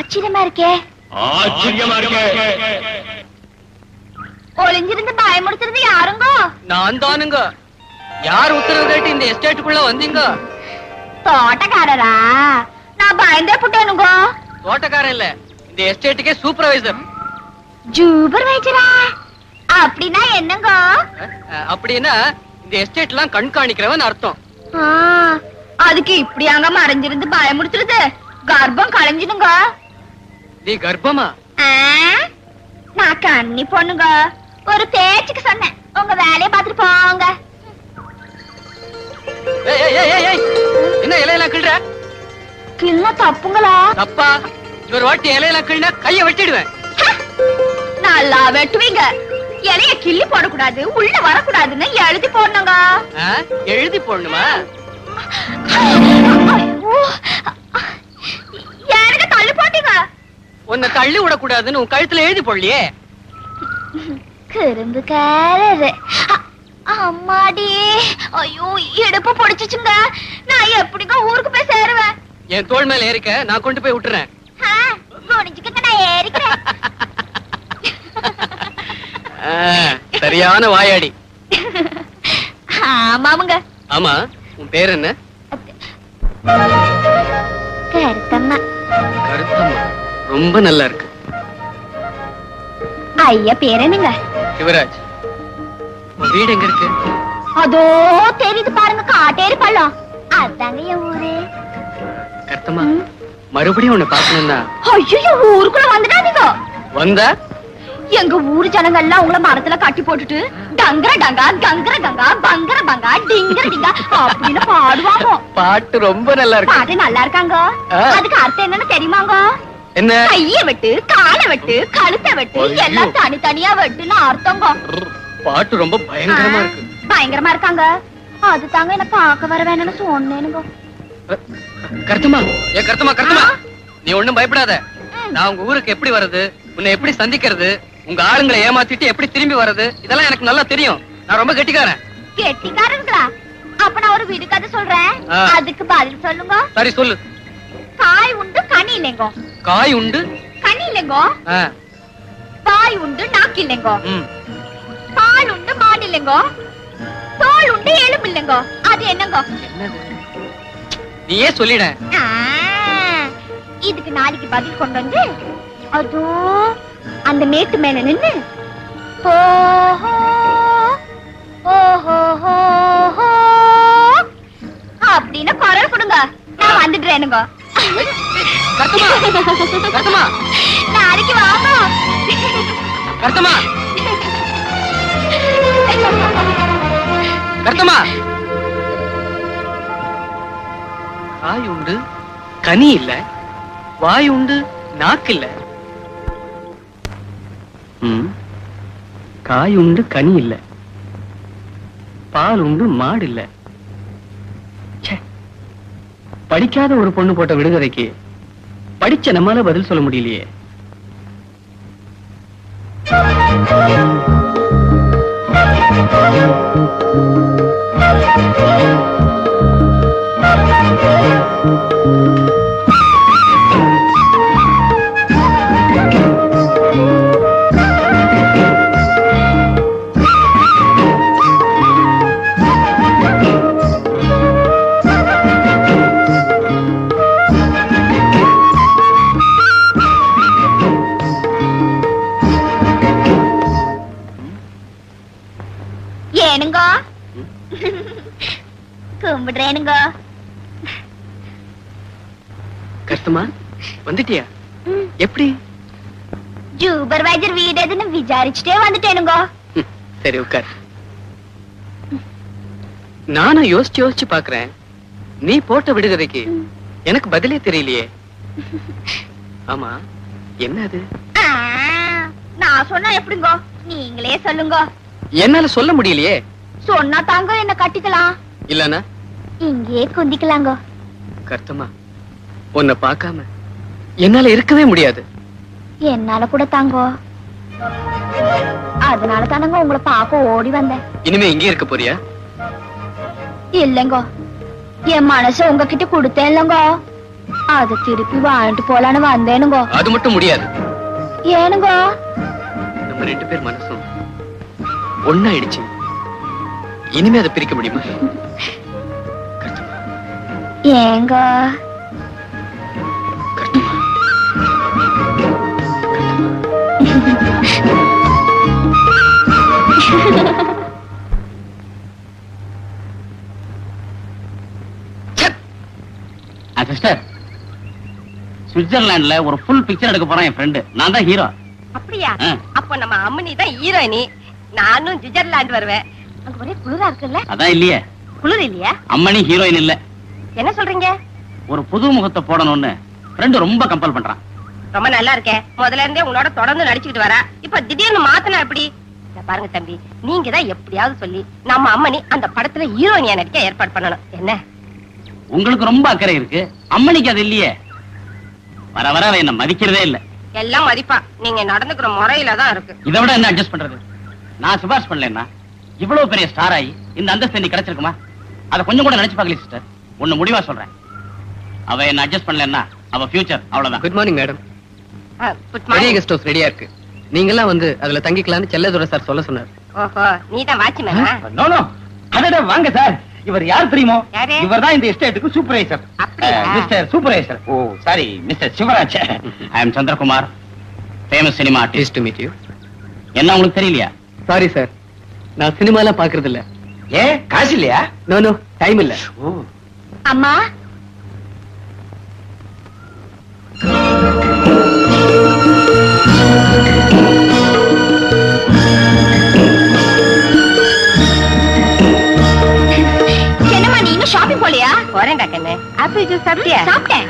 B: ஆச்சரியமா இருக்கே
I: ஆச்சரியமா இருக்கு
B: ஒளிஞ்சிருந்து பயமுடுத்துறது யாருங்கோ
J: நான் தானுங்க யார் உத்தரவு கேட்டு இந்த எஸ்டேட்டுக்குள்ள வந்தீங்க
B: தோட்டக்காரரா நான் பயந்தே புட்டேனுங்கோ
J: தோட்டக்காரன் இல்ல இந்த எஸ்டேட்டுக்கே சூப்பர்வைசர்
B: ஜூபர் வைச்சரா அப்படின்னா என்னங்கோ
J: அப்படின்னா இந்த எஸ்டேட் எல்லாம் கண்காணிக்கிறவன் அர்த்தம்
B: ஆ, அதுக்கு இப்படியாங்க மறைஞ்சிருந்து பயமுடுத்துறது கர்ப்பம் களைஞ்சிடுங்க
J: நீ கர்ப்பமா
B: ஆ, நான் கண்ணி பொண்ணுங்க ஒரு பேச்சுக்கு சொன்னேன் உங்க வேலையை பார்த்துட்டு போங்க
J: ஏய், ஏய், ஏய், ஏய், ஏய். என்ன இலையெல்லாம் கிள்ற
B: கிள்ள தப்புங்களா
J: தப்பா ஒரு வாட்டி இலையெல்லாம் கிள்னா கைய வெட்டிடுவேன்
B: நல்லா வெட்டுவீங்க இலைய கிள்ளி போடக்கூடாது உள்ள வரக்கூடாதுன்னு எழுதி போடணுங்க
J: ஆ? எழுதி போடணுமா
B: ஐயோ, எனக்கு தள்ளி போட்டீங்க
J: உன்னை தள்ளி விடக்கூடாதுன்னு உன் கழுத்துல எழுதி போடலையே
B: குறும்புக்காரரு அ- அம்மாடி ஐயோ இடுப்பு பிடிச்சிச்சுங்க நான் எப்படிங்க ஊருக்கு போய் சேருவேன்
J: என் தோள் மேல ஏறிக்க நான் கொண்டு போய் விட்டுறேன்
B: ஆ, குனிஞ்சுக்கங்க நான் ஏறிக்கிறேன்
J: ஆ, சரியான வாயாடி
B: ஆமாமுங்க
J: ஆமா உன் பேர் என்ன
B: கருத்தம்மா
J: கருத்தம்மா ரொம்ப நல்லா இருக்கு
B: ஐயா பேர் என்னங்க
J: சிவராஜ் உன் வீடு எங்க இருக்கு
B: அதோ தெரியுது பாருங்க காட்டேரி பள்ளம் அதாங்க என் ஊரு
J: கருத்தம்மா மறுபடியும் உன்னை பார்க்கணும்னா
B: ஐயோ ஊருக்குள்ள வந்துடாதீங்க
J: வந்தா
B: எங்க ஊரு ஜனங்க எல்லாம் உங்கள மரத்துல கட்டி போட்டுட்டு டங்கர டங்கா கங்கர கங்கா பங்கர பங்கா டிங்கர டிங்கா அப்படின்னு பாடுவாங்க
J: பாட்டு ரொம்ப நல்லா இருக்கு
B: பாட்டு நல்லா இருக்காங்க
J: ஆ.
B: அதுக்கு அர்த்தம் என்னன்னு தெரியுமாங்க
J: என்ன
B: கைய வெட்டு காலை வெட்டு கழுத்தை வெட்டு
J: ஐயோ.
B: எல்லாம் தனித்தனியா வெட்டுன்னு அர்த்தங்க
J: பாட்டு ரொம்ப பயங்கரமா
B: ஆ,
J: இருக்கு
B: பயங்கரமா இருக்காங்க அது தாங்க என்ன பார்க்க வர வேணும்னு சொன்னேனுங்க
J: கருத்தம்மா ஏ கருத்தம்மா கருத்தம்மா நீ ஒண்ணும் பயப்படாத நான் உங்க ஊருக்கு எப்படி வர்றது உன்னை எப்படி சந்திக்கிறது உங்க ஆளுங்களை ஏமாத்திட்டு எப்படி திரும்பி வர்றது இதெல்லாம் எனக்கு நல்லா தெரியும் நான் ரொம்ப கெட்டிக்காரன்
B: கெட்டிக்காரங்களா அப்ப நான் ஒரு வீடு கதை சொல்றேன்
J: ஆ.
B: அதுக்கு பதில் சொல்லுங்க
J: சரி சொல்லு
B: காய் உண்டு கனி இல்லைங்கோ
J: காய் உண்டு
B: கனி இல்லைங்கோ
J: ஆ,
B: பாய் உண்டு நாக்கு இல்லைங்கோ
J: ம்.
B: பால் உண்டு மாடு இல்லைங்கோ தோல் உண்டு எலும்பு இல்லைங்கோ அது என்னங்கோ
J: நீயே சொல்லிட
B: ஆ, இதுக்கு நாளைக்கு பதில் கொண்டு வந்து அதோ அந்த மேட்டு மேல நின்னு ஓஹோ ஓஹோ ஹோ அப்படின்னு குரல் கொடுங்க நான் வந்துடுறேனுங்க
J: கருத்தம்மா கருத்தம்மா
B: நாளைக்கு வாங்க
J: கருத்தம்மா கருத்தம்மா காய் உண்டு கனி இல்ல வாய் உண்டு நாக்கு இல்ல ம். காய் உண்டு கனி இல்ல பால் உண்டு மாடு இல்ல ச்சே. படிக்காத ஒரு பொண்ணு போட்ட விடுகதைக்கு படிச்ச நம்மால பதில் சொல்ல முடியலையே
B: ஏனுங்க கும்பிடுறேனுங்க
J: கஷ்டமா வந்துட்டியா
B: ம்.
J: எப்படி
B: சூப்பர்வைசர் வீடு எதுன்னு விசாரிச்சுட்டே வந்துட்டேனுங்க
J: ம், சரி உட்கார் நானும் யோசிச்சு யோசிச்சு பாக்குறேன் நீ போட்ட விடுகதைக்கு எனக்கு பதிலே தெரியலையே ஆமா என்ன அது
B: ஆ, நான் சொன்னா எப்படிங்க நீங்களே சொல்லுங்க
J: என்னால சொல்ல முடியலையே
B: சொன்னா தாங்க என்ன கட்டிக்கலாம்
J: இல்லனா
B: இங்கேயே குந்திக்கலாங்க
J: கர்த்தமா உன்னை பார்க்காம என்னால இருக்கவே முடியாது
B: என்னால கூட தாங்கோ அதனால தானங்க உங்களை பார்க்க ஓடி வந்தேன்
J: இனிமே இங்கே இருக்க போறியா
B: இல்லைங்கோ என் மனச உங்ககிட்ட கொடுத்தேன் இல்லைங்கோ அது திருப்பி வாங்கிட்டு போலான்னு வந்தேனுங்கோ
J: அது மட்டும் முடியாது
B: ஏனுங்கோ
J: நம்ம ரெண்டு பேர் மனசும் ஒன்னாயிடுச்சு இனிமே அதை பிரிக்க முடியுமா
B: ஏங்க
C: சிஸ்டர் சுவிட்சர்லாந்துல ஒரு ஃபுல் பிக்சர் எடுக்க போறான் என் ஃப்ரெண்டு நான் தான் ஹீரோ
D: அப்படியா அப்ப நம்ம அம்மனி தான் ஹீரோயினி நானும் சுவிட்சர்லாந்து வருவேன் அங்க ஒரே குளிரா இருக்குல்ல
C: அதான் இல்லையே
D: குளிர் இல்லையா
C: அம்மனி ஹீரோயின் இல்ல
D: என்ன சொல்றீங்க
C: ஒரு புது முகத்தை போடணும்னு ஃப்ரெண்டு ரொம்ப கம்பல் பண்றான்
D: ரொம்ப நல்லா இருக்கே முதல்ல இருந்தே உங்களோட தொடர்ந்து நடிச்சுக்கிட்டு வரா இப்ப திடீர்னு மாத்தினா எப்படி இத பாருங்க தம்பி நீங்க தான் எப்படியாவது சொல்லி நம்ம அம்மனி அந்த படத்துல ஹீரோயினியா நடிக்க ஏற்பாடு பண்ணணும் என்ன
C: உங்களுக்கு ரொம்ப அக்கறை இருக்கு அம்மனிக்கு அது இல்லையே வர வர அவ என்ன மதிக்கிறதே இல்ல
D: எல்லாம் மதிப்பா நீங்க நடந்துக்கிற முறையில தான் இருக்கு
C: இதை விட என்ன அட்ஜஸ்ட் பண்றது நான் சிபாரிசு பண்ணலன்னா இவ்வளவு பெரிய ஸ்டார் ஆகி இந்த அந்தஸ்து நீ கிடைச்சிருக்குமா அதை கொஞ்சம் கூட நினைச்சு பார்க்கல சிஸ்டர் ஒண்ணு முடிவா சொல்றேன் அவ என்ன அட்ஜஸ்ட் பண்ணலன்னா அவ ஃபியூச்சர் அவ்வளவுதான்
J: குட் மார்னிங் மேடம்
D: குட்
J: பெரிய கெஸ்ட் ஹவுஸ் ரெடியா இருக்கு நீங்கெல்லாம் வந்து அதுல தங்கிக்கலாம்னு செல்லதுரை சார் சொல்ல சொன்னார்
D: ஓஹோ நீ தான் வாட்ச்மேனா
G: நோ நோ அடடா வாங்க சார் இவர் யார் தெரியுமோ
D: யாரு?
G: இவர் தான் இந்த எஸ்டேட்டுக்கு சூப்பர்வைசர்
D: அப்படியா?
G: Mister supervisor oh sorry mister Sivaraj
C: I am Chandrakumar famous cinema
J: please
C: artist
J: to meet you
C: என்ன உங்களுக்கு தெரியலையா
J: சாரி சார் நான் சினிமாலாம் பாக்குறது இல்ல
G: ஏ காசு இல்லையா
J: நோ நோ டைம் இல்ல
G: ஓ
B: அம்மா என்னம்மா நீ இன்னும் ஷாப்பிங் போலையா
D: போறேன்டா கண்ணு ஆப்பிள் ஜூஸ் சாப்பிட்டியா
B: சாப்பிட்டேன்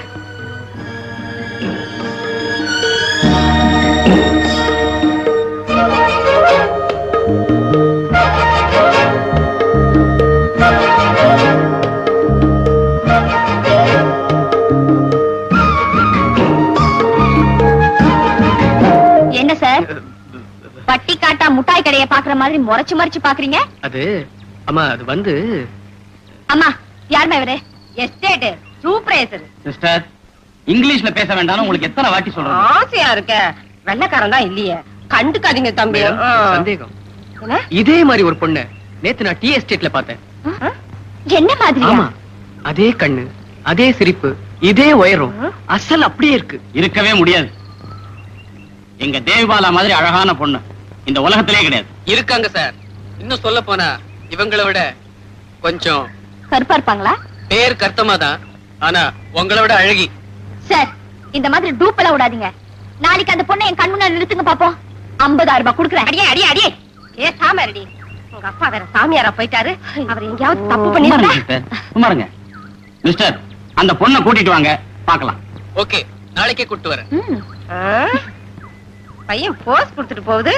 B: என்ன சார் பட்டி காட்டா முட்டாய் கடையை பாக்குற மாதிரி முறைச்சு முறைச்சு பாக்குறீங்க
J: அது அம்மா அது வந்து
B: அம்மா யாருமா இவரு
D: எஸ்டேட் சூப்பர்வைசர்
C: சிஸ்டர் இங்கிலீஷ்ல பேச வேண்டாம்னு உங்களுக்கு எத்தனை வாட்டி சொல்றேன்
D: ஆசையா இருக்க வெள்ளக்காரன் தான் இல்லையே கண்டுக்காதீங்க தம்பி
J: மேடம்,
D: ஆ.
J: சந்தேகம்
D: என்ன?
J: இதே மாதிரி ஒரு பொண்ணு நேத்து நான் டி எஸ்டேட்ல பார்த்தேன்
B: என்ன மாதிரியா
J: ஆமா அதே கண்ணு அதே சிரிப்பு இதே உயரம் அசல் அப்படியே இருக்கு
C: இருக்கவே முடியாது எங்க தேவிபாலா மாதிரி அழகான பொண்ணு இந்த உலகத்திலே கிடையாது
J: இருக்காங்க சார் இன்னும் சொல்ல போனா இவங்களை விட கொஞ்சம்
B: கருப்பா இருப்பாங்களா
J: பேர் கர்த்தமா தான் ஆனா உங்களை விட அழகி
B: சார் இந்த மாதிரி டூப் எல்லாம் விடாதீங்க நாளைக்கு அந்த பொண்ணை என் கண் முன்னாடி நிறுத்துங்க பாப்போம் ஐம்பதாயிரம் ரூபாய் கொடுக்குறேன்
D: அடியே அடியே அடியே ஏ சாமியாரடி உங்க அப்பா வேற சாமியாரா போயிட்டாரு அவர் எங்கேயாவது தப்பு பண்ணிருந்தா
C: சிஸ்டர் சும்மாருங்க மிஸ்டர் அந்த பொண்ணை கூட்டிட்டு வாங்க பார்க்கலாம்
J: ஓகே நாளைக்கே கூட்டு வரேன்
B: ம்.
D: ஆ? பையன் போஸ் கொடுத்துட்டு போகுது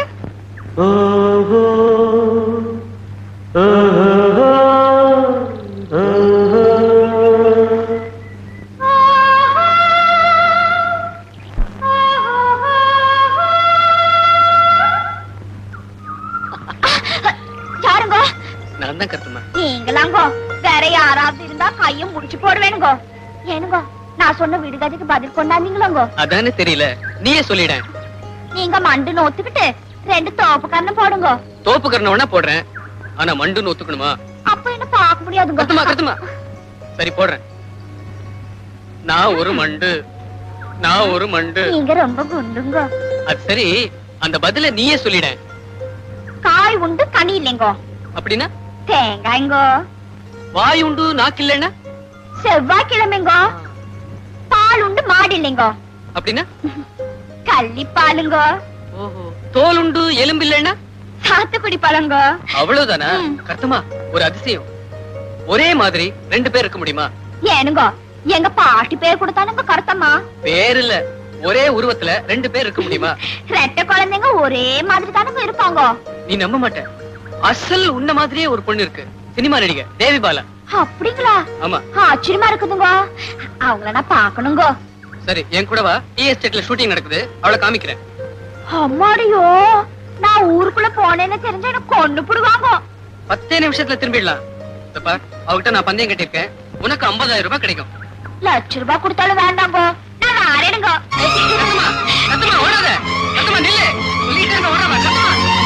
B: யாருங்க
J: நான் தான் கர்த்தமா
B: நீங்களாங்கோ வேற யாராவது இருந்தா கையும் முடிச்சு போடுவேனுங்க ஏனுங்க நான் சொன்ன விடுகதைக்கு பதில் கொண்டாந்தீங்களாங்கோ
J: அதானே தெரியல நீயே சொல்லிட
B: நீங்க மண்டுன்னு ஒத்துக்கிட்டு ரெண்டு தோப்பு கண்ணு போடுங்க
J: தோப்பு கரணவனா போடுறேன் ஆனா மண்டுன்னு ஒத்துக்கணுமா
B: அப்ப என்ன பார்க்க முடியாதுங்க
J: கத்துமா கத்துமா சரி போடுறேன் நான் ஒரு மண்டு நான் ஒரு மண்டு
B: நீங்க ரொம்ப குண்டுங்க
J: அது சரி அந்த பதில நீயே சொல்லிட
B: காய் உண்டு கனி இல்லைங்கோ
J: அப்படின்னா
B: தேங்காய்ங்கோ
J: வாய் உண்டு நாக்கு இல்லைன்னா
B: செவ்வாய்க்கிழமைங்கோ பால் உண்டு மாடு இல்லைங்கோ
J: அப்படின்னா
B: கள்ளி பாலுங்கோ
J: ஓஹோ தோல் உண்டு எலும்பு இல்லைன்னா
B: சாத்துக்குடி பழங்கோ
J: அவ்வளவுதானா
B: ம்.
J: கர்த்தமா ஒரு அதிசயம் ஒரே மாதிரி ரெண்டு பேர் இருக்க முடியுமா
B: ஏனுங்கோ எங்க பாட்டி பேர் கொடுத்தானுங்க கருத்தம்மா
J: பேர் இல்ல ஒரே உருவத்துல ரெண்டு பேர் இருக்க முடியுமா
B: ரெட்டை குழந்தைங்க ஒரே மாதிரி தானுங்க இருப்பாங்க
J: நீ நம்ப மாட்ட அசல் உன்ன மாதிரியே ஒரு பொண்ணு இருக்கு சினிமா நடிகை தேவி பாலா
B: அப்படிங்களா
J: ஆமா
B: ஆச்சரியமா இருக்குதுங்க அவங்கள நான் பாக்கணுங்க
J: சரி என் கூட வா டி எஸ்டேட்ல ஷூட்டிங் நடக்குது அவளை காமிக்கிறேன்
B: அம்மாடியோ நான் ஊருக்குள்ள போனேன்னு தெரிஞ்சா எனக்கு கொண்டு போடுவாங்க
J: பத்தே நிமிஷத்துல திரும்பிடலாம் இதோ பார் அவகிட்ட நான் பந்தயம் கட்டியிருக்கேன் உனக்கு 50000 ரூபாய் கிடைக்கும்
B: லட்ச ரூபாய் கொடுத்தாலும் வேண்டாங்க நான் வாரேனுங்க
J: சத்தமா ஓடாத சத்தமா நில்லு சொல்லிட்டே இருக்க ஓடாம சத்தமா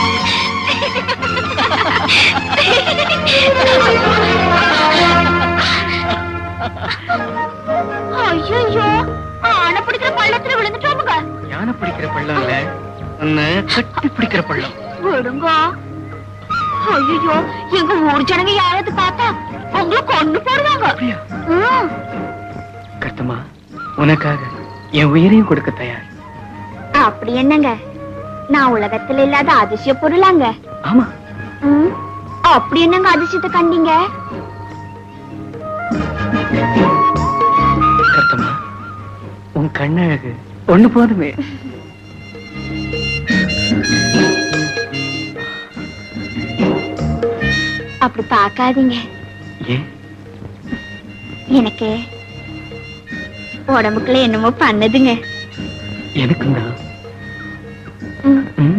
B: ஐயோ ஆனை பிடிக்கிற பள்ளத்துல விழுந்துட்டோமுங்க
J: யானை பிடிக்கிற பள்ளம் இல்ல உன்னை கட்டி பிடிக்கிற பள்ளம்
B: விடுங்க ஐயோ எங்க ஊர் ஜனங்க யாராவது பார்த்தா உங்களை கொண்டு போடுவாங்க
J: அப்படியா
B: ம்.
J: கர்த்தமா உனக்காக என் உயிரையும் கொடுக்க தயார்
B: அப்படி என்னங்க நான் உலகத்துல இல்லாத அதிசய பொருளாங்க
J: ஆமா
B: ம். அப்படி என்னங்க அதிசயத்தை கண்டீங்க
J: கர்த்தமா உன் கண்ணழகு ஒண்ணு போதுமே
B: அப்படி பார்க்காதீங்க
J: ஏன்
B: எனக்கு உடம்புக்குள்ள என்னமோ பண்ணுதுங்க
J: எனக்கும் தான்
B: ம்.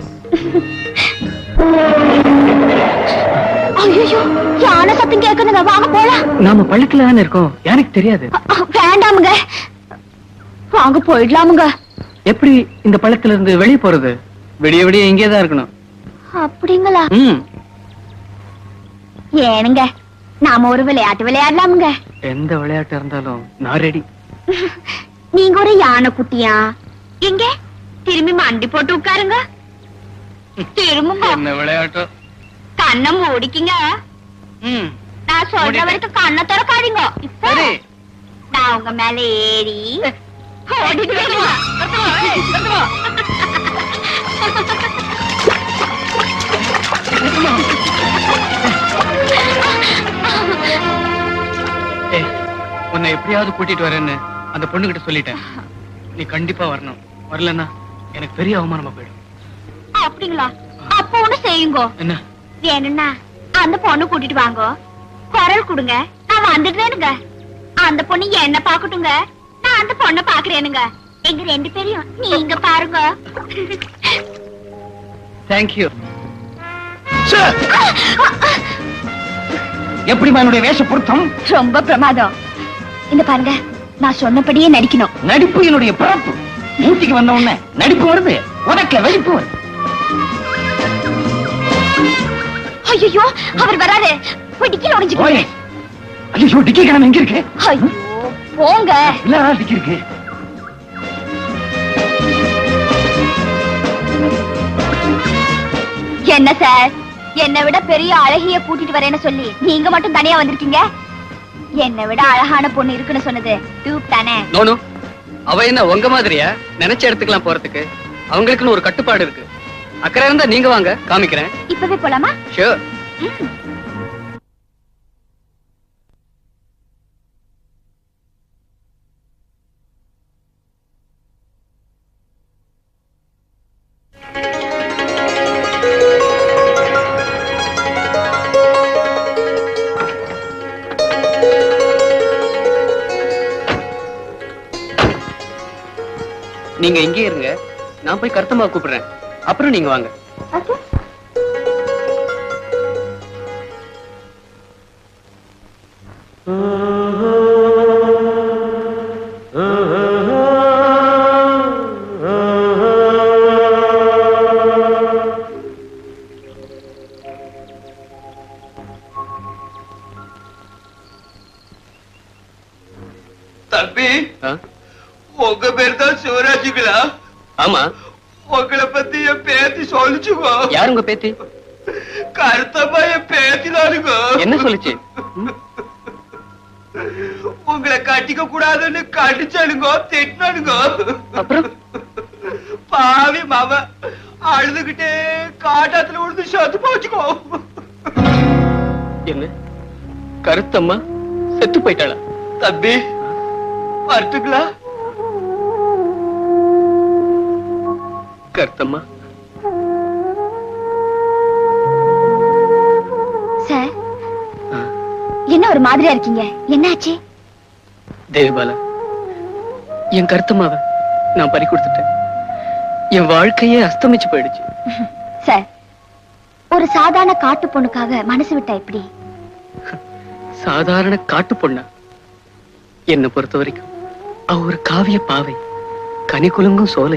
B: ஐயோ யானை சத்தம் கேக்குதுங்க வாங்க போலாம்
J: நாம பள்ளத்துல தானே இருக்கோம் எனக்கு தெரியாது
B: அ, அ, வேண்டாமுங்க வாங்க போயிடலாமுங்க
J: எப்படி இந்த பள்ளத்துல இருந்து வெளியே போறது விடிய விடிய இங்கே தான் இருக்கணும்
B: அப்படிங்களா
J: ம்
B: ஏனுங்க நாம ஒரு விளையாட்டு விளையாடலாமுங்க
J: எந்த விளையாட்டு இருந்தாலும் நான் ரெடி
B: நீங்க ஒரு யானை குட்டியா எங்க திரும்பி மண்டி போட்டு உட்காருங்க திரும்புங்க
J: என்ன விளையாட்டு
B: கண்ணை மூடிக்கிங்க
J: ம்
B: நான் சொல்ற
J: மூடிட்டேன்.
B: வரைக்கும் கண்ணை திறக்காதீங்க இப்போ
J: சரி
B: நான் உங்க மேல ஏறி ஓடிடுவேங்க.
J: ஏய் உன்னை எப்படியாவது கூட்டிட்டு வரேன்னு அந்த பொண்ணுகிட்ட சொல்லிட்டேன் நீ கண்டிப்பா வரணும் வரலன்னா எனக்கு பெரிய அவமானமா போயிடும்
B: அப்படிங்களா அப்ப ஒண்ணு செய்யுங்க
J: என்ன
B: வேணும்னா அந்த பொண்ணு கூட்டிட்டு வாங்க குரல் கொடுங்க நான் வந்துடுறேனுங்க அந்த பொண்ணு என்ன பாக்கட்டுங்க நான் அந்த பொண்ணை பாக்குறேனுங்க எங்க ரெண்டு பேரையும் நீங்க பாருங்க
J: தேங்க்யூ
G: சார் எப்படிமா என்னுடைய வேஷ பொருத்தம்
B: ரொம்ப பிரமாதம் இந்த பாருங்க நான் சொன்னபடியே நடிக்கணும்
G: நடிப்பு என்னுடைய பிறப்பு மூர்த்திக்கு வந்த உடனே நடிப்பு வருது உனக்குல வெடிப்பு வருது
B: ஐயோ அவர் வராரு போய் டிக்கில
G: ஓய்
B: ஒளிஞ்சுக்கோங்க
G: ஐயோ டிக்கி கிழமை எங்க இருக்கு
B: ஐயோ போங்க
G: இல்ல டிக்கி இருக்கு
B: என்ன சார் என்னை விட பெரிய அழகிய கூட்டிட்டு வரேன்னு சொல்லி நீங்க மட்டும் தனியா வந்திருக்கீங்க என்னை விட அழகான பொண்ணு இருக்குன்னு சொன்னது டூப் தானே
J: நோனு அவ என்ன உங்க மாதிரியா நினைச்ச இடத்துக்குலாம் போறதுக்கு அவங்களுக்குன்னு ஒரு கட்டுப்பாடு இருக்கு அக்கறை இருந்தா நீங்க வாங்க காமிக்கிறேன்
B: இப்பவே போலாமா
J: ஷூர் நீங்க இங்கே இருங்க நான் போய் கருத்தமா கூப்பிடுறேன் அப்புறம் நீங்க வாங்க
I: தம்பி
J: ஆ?
I: உங்க பேர் தான் சிவராஜுங்களா
J: ஆமா
I: உங்களை பத்தி என் பேத்தி சொல்லிச்சுக்கோ
J: யார் உங்க பேத்தி
I: கருத்தம்மா என் பேத்தி தானுங்க
J: என்ன சொல்லுச்சு
I: உங்களை கட்டிக்க கூடாதுன்னு கடிச்சானுங்க திட்டினானுங்க
J: அப்புறம்
I: பாவி மாம அழுதுகிட்டே காட்டாத்துல விழுந்து சத்து போச்சுக்கோ
J: என்ன கருத்தம்மா செத்து போயிட்டாளா
I: தம்பி வரட்டுங்களா
J: கருத்தம்மா
B: சார் என்ன ஒரு மாதிரியா இருக்கீங்க என்னாச்சு
J: தேவிபாலா என் கருத்தம்மாவ நான் பறி கொடுத்துட்டேன் என் வாழ்க்கையே அஸ்தமிச்சு போயிடுச்சு
B: சார் ஒரு சாதாரண காட்டு பொண்ணுக்காக மனசு விட்டா எப்படி
J: சாதாரண காட்டு பொண்ணா என்னை பொறுத்த வரைக்கும் அவ ஒரு காவிய பாவை கனி குலுங்கும் சோலை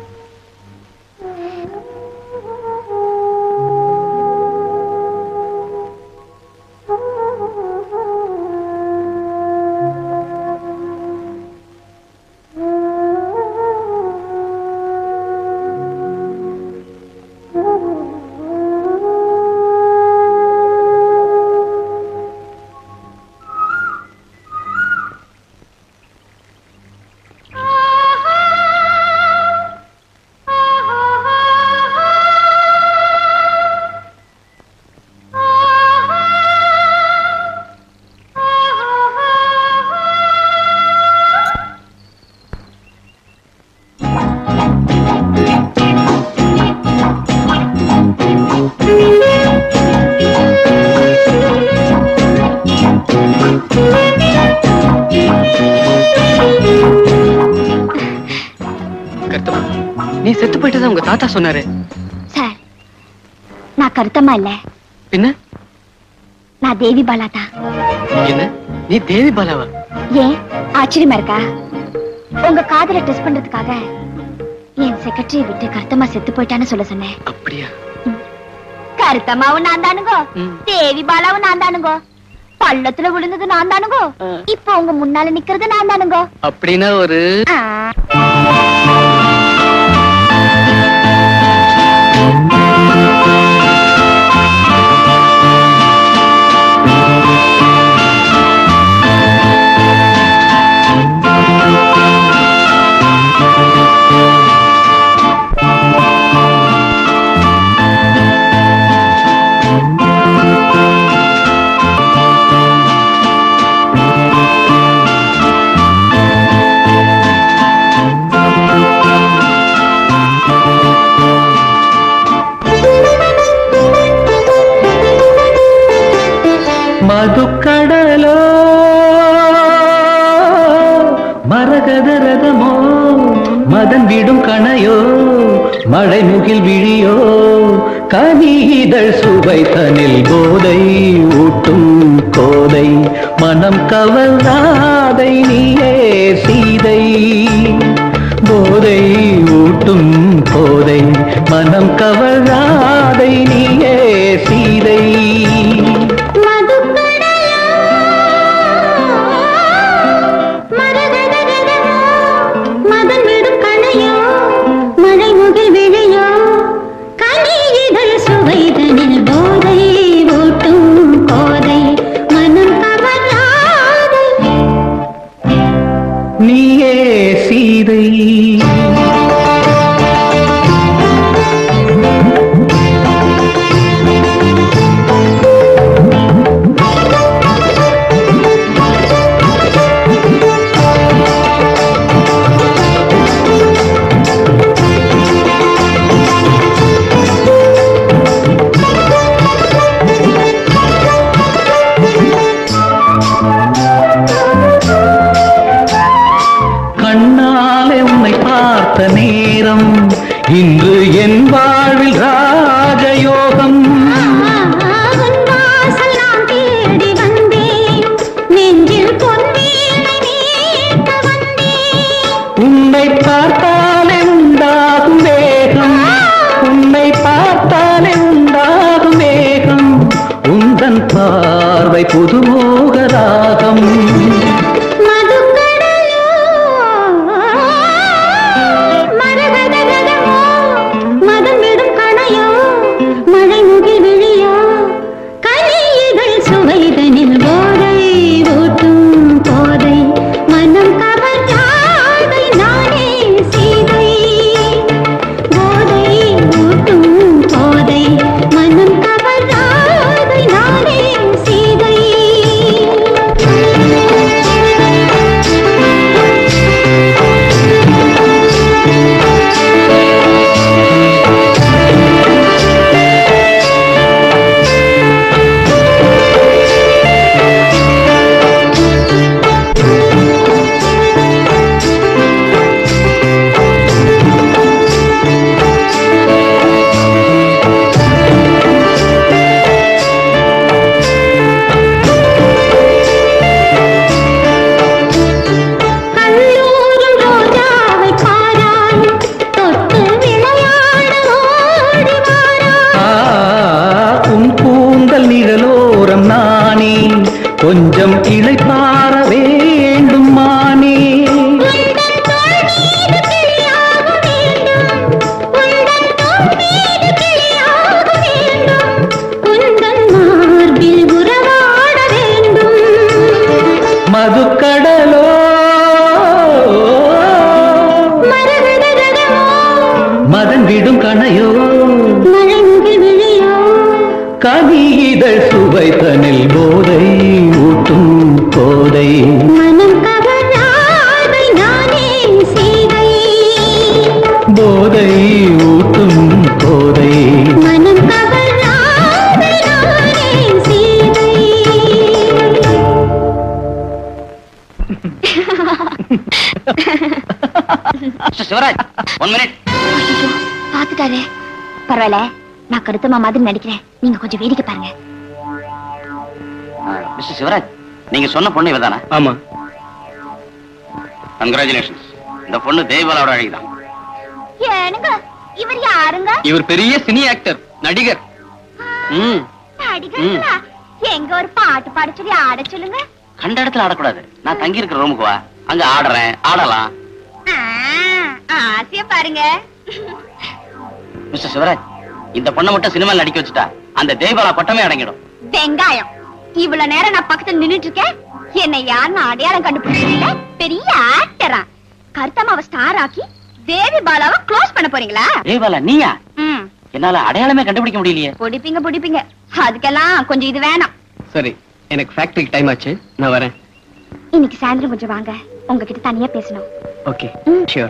J: கருத்தமா நீ செத்து போயிட்டதா உங்க தாத்தா சொன்னாரு
B: சார் நான் கருத்தமா இல்ல
J: பின்ன
B: நான் தேவி பாலா தான்
J: என்ன நீ தேவி பாலாவா
B: ஏன் ஆச்சரியமா இருக்கா உங்க காதல டெஸ்ட் பண்றதுக்காக என் செக்ரட்டரி விட்டு கருத்தமா செத்து போயிட்டான்னு சொல்ல சொன்னேன்
J: அப்படியா
B: கருத்தம்மாவும் நான் தானுங்கோ தேவி பாலாவும் நான் தானுங்கோ பள்ளத்துல விழுந்தது நான் தானுங்கோ இப்போ உங்க முன்னால நிக்கிறது நான் தானுங்கோ
J: அப்படின்னா ஒரு
B: ஆ.
K: மதுக்கடலோ மரகத ரதமோ மதன் விடும் கணையோ மழை முகில் விழியோ கனிதழ் சுவை தனில் போதை ஊட்டும் கோதை மனம் கவர்ந்தாதை நீயே சீதை போதை ஊட்டும் கோதை மனம் கவர்ந்தாதை நீயே சீதை
B: மதன் விடும் கணையோ மழை முகில் விழியோ கனியிதழ் சுவைதனில் போதை ஊட்டும் கோதை மனம் கவராதை
K: நீயே சீதை கண்ணாலே உன்னை பார்த்த நேரம் இன்று என் வாழ்வில் ராஜயோகம்
B: வாசல் நான் தேடி வந்தேன் நெஞ்சில் பொன்னீனை மீட்க வந்தேன்
K: உன்னை பார்த்தாலே உண்டாகும் வேகம் உன்னை பார்த்தாலே உண்டாகும் வேகம் உந்தன் பார்வை புதுமோகராகம்
B: மதுக்கடலோ மரகத ரதமோ மதம் விடும் கணையோ மழை முகில் விழியோ கனியிதழ் சுவைதனில் போதை ஊட்டும் போதை மனம் கவர்ந்தாதை நானே சீதை போதை ஊட்டும் போதை மனம் கவர்ந்தாதை நானே சீதை
K: கொஞ்சம் இளைப்பாற வேண்டும் மானே மதுக்கடலோ மதன் விடும் கணையோ கனி இதழ் சுவைத்தனில் போதை ஊட்டும் கோதை போதை ஊட்டும் கோதை
C: மிஸ்டர் சிவராஜ் ஒன் மினிட்
B: பாத்துட்டாரு பரவாயில்ல நான் கருத்தம்மா மாதிரி நடிக்கிறேன் நீங்க கொஞ்சம் வேடிக்கை பாருங்க
C: மிஸ்டர் சிவராஜ் நீங்க சொன்ன பொண்ணு இவதானா
J: ஆமா
C: கங்க்ராச்சுலேஷன்ஸ் இந்த பொண்ணு தேவாலோட அழகிதான்
B: ஏனுங்க இவர் யாருங்க
J: இவர் பெரிய சினி ஆக்டர் நடிகர் ம்
B: நடிகர்களா எங்க ஒரு பாட்டு பாட சொல்லி ஆட சொல்லுங்க
C: கண்ட இடத்துல ஆடக்கூடாது நான் தங்கி இருக்கிற ரூமுக்கு வா அங்க ஆடுறேன் ஆடலாம்
B: ஆ, ஆசையா பாருங்க
C: மிஸ்டர் சிவராஜ் இந்த பொண்ணை மட்டும் சினிமாவில் நடிக்க வச்சுட்டா அந்த தேவாலா பட்டமே அடங்கிடும்
B: வெங்காயம் இவ்வளவு நேரம் நான் பக்கத்துல நின்னுட்டு இருக்கேன் என்னை யாருன்னு அடையாளம் கண்டுபிடிச்சிருக்கீங்க பெரிய ஆக்டரா கருத்தம்மாவை ஸ்டார் ஆக்கி தேவி பாலாவை க்ளோஸ் பண்ண போறீங்களா
C: தேவாலா நீயா
B: ம்
C: என்னால அடையாளமே கண்டுபிடிக்க முடியலையே
B: பிடிப்பீங்க பிடிப்பீங்க அதுக்கெல்லாம் கொஞ்சம் இது வேணாம்
J: சரி எனக்கு ஃபேக்டரிக்கு டைம் ஆச்சு நான் வரேன்
B: இன்னைக்கு சாயந்தரம் கொஞ்சம் வாங்க உங்ககிட்ட தனியா பேசணும்
J: ஓகே
B: ம்.
J: ஷியோர்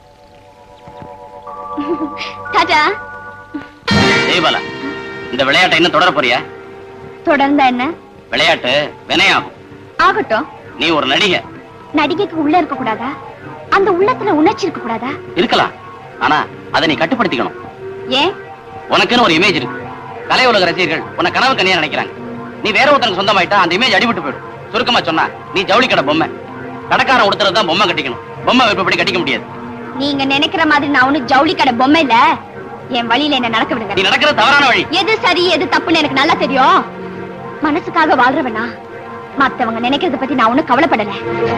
B: டாடா
C: தேவாலா இந்த விளையாட்டை இன்னும் தொடர போறியா
B: தொடர்ந்தா என்ன
C: விளையாட்டு வினையாகும்
B: ஆகட்டும்
C: நீ ஒரு நடிகை
B: நடிகைக்கு உள்ள இருக்க கூடாதா அந்த உள்ளத்துல உணர்ச்சி இருக்க கூடாதா
C: இருக்கலாம் ஆனா அதை நீ கட்டுப்படுத்திக்கணும்
B: ஏன்
C: உனக்குன்னு ஒரு இமேஜ் இருக்கு கலை உலக ரசிகர்கள் உன்னை கனவு கண்ணியா நினைக்கிறாங்க நீ வேற ஒருத்தனுக்கு சொந்தமாயிட்டா அந்த இமேஜ் அடிபட்டு போயிடும் சுருக்கமா சொன்னா நீ ஜவுளி கடை பொம்மை கடைக்காரன் உடுத்துறது தான் பொம்மை கட்டிக்கணும் பொம்மை விருப்பப்படி கட்டிக்க முடியாது
B: நீங்க நினைக்கிற மாதிரி நான் ஒண்ணு ஜவுளி கடை பொம்மை இல்ல என் வழியில என்ன நடக்க விடுங்க
C: நீ நடக்கிறது தவறான வழி
B: எது சரி எது தப்புன்னு எனக்கு நல்லா தெரியும் மனசுக்காக வாழ்றவனா மத்தவங்க நினைக்கிறத பத்தி நான் ஒண்ணும் கவலைப்படல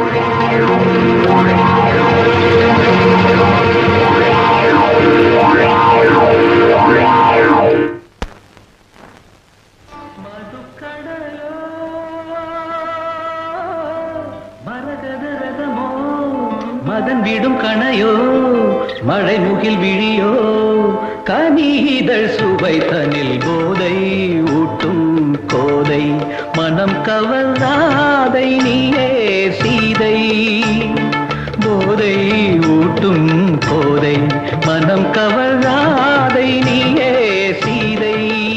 K: மரகத ரதமோ மதன் விடும் கணையோ மழை முகில் விழியோ கனீதழ் சுவை தனில் போதை ஊட்டும் கோதை மனம் கவர்ந்தாதை நீயே சீதை போதை ஊட்டும் கோதை மனம் கவர்ந்தாதை நீயே சீதை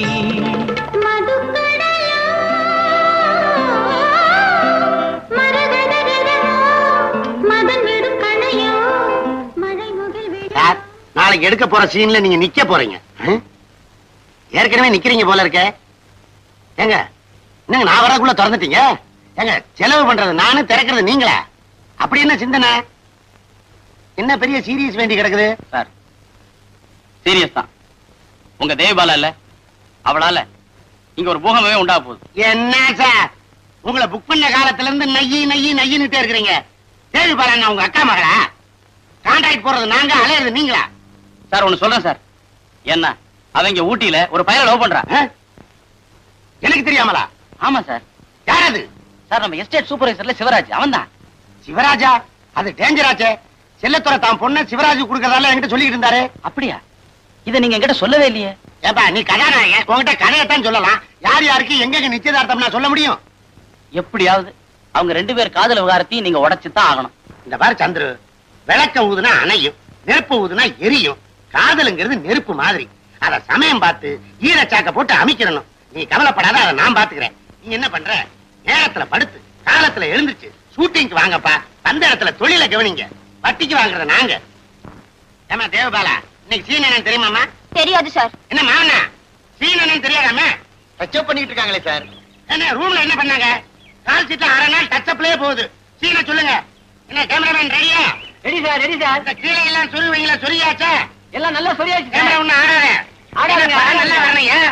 A: சார் நாளைக்கு எடுக்க போற சீன்ல நீங்க நிக்க போறீங்க ஹம்? ஏற்கனவே நிக்கிறீங்க போல இருக்க ஏங்க என்னங்க நான் வரக்குள்ள திறந்துட்டீங்க ஏங்க செலவு பண்றது நானு திறக்கிறது நீங்களா அப்படி என்ன சிந்தனை என்ன பெரிய சீரியஸ் வேண்டி கிடக்குது
C: சார் சீரியஸ் தான் உங்க தேவபாலா இல்ல அவளால இங்க ஒரு பூகமே உண்டா போகுது
A: என்ன சார் உங்களை புக் பண்ண காலத்துல இருந்து நையி நையி நையின்னுட்டே இருக்கிறீங்க தேவி பாருங்க உங்க அக்கா மகளா கான்ட்ராக்ட் போறது நாங்க அலையிறது நீங்களா
C: சார் ஒண்ணு சொல்றேன் சார் என்ன அவங்க ஊட்டியில ஒரு பையனை லவ் பண்றா
A: ஆ? எனக்கு தெரியாமலா
C: ஆமா சார்
A: யார் அது
C: சார் நம்ம எஸ்டேட் சூப்பர்வைசர்ல சிவராஜ் அவன் தான்
A: சிவராஜா அது டேஞ்சராச்சே செல்லத்துறை தான் பொண்ணை சிவராஜ் கொடுக்கறதால என்கிட்ட சொல்லிட்டு இருந்தாரு
C: அப்படியா இத நீங்க என்கிட்ட சொல்லவே இல்லையே
A: ஏப்பா நீ கதாநாயகன் உன்கிட்ட கதையத்தான் சொல்லலாம் யார் யாருக்கு எங்கெங்க நிச்சயதார்த்தம் நான் சொல்ல முடியும்
C: எப்படியாவது அவங்க ரெண்டு பேர் காதல் விவகாரத்தையும் நீங்க உடைச்சு தான் ஆகணும்
A: இந்த பாரு சந்துரு விளக்க ஊதுனா அணையும் நெருப்பு ஊதுனா எரியும் காதலுங்கிறது நெருப்பு மாதிரி அத சமயம் பார்த்து ஈரச்சாக்க போட்டு அமைக்கிறணும் நீ கவலைப்படாத அதை நான் பாத்துக்கிறேன் நீ என்ன பண்ற நேரத்துல படுத்து காலத்துல எழுந்துச்சு ஷூட்டிங்க்கு வாங்கப்பா வந்த இடத்துல தொழில கவனிங்க வட்டிக்கு வாங்குறத நாங்க ஏமா தேவபாலா இன்னைக்கு சீன் என்னன்னு தெரியுமாமா
B: தெரியாது சார்
A: என்ன மாவனா சீன் என்னன்னு தெரியாதாமே டச்சப் பண்ணிட்டு இருக்காங்களே சார் என்ன ரூம்ல என்ன பண்ணாங்க கால் சீட்ல அரை நாள் டச்சப்லயே போகுது சீனை சொல்லுங்க என்ன கேமராமேன் ரெடியா
J: ரெடி சார் ரெடி சார்
A: இந்த கீழே எல்லாம் சொருவீங்களா சொரியாச்சா
J: எல்லாம் நல்லா சொல்லியாச்சு
A: கேமரா ஒண்ணு ஆடாத
J: ஆடாதுங்க,
A: படம் நல்லா
J: ஆடாதுங்க.
A: வரணையா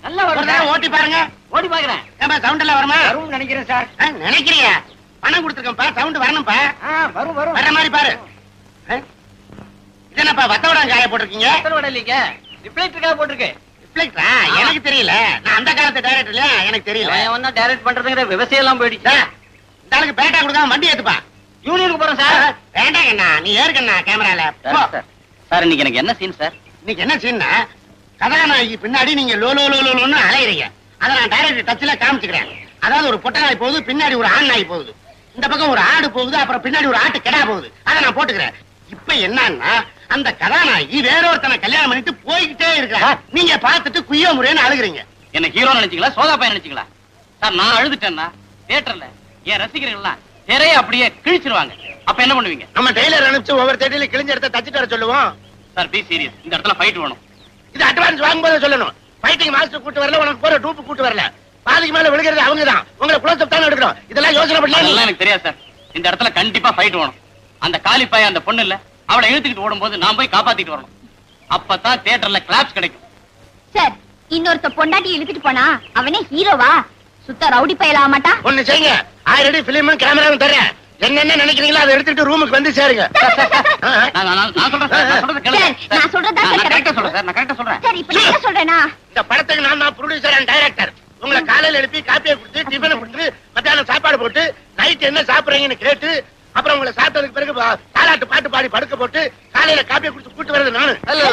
C: நல்லா
A: ஒரு
C: வரும்
A: தடவை
C: சார்.
A: ஓட்டி பாருங்க
C: ஓடி பாக்குறேன்
A: ஏன்பா சவுண்ட் எல்லாம் வருமா
G: வரும் நினைக்கிறேன் சார்
A: ஆ, நினைக்கிறியா பணம் கொடுத்துருக்கேன்ப்பா சவுண்ட் வரணும்ப்பா
G: ஆ, வரும் வரும்
A: வர்ற மாதிரி பாரு ஆ? இது என்னப்பா வத்தவடம் காய போட்டிருக்கீங்க
C: உத்தரவாட இல்லைங்க ரிப்ளைட்டுக்காக போட்டிருக்கு
A: ரிஃப்ளெக்டரா எனக்கு தெரியல நான் அந்த காலத்து டைரக்டர் இல்லையா எனக்கு தெரியல
C: ஒன்னா டைரக்ட் பண்றதுங்கிற விவசாயம் எல்லாம் போயிடுச்சு
A: டேய், இந்த ஆளுக்கு பேட்டா கொடுக்காம வண்டி ஏத்துப்பா
C: யூனியனுக்கு போறோம்
A: ஆ,
C: சார்
A: வேண்டாம் அண்ணா நீ ஏறுக்கண்ணா கேமரால போ.
C: சார் சார் இன்னைக்கு எனக்கு என்ன சீன் சார்
A: இன்னைக்கு என்ன சீன்னா கதாநாயகி பின்னாடி நீங்க லோ லோ லோ லோன்னு அலையிறீங்க அதை நான் டைரக்ட் டச்ல காமிச்சுக்கிறேன் அதாவது ஒரு பொட்டை நாய் போகுது பின்னாடி ஒரு ஆண் நாய் போகுது இந்த பக்கம் ஒரு ஆடு போகுது அப்புறம் பின்னாடி ஒரு ஆட்டு கெடா போகுது அதை நான் போட்டுக்கிறேன் இப்ப என்னன்னா அந்த கதாநாயகி வேற ஒருத்தனை கல்யாணம் பண்ணிட்டு போய்கிட்டே இருக்கா நீங்க பார்த்துட்டு குய்ய முறைன்னு அழுகுறீங்க
C: என்ன ஹீரோ நினைச்சீங்களா சோதா பையன் நினைச்சீங்களா சார் நான் அழுதுட்டேன்னா தியேட்டர்ல என் ரசிகர்கள்லாம் திரைய அப்படியே கிழிச்சிருவாங்க அப்ப என்ன பண்ணுவீங்க
A: நம்ம டெய்லர் அனுப்பிச்சு ஒவ்வொரு தேடியில கிழிஞ்ச இடத்த தச்சுட்டு வர சொல்லுவோம்
C: சார் பி சீரியஸ் இந்த இடத்துல ஃபைட் வேணும்
A: இது அட்வான்ஸ் வாங்கும்போது சொல்லணும் ஃபைட்டிங் மாஸ்டர் கூட்டு வரல உனக்கு போற டூப்பு கூட்டு வரல பாதிக்கு மேல விழுகிறது அவங்க தான் உங்களை குளத்தை தானே எடுக்கிறோம் இதெல்லாம் யோசனை
C: அதெல்லாம்
A: பண்ணல
C: எனக்கு தெரியாது சார் இந்த இடத்துல கண்டிப்பா ஃபைட் வேணும் அந்த காலிப்பாய அந்த பொண்ணு இல்ல அவளை இழுத்துக்கிட்டு ஓடும்போது நான் போய் காப்பாத்திட்டு வரணும் அப்பதான் தியேட்டர்ல கிளாப்ஸ் கிடைக்கும்
B: சார் இன்னொருத்த பொண்டாட்டி இழுத்துட்டு போனா அவனே ஹீரோவா சுத்த ரவுடி பயலாக மாட்டா
A: ஒண்ணு செய்யுங்க ஆல்ரெடி பிலிமும் கேமராவும் தரேன் என்னென்ன நினைக்கிறீங்களோ அதை எடுத்துட்டு ரூமுக்கு வந்து சேருங்க ஆ, ஆ.
C: நான் நான் நான் சொல்றேன் சார், நான் சொல்றதை கேளுங்க.
B: சார், நான் சொல்றதா
C: நான்
B: சார்
C: கரெக்டா
B: correct.
C: சொல்றேன் சார் நான் கரெக்டா சொல்றேன்
B: சார் இப்ப நான் என்ன சொல்றேன்னா
A: இந்த படத்துக்கு நான் தான் ப்ரொடியூசர் அண்ட் டைரக்டர் உங்களை காலையில எழுப்பி காப்பியை கொடுத்து டிஃபனை கொடுத்து மத்தியானம் சாப்பாடு போட்டு நைட் என்ன சாப்பிடுறீங்கன்னு கேட்டு அப்புறம் உங்களை சாப்பிட்டதுக்கு பிறகு பா- தாலாட்டு பாட்டு பாடி படுக்க போட்டு காலையில காப்பியை கொடுத்து கூட்டு வர்றது நானு
C: hello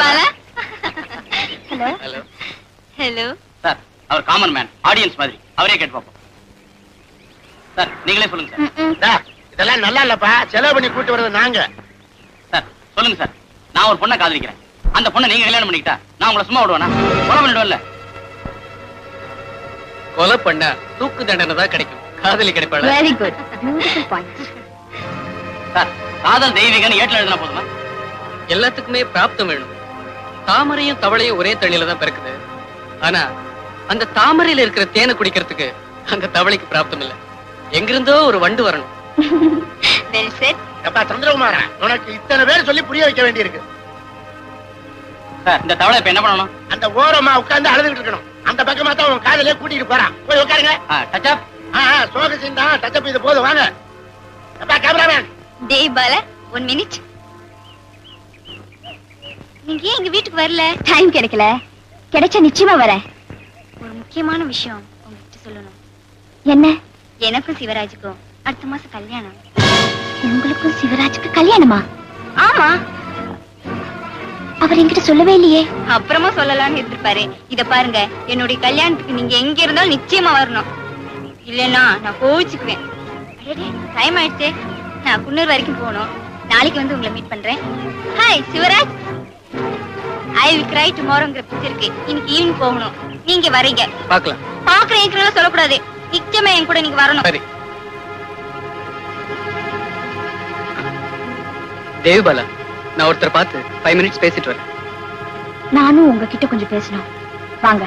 B: hello
C: hello
B: hello
C: sir அவர் காமன் மேன் ஆடியன்ஸ் மாதிரி அவரே கேட்டு பார்ப்போம் சார் நீங்களே சொல்லுங்க சார்
A: டா, இதெல்லாம் நல்லா இல்லப்பா செலவு பண்ணி கூட்டு வர்றது நாங்க
C: சார் சொல்லுங்க சார் நான் ஒரு பொண்ணை காதலிக்கிறேன் அந்த பொண்ணை நீங்க கல்யாணம் பண்ணிக்கிட்டா நான் உங்களை சும்மா விடுவேனா கொலை பண்ணிடுவேன்ல
J: கொலை பண்ணா தூக்கு தண்டனை தான் கிடைக்கும் காதலி கிடைப்பாள
B: very good beautiful point
C: sir காதல் தெய்வீகன்னு ஏட்டில் எழுதினா போதுமா
J: எல்லாத்துக்குமே பிராப்தம் வேணும் தாமரையும் தவளையும் ஒரே தண்ணியில தான் பிறக்குது ஆனா அந்த தாமரையில இருக்கிற தேனை குடிக்கிறதுக்கு அந்த தவளைக்கு பிராப்தம் இல்ல எங்கிருந்தோ ஒரு வண்டு வரணும்
B: வெல் செட்
A: எப்பா சந்திரகுமாரா உனக்கு இத்தனை பேர் சொல்லி புரிய வைக்க வேண்டியிருக்கு
C: சார் இந்த தவளை இப்ப என்ன பண்ணணும்
A: அந்த ஓரமா உட்கார்ந்து அழுதுகிட்டு இருக்கணும் அந்த பக்கமா தான் உன் காதலே கூட்டிட்டு போறான் போய் உட்காருங்க
C: டச் அப்
A: ஆ, ஆ, சோக சீன் தான் டச்சப் இது போதும் வாங்க அப்பா கேமராமேன்
B: டேய் பால ஒன் மினிட் நீங்க ஏன் எங்க வீட்டுக்கு வரல டைம் கிடைக்கல கிடைச்சா நிச்சயமா வரேன் ஒரு முக்கியமான விஷயம் உங்ககிட்ட சொல்லணும் என்ன எனக்கும் சிவராஜுக்கும் அடுத்த மாசம் கல்யாணம் உங்களுக்கும் சிவராஜுக்கு கல்யாணமா ஆமா அவர் என்கிட்ட சொல்லவே இல்லையே அப்புறமா சொல்லலாம்னு இருந்திருப்பாரு இத பாருங்க என்னுடைய கல்யாணத்துக்கு நீங்க எங்க இருந்தாலும் நிச்சயமா வரணும் இல்லைன்னா நான் கோவிச்சுக்குவேன் டைம் ஆயிடுச்சு நான் குன்னூர் வரைக்கும் போகணும் நாளைக்கு வந்து உங்களை மீட் பண்றேன் ஹாய் சிவராஜ் ஐ வில் கிரை டுமாரோங்கிற பிக்சருக்கு இன்னைக்கு ஈவினிங் போகணும் நீங்க வரீங்க
J: பார்க்கலாம்
B: பாக்குற ஏற்கனவே சொல்லக்கூடாது நிச்சயமா என் கூட நீங்க வரணும்
J: சரி தேவிபாலா நான் ஒருத்தரை பார்த்து ஃபைவ் மினிட்ஸ் பேசிட்டு வரேன்
B: நானும் உங்ககிட்ட கொஞ்சம் பேசணும் வாங்க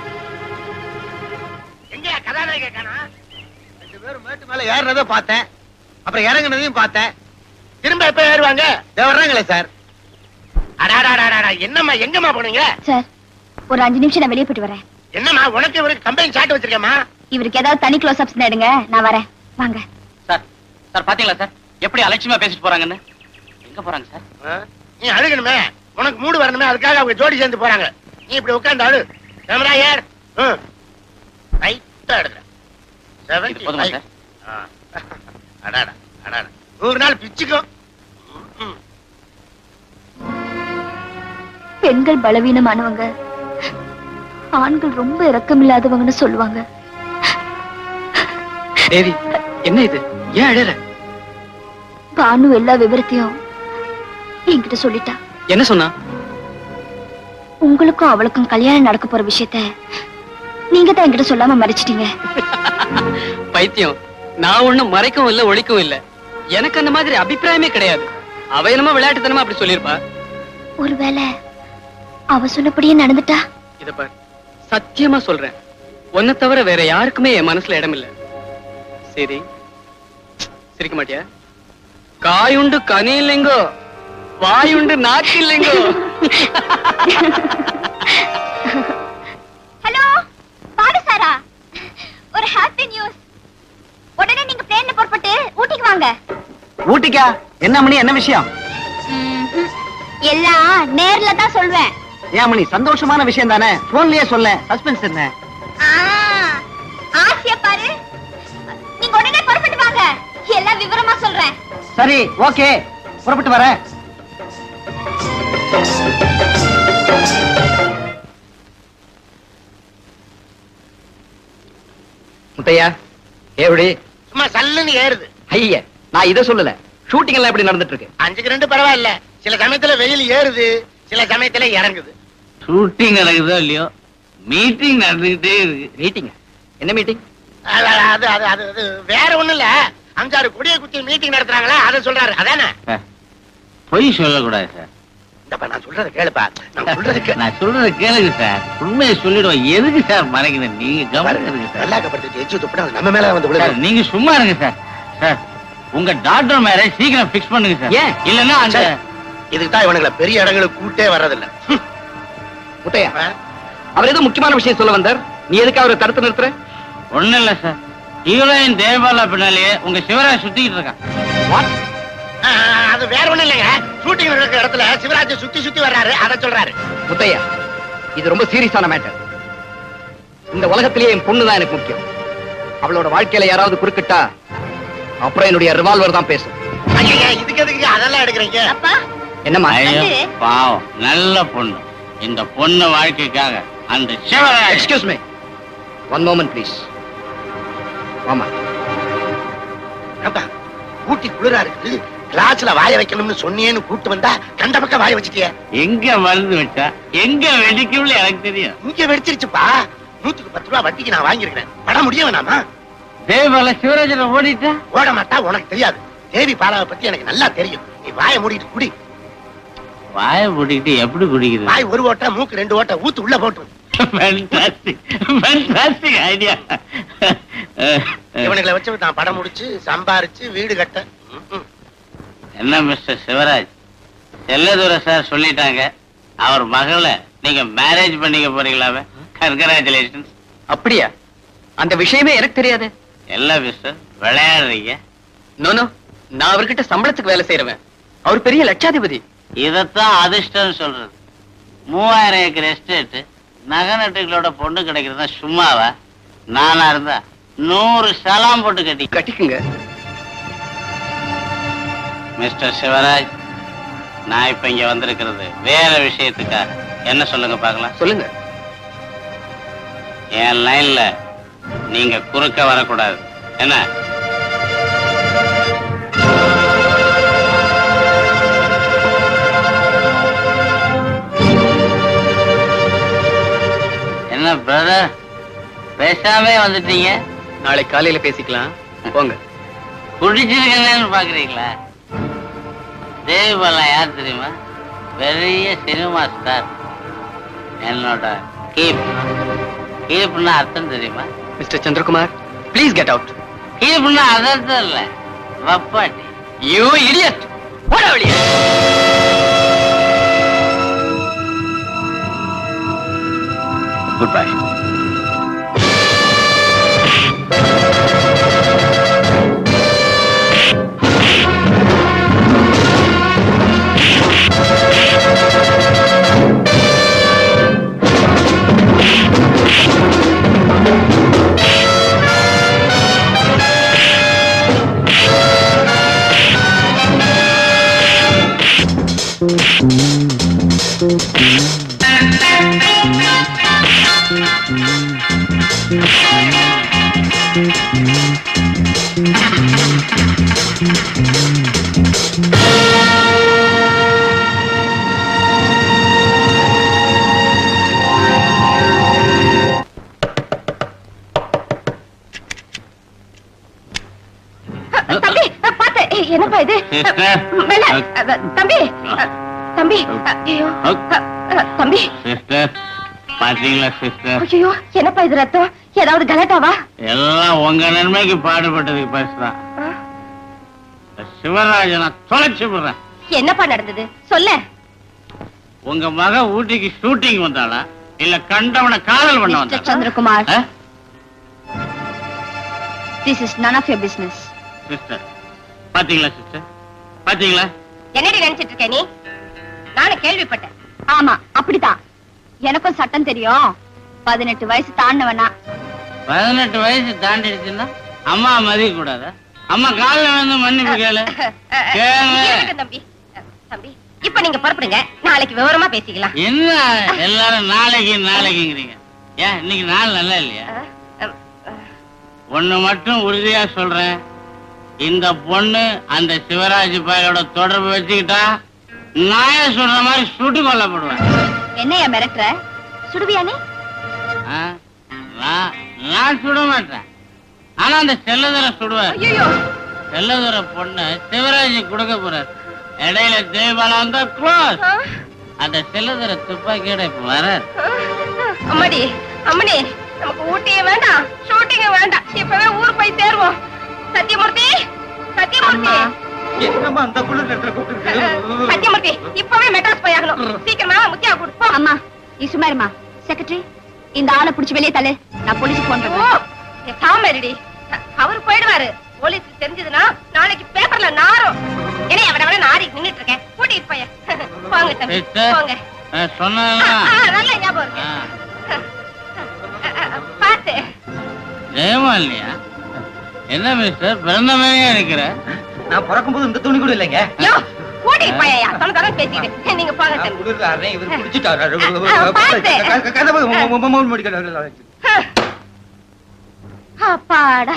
A: எங்க கதாநாயக காணா
I: ரெண்டு பேரும் மேட்டு மேல ஏறினதை பார்த்தேன் அப்புறம் இறங்குனதையும் பார்த்தேன்
A: திரும்ப எப்ப ஏறுவாங்க
I: இதோ வர்றாங்களே சார்
A: அடாடாடாடா என்னம்மா எங்கம்மா போனீங்க
B: சார் ஒரு அஞ்சு நிமிஷம் நான் வெளியே போயிட்டு வரேன்
A: என்னம்மா உனக்கு இவருக்கு கம்பெனி சாட்டு வச்சிருக்கேம்மா
B: இவருக்கு ஏதாவது தனி க்ளோஸ் அப்ஸ் எடுங்க நான் வரேன் வாங்க
C: சார் சார் பாத்தீங்களா சார் எப்படி அலட்சியமா பேசிட்டு போறாங்கன்னு எங்க போறாங்க சார்
A: ஆ? நீ அழுகணுமே உனக்கு மூடு வரணுமே அதுக்காக அவங்க ஜோடி சேர்ந்து போறாங்க நீ இப்படி உட்கார்ந்து அழு கேமரா ஏர் ரைட்டா எடுக்க
C: இது போதுமா சார்
A: அடாடா அடாடா நூறு நாள் பிச்சுக்கும் ம், ம்.
B: பெண்கள் பலவீனமானவங்க ஆண்கள் ரொம்ப இரக்கமில்லாதவங்கன்னு சொல்லுவாங்க
J: தேவி என்ன இது ஏன் அழற
B: பானு எல்லா விவரத்தையும் என்கிட்ட சொல்லிட்டா
J: என்ன சொன்னா
B: உங்களுக்கும் அவளுக்கும் கல்யாணம் நடக்க போற விஷயத்த நீங்க தான் என்கிட்ட சொல்லாம மறைச்சிட்டீங்க
J: பைத்தியம் நான் ஒண்ணும் மறைக்கவும் இல்ல ஒழிக்கவும் இல்ல எனக்கு அந்த மாதிரி அபிப்பிராயமே கிடையாது அவ என்னமோ விளையாட்டுத்தனமா அப்படி சொல்லியிருப்பா
B: ஒருவேளை அவ சொன்னபடியே நடந்துட்டா
J: இத பார் சத்தியமா சொல்றேன் உன்னை தவிர வேற யாருக்குமே என் மனசுல இடம் இல்ல சரி சிரிக்க மாட்டியா காயுண்டு கனி இல்லைங்கோ வாயுண்டு நாக்கு இல்லைங்கோ
B: ஹலோ ஒரு ஹாப்பி நியூஸ் உடனே நீங்க பிளேன்ல புறப்பட்டு ஊட்டிக்கு வாங்க
F: ஊட்டிக்கா என்ன மணி என்ன விஷயம்
B: ம்ஹும். எல்லாம் நேர்ல தான் சொல்வேன்
F: ஏன் மணி சந்தோஷமான விஷயம் தானே போன்லயே சொல்ல சஸ்பென்ஸ் என்ன
B: ஆ, ஆசைய பாரு நீங்க உடனே புறப்பட்டு வாங்க எல்லாம் விவரமா சொல்றேன்
F: சரி ஓகே புறப்பட்டு வரேன் முத்தையா எப்படி
A: சும்மா சல்லுன்னு ஏறுது
F: ஐய நான் இதை சொல்லல ஷூட்டிங் எல்லாம் எப்படி நடந்துட்டு இருக்கு
A: அஞ்சுக்கு ரெண்டு பரவாயில்ல சில சமயத்துல வெயில் ஏறுது சில சமயத்துல இறங்குது
C: ஷூட்டிங் நடக்குதோ இல்லையோ மீட்டிங் நடந்துகிட்டே இருக்கு
F: மீட்டிங் என்ன மீட்டிங்
A: அது அது அது அது அது வேற ஒண்ணும் இல்ல அஞ்சாறு கொடிய குத்தி மீட்டிங் நடத்துறாங்களா அதை சொல்றாரு அதானே
C: சார், பொய் சொல்லக்கூடாது சார்
A: இந்தப்பா நான் சொல்றதை கேளுப்பா நான் சொல்றது கே-
C: நான் சொல்றதை கேளுங்க சார் உண்மையை சொல்லிடுவோம் எதுக்கு சார் மறைக்குது நீங்க கவனிக்கிறீங்க சார்
A: நல்லா கப்படுத்து எச்சு துப்பிட்டு அது நம்ம மேல வந்து
C: சார்
A: விழுது
C: நீங்க சும்மா இருங்க சார் சார் உங்க டாக்டர் மேரேஜ் சீக்கிரம் ஃபிக்ஸ் பண்ணுங்க சார்
F: ஏன்?
C: இல்லன்னா அந்த
A: சார், இதுக்கு தான் இவனுங்களை பெரிய இடங்களுக்கு கூட்டே வர்றதில்ல ஹம்.
F: முத்தையா
A: ஆ?
F: அவர் ஏதோ முக்கியமான விஷயம் சொல்ல வந்தார் நீ எதுக்கு அவரை தடுத்து நிறுத்துற
C: ஒண்ணும் இல்ல சார் ஹீரோயின் தேவபாலா பின்னாலேயே உங்க சிவராஜ் சுத்திக்கிட்டு இருக்கான்
A: ஆ, அது வேற ஒண்ணும் இல்லைங்க ஷூட்டிங் நடக்கிற இடத்துல சிவராஜ் சுத்தி சுத்தி வர்றாரு அதை சொல்றாரு
F: முத்தையா இது ரொம்ப சீரியஸான மேட்டர் இந்த உலகத்திலேயே என் பொண்ணு தான் எனக்கு முக்கியம் அவளோட வாழ்க்கையில யாராவது குறுக்கிட்டா அப்புறம் என்னுடைய ரிவால்வர் தான் பேசும்
A: ஐயா இதுக்கு எதுக்கு அதெல்லாம் எடுக்கிறீங்க
B: அப்பா
F: என்னம்மா
C: ஐயோ
B: வந்து-
C: பாவம் நல்ல பொண்ணு இந்த பொண்ணு வாழ்க்கைக்காக அந்த Sivaraj
F: excuse me one moment please ஆமா
A: ஏப்பா, ஊட்டி குளிரா இருக்குது கிளாஸ்ல வாய வைக்கணும்னு சொன்னியேன்னு கூட்டு வந்தா கண்ட பக்கம் வாய வச்சுட்டிய
C: எங்க மருந்து வச்சா எங்க வெடிக்கும்னு எனக்கு தெரியும்
A: இங்க வெடிச்சிருச்சுப்பா நூத்துக்கு பத்து ரூபா வட்டிக்கு நான் வாங்கியிருக்கிறேன் பட முடிய வேணாமா
C: தேவபாலா சிவராஜனை ஓடிட்டா
A: ஓட மாட்டா உனக்கு தெரியாது தேவி பாலாவை பத்தி எனக்கு நல்லா தெரியும் நீ வாய மூடிட்டு குடி
C: வாய மூடிக்கிட்டு எப்படி குடிக்குது
A: வாய் ஒரு ஓட்டா மூக்கு ரெண்டு ஓட்டா ஊத்து உள்ள போட்டு
C: Fantastic. Fantastic idea.
A: இவனுங்களை வச்சு நான் படம் முடிச்சு சம்பாரிச்சு வீடு கட்ட ம், ம்.
C: என்ன மிஸ்டர் சிவராஜ் செல்லதுரை சார் சொல்லிட்டாங்க அவர் மகளை நீங்க மேரேஜ் பண்ணிக்க போறீங்களாவே கங்க்ராச்சுலேஷன்ஸ்
F: அப்படியா அந்த விஷயமே எனக்கு தெரியாது
C: எல்லாம் மிஸ்டர் விளையாடுறீங்க
F: நோ நோ நான் அவர்கிட்ட சம்பளத்துக்கு வேலை செய்யறவன் அவர் பெரிய லட்சாதிபதி
C: இதத்தான் அதிர்ஷ்டம் சொல்றது மூவாயிரம் ஏக்கர் எஸ்டேட் நகை நட்டுகளோட பொண்ணு கிடைக்கிறதா சும்மாவா நானா இருந்தா நூறு சலாம் போட்டு கட்டி
F: கட்டிக்குங்க
C: மிஸ்டர் சிவராஜ் நான் இப்ப இங்க வந்திருக்கிறது வேற விஷயத்துக்காக என்ன சொல்லுங்க பார்க்கலாம்
F: சொல்லுங்க
C: என் லைன்ல நீங்க குறுக்க வரக்கூடாது என்ன என்ன பிரதர் பேசாமே வந்துட்டீங்க
F: நாளை காலையில பேசிக்கலாம் போங்க
C: குடிச்சிருக்கேன்னு பாக்குறீங்களா தேவிபாலா யார் தெரியுமா பெரிய சினிமா ஸ்டார் என்னோட கீப் கீப்னா அர்த்தம் தெரியுமா
F: mister Chandrakumar please get out
C: கீப்னா அர்த்தம் இல்ல வப்பாட்டி
F: யூ இடியட் போட வெளியே
E: குட் பை
D: தம்பி பாத்து என்னப்பா இது மெல்ல. அ, தம்பி அ, தம்பி ஐயோ தம்பி
C: சிஸ்டர் பாத்தீங்களா சிஸ்டர்
D: ஐயோ என்னப்பா இது ரத்தம் ஏதாவது கலட்டாவா
C: எல்லாம் உங்க நன்மைக்கு பாடுபட்டதுக்கு பேசுதான் சிவராஜனை தொலைச்சு விடுறேன்
D: என்னப்பா நடந்தது சொல்ல
C: உங்க மக ஊட்டிக்கு ஷூட்டிங் வந்தாளா இல்ல கண்டவனை காதல் பண்ண
D: மிஸ்டர்
C: வந்தாளா
D: சந்திரகுமார்
C: ஆ?
B: This is none of your business
C: sister பாத்தீங்களா சிஸ்டர் பாத்தீங்களா
D: என்னடி நினைச்சிட்டு இருக்க நீ நானும் கேள்விப்பட்டேன்
B: ஆமா அப்படிதான் எனக்கும் சட்டம் தெரியும் பதினெட்டு வயசு தாண்டவனா
C: பதினெட்டு வயசு தாண்டிடுச்சுன்னா அம்மா மதிக்க கூடாதா அம்மா காலில் வந்து மன்னிப்பு கேளு கேளு.
D: இருக்கட்டும் தம்பி அஹ், தம்பி இப்ப நீங்க புறப்படுங்க நாளைக்கு விவரமா பேசிக்கலாம்
C: என்ன எல்லாரும் நாளைக்கு நாளைக்குங்கிறீங்க ஏன் இன்னைக்கு நாள் நல்லா இல்லையா
D: அஹ், அஹ், அஹ்.
C: ஒண்ணு மட்டும் உறுதியா சொல்றேன் இந்த பொண்ணு அந்த சிவராஜ் பயலோட தொடர்பு வச்சுக்கிட்டா நாய சொல்ற மாதிரி சுட்டு கொல்லப்படுவேன்
B: என்னையா மிரட்டுற சுடுவியானே
C: ஆ? நான் நான் சுட மாட்டேன் ஆனா அந்த செல்லதுரை சுடுவார்
D: ஐயையோ
C: செல்லதுரை பொண்ணு சிவராஜ் கொடுக்க போறார் இடையில தேவாலம் வந்தா க்ளோஸ்
D: அஹ்,
C: அந்த செல்லதுரை துப்பாக்கியோட இப்ப வரார்
D: அஹ், அம்மாடி அம்மனி நமக்கு ஊட்டியே வேண்டாம் ஷூட்டிங்க வேண்டாம் இப்பவே ஊர் போய் சேருவோம் சத்தியமூர்த்தி சத்தியமூர்த்தி
I: என்னம்மா அந்த குளிர் நேரத்துல கூப்பிட்டு
D: சத்தியமூர்த்தி இப்பவே மெட்ராஸ் போய் ஆகணும் சீக்கிரமா முத்தியா கொடுப்போம்
B: போ அம்மா நீ சும்மா இருமா செக்ரட்டரி இந்த ஆளை புடிச்சு வெளியே தள்ளு நான் போலீஸுக்கு போன் பண்றேன்
D: சாமரிடி அவர் போயிடுவாரு போலீஸ் தெரிஞ்சதுன்னா நாளைக்கு பேப்பர்ல நாரும் என்ன அவட விட நாரி நின்னுட்டு இருக்கேன் கூட்டிட்டு போய போங்க தம்பி
C: சிஸ்டர்
D: போங்க
C: சொன்னா
D: ஆ, நல்ல ஞாபகம் இருக்கு பாத்து
C: ஜெயமா இல்லையா என்ன மிஸ்டர் பிறந்த மாதிரியே இருக்கிற
I: நான் பிறக்கும்போது இந்த துணி கூட இல்லைங்க
D: யோ கூட்டிட்டு போயா சொன்ன தரம் பேசிட்டு நீங்க போங்க
I: நான்
D: தம்பி
I: குளிர்றாரே இவர் குடிச்சிட்டாரு
D: ஆ, பார்த்து.
I: கதவு மு- மு- மூடி முடிக்கிறாரு.
B: அப்பாடா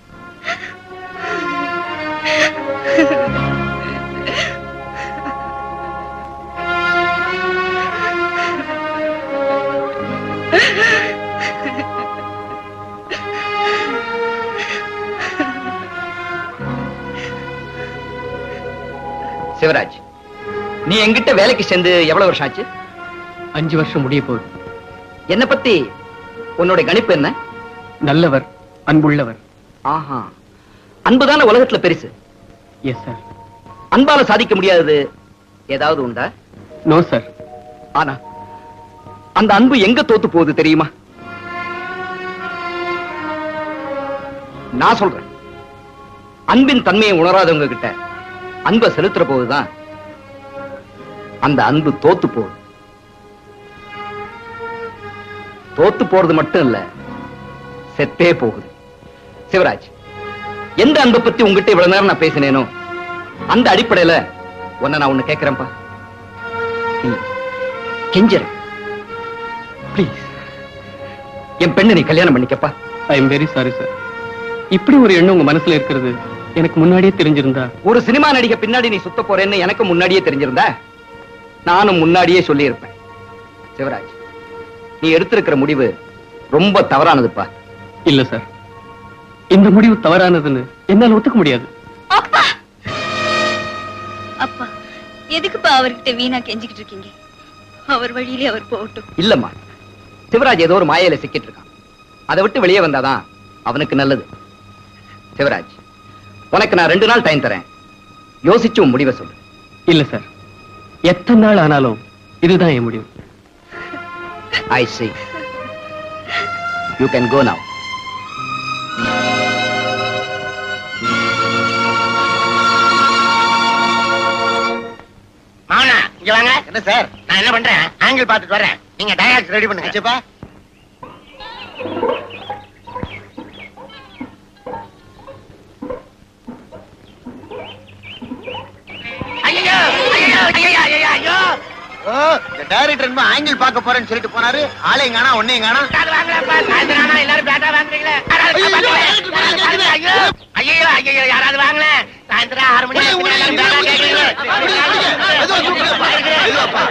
F: சிவராஜ் நீ எங்கிட்ட வேலைக்கு சேர்ந்து எவ்வளவு வருஷம் ஆச்சு
J: அஞ்சு வருஷம் முடிய போகுது
F: என்ன பத்தி உன்னோட கணிப்பு என்ன
J: நல்லவர் அன்புள்ளவர்
F: ஆஹா அன்புதான உலகத்துல பெருசு
J: எஸ் சார்
F: அன்பால சாதிக்க முடியாதது ஏதாவது உண்டா
J: நோ சார்
F: ஆனா அந்த அன்பு எங்க தோத்து போகுது தெரியுமா நான் சொல்றேன் அன்பின் தன்மையை உணராதவங்க கிட்ட அன்பை செலுத்துற போதுதான் அந்த அன்பு தோத்து போகுது தோத்து போறது மட்டும் இல்ல செத்தே போகுது சிவராஜ் எந்த அன்பை பத்தி உங்ககிட்ட இவ்வளவு நேரம் நான் பேசினேனோ அந்த அடிப்படையில உன்னை நான் ஒண்ணு கேட்கிறேன்ப்பா இல்ல கெஞ்சறேன் ப்ளீஸ் என் பெண்ணை நீ கல்யாணம் பண்ணிக்கப்பா
J: I am very sorry sir இப்படி ஒரு எண்ணம் உங்க மனசுல இருக்கிறது எனக்கு முன்னாடியே தெரிஞ்சிருந்தா
F: ஒரு சினிமா நடிகை பின்னாடி நீ சுத்த போறேன்னு எனக்கு முன்னாடியே தெரிஞ்சிருந்தா நானும் முன்னாடியே சொல்லியிருப்பேன் சிவராஜ் நீ எடுத்திருக்கிற முடிவு ரொம்ப தவறானதுப்பா
J: இல்ல சார் இந்த முடிவு தவறானதுன்னு என்னால ஒத்துக்க முடியாது
B: அப்பா அப்பா எதுக்குப்பா அவர்கிட்ட வீணா கெஞ்சிக்கிட்டு இருக்கீங்க அவர் வழியிலே அவர் போகட்டும்
F: இல்லம்மா சிவராஜ் ஏதோ ஒரு மாயையில சிக்கிட்டு இருக்கான் அதை விட்டு வெளியே வந்தாதான் அவனுக்கு நல்லது சிவராஜ் உனக்கு நான் ரெண்டு நாள் டைம் தரேன் யோசிச்சு உன் முடிவை சொல்லு
J: இல்ல சார் எத்தனை நாள் ஆனாலும் இதுதான் என் முடிவு
F: I see you can go now
A: மாவனா இங்க வாங்க என்ன சார் நான் என்ன பண்றேன் ஆங்கிள் பார்த்துட்டு வரேன் நீங்க டயாக்ஸ் ரெடி பண்ணுங்க சரிப்பா ஐயோ ஐயோ ஐயோ ஐயோ ஐயோ
I: ஓ இந்த டைரக்டர் என்னமோ ஆங்கிள் பார்க்க போறேன்னு சொல்லிட்டு போனாரு ஆளையும் காணா ஒன்னையும் காணா
A: அது வாங்கலப்பா சாயந்தரம் ஆனா எல்லாரும் பேட்டா வாங்குறீங்களே யாராவது
I: ஐயோ,
A: ஐயோ ஐயோ ஐயோ யாராவது வாங்கல சாயந்தரம் ஆறு மணி
I: உடனே,
A: ஆச்சுன்னா
I: உடனே,
A: எல்லாரும் பேட்டா
I: உடனே,
A: கேட்குறீங்களே.
I: ஏதோ சொல்லுங்க. ஏதோப்பா.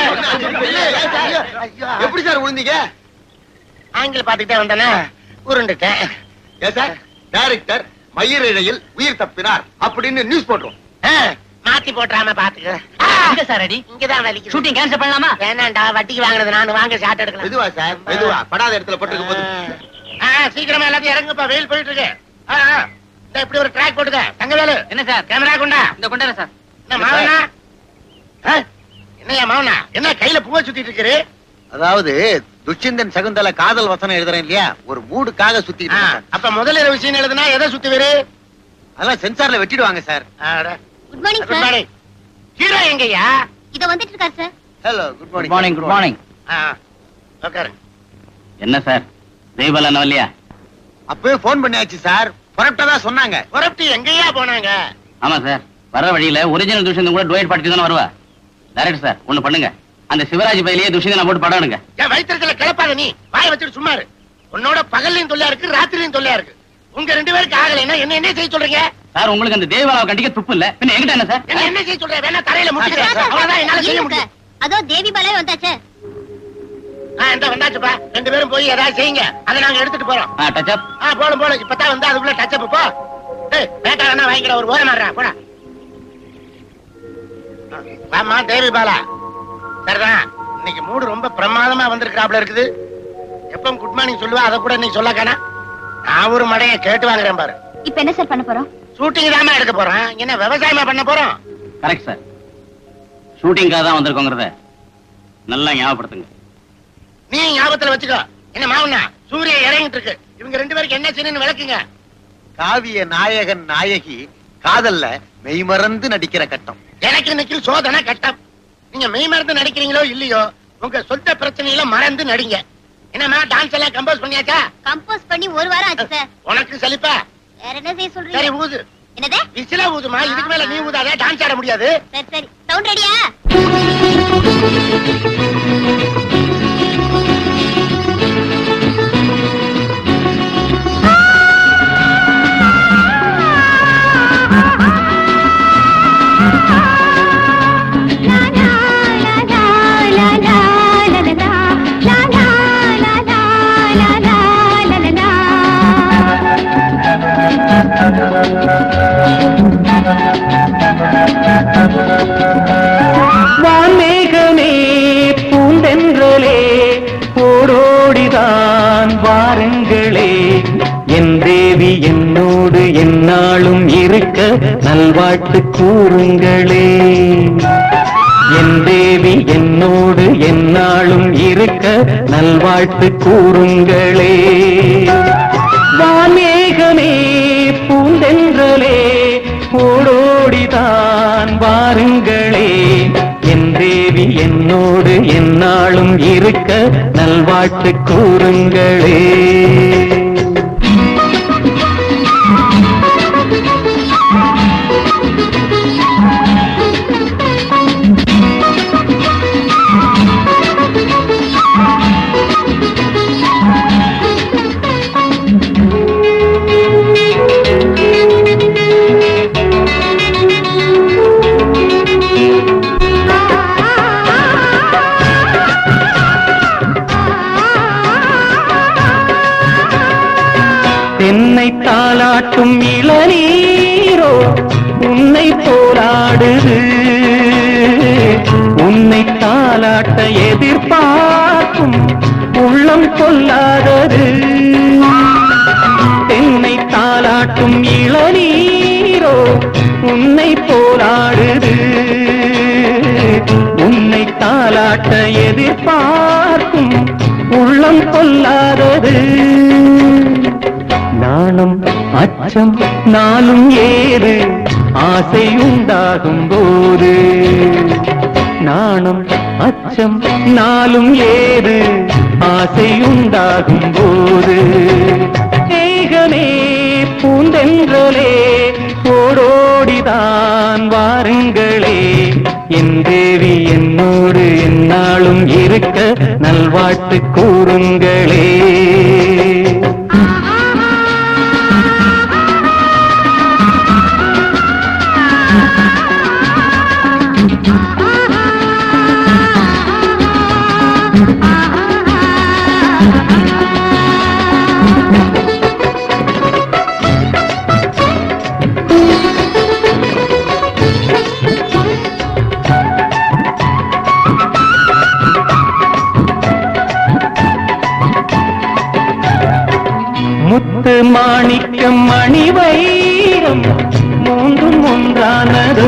I: எப்படி சார் விழுந்தீங்க
A: ஆங்கிள் பாத்துக்கிட்டே வந்தானே உருண்டுட்டேன்
I: ஏன் சார் டைரக்டர் மயிரிழையில் உயிர் தப்பினார் அப்படின்னு நியூஸ் போட்டுரும்
A: ஆ, மாத்தி போட்டுறாம பாத்துக்க
C: எங்க சார் அடி
A: இங்கதான் வலிக்குது
C: ஷூட்டிங் கேன்சல் பண்ணலாமா
A: வேணாண்டா வட்டிக்கு வாங்குனது நான் வாங்க ஷாட் எடுக்கலாம்
I: மெதுவா சார் மெதுவா படாத இடத்துல பட்டுக்க போது
A: ஆ, சீக்கிரமா எல்லாத்தையும் இறங்குப்பா வெயில் போயிட்டு இருக்கு ஆ, ஆ. இதோ இப்படி ஒரு ட்ராக் போட்டுக்க தங்கவேலு
C: என்ன சார்
A: கேமரா கொண்டா
C: இந்த கொண்டாரு சார்
A: என்ன மாவனா ஆ? என்னய்யா மாவனா என்ன கையில பூவை சுத்திட்டு இருக்கிறது
I: அதாவது துஷ்யந்தன் சகுந்தல காதல் வசனம் எழுதுறேன் இல்லையா ஒரு மூடுக்காக சுத்தி
A: அப்ப முதல்ல விஷயம் எழுதுனா எதை சுத்தி வரு
I: அதெல்லாம் சென்சார்ல வெட்டிடுவாங்க sir
B: good morning
A: good
B: sir
A: morning hero எங்கய்யா
B: இத வந்துட்டு இருக்காரு sir
I: hello good
C: good morning good morning
A: ஆ, உட்காரு
C: என்ன சார் தெய்வல என்ன இல்லையா
I: அப்பவே போன் பண்ணியாச்சு சார் புறப்பட்டதா சொன்னாங்க
A: புறப்பட்டு எங்கய்யா போனாங்க
C: ஆமா சார் வர வழியில ஒரிஜினல் துஷ்யந்தன் கூட டுவைட் பாடிட்டு தானே வருவா டைரக்ட் சார் ஒண்ணு பண்ணுங்க அந்த சிவராஜ் பையிலேயே துஷ்யந்தனை போட்டு படம் எடுங்க
A: என் வயிற்றுல கிளப்பாத நீ வாய வச்சுட்டு சும்மா இரு உன்னோட பகல்லையும் தொல்லையா இருக்கு ராத்திரியும் தொல்லையா இருக்கு உங்க ரெண்டு பேருக்கு ஆகலைன்னா என்ன என்ன செய்ய சொல்றீங்க
C: சார் உங்களுக்கு அந்த தேவாலாவை கண்டிக்க துப்பு இல்ல பின்ன எங்கிட்ட என்ன சார்
A: என்ன என்ன செய்ய சொல்ற வேணா தரையில முட்டிக்கிறேன் அவ்வளவுதான் என்னால செய்ய முடியும்
B: அதோ தேவி பாலே வந்தாச்சே
A: ஆ, இந்த வந்தாச்சுப்பா ரெண்டு பேரும் போய் ஏதாவது செய்யுங்க அதை நாங்க எடுத்துட்டு போறோம்
C: டச் அப்
A: ஆ போலும் போலும் இப்பதான் வந்து அதுக்குள்ள டச் அப் போ ஏய் வேட்டா வேணா வாங்கிக்கிற ஒரு ஓரம் மாடுறா போடா ஆ, வாம்மா தேவி பாலா சரிதான் இன்னைக்கு மூடு ரொம்ப பிரமாதமா வந்திருக்கிறாப்ல இருக்குது எப்பவும் குட் மார்னிங் சொல்லுவா அதை கூட இன்னைக்கு சொல்ல காணா நான் ஒரு மடைய கேட்டு வாங்குறேன் பாரு
B: இப்ப என்ன சார் பண்ண போறோம்
A: ஷூட்டிங் தாம எடுக்க போறோம் என்ன விவசாயமா பண்ண போறோம்
C: கரெக்ட் சார் ஷூட்டிங்காக தான் வந்திருக்கோங்கிறத நல்லா ஞாபகப்படுத்துங்க
A: நீ ஞாபகத்துல வச்சுக்கோ என்ன மாவுனா சூரிய இறங்கிட்டு இருக்கு இவங்க ரெண்டு பேருக்கு என்ன செய்யணும்னு விளக்குங்க
I: காவிய நாயகன் நாயகி காதல்ல மெய்மறந்து நடிக்கிற கட்டம்
A: எனக்கு இன்னைக்கு சோதனை கட்டம் நீங்க மெய் மறந்து நடிக்கிறீங்களோ இல்லையோ உங்க சொந்த பிரச்சனையில மறந்து நடிங்க என்னம்மா டான்ஸ் எல்லாம் கம்போஸ் பண்ணியாச்சா
B: கம்போஸ் பண்ணி ஒரு வாரம் ஆச்சு சார்
A: உனக்கு சலிப்பா
B: வேற என்ன செய்ய
A: சரி
B: சொல்றீங்க
A: ஊது
B: என்னது
A: விசிலா ஊதுமா இதுக்கு மேல நீ ஊதாத டான்ஸ் ஆட முடியாது
B: சரி சரி சவுண்ட் ரெடியா
K: வான்மேகமே பூந்தென்றலே ஓடோடிதான் வாருங்களே என் தேவி என்னோடு என்னாலும் இருக்க நல்வாழ்த்து கூறுங்களே என் தேவி என்னோடு என்னாலும் இருக்க நல்வாழ்த்து கூறுங்களே வான்மேகமே பூந்தென்றலே ஓடோடிதான் வாருங்களே என் தேவி என்னோடு என்னாலும் இருக்க நல்வாழ்த்து கூறுங்களே தென்னை தாளாட்டும் இளநீரோ உன்னை போராடுது உன்னை தாளாட்ட எதிர்பார்க்கும் உள்ளம் கொள்ளாதது தென்னை தாளாட்டும் இளநீரோ உன்னை போராடுது உன்னை தாளாட்ட எதிர்பார்க்கும் உள்ளம் கொள்ளாதது நாணம் அச்சம் நாளும் ஏறு ஆசை உண்டாகும் போது நாணம் அச்சம் நாளும் ஏறு ஆசை உண்டாகும் போது ஏகமே பூந்தென்றலே ஓடோடிதான் வாருங்களே என் தேவி என்னோடு என்னாலும் இருக்க நல்வாழ்த்து கூறுங்களே முத்து மாணிக்கம் மணி வைரம் மூன்றும் ஒன்றானதோ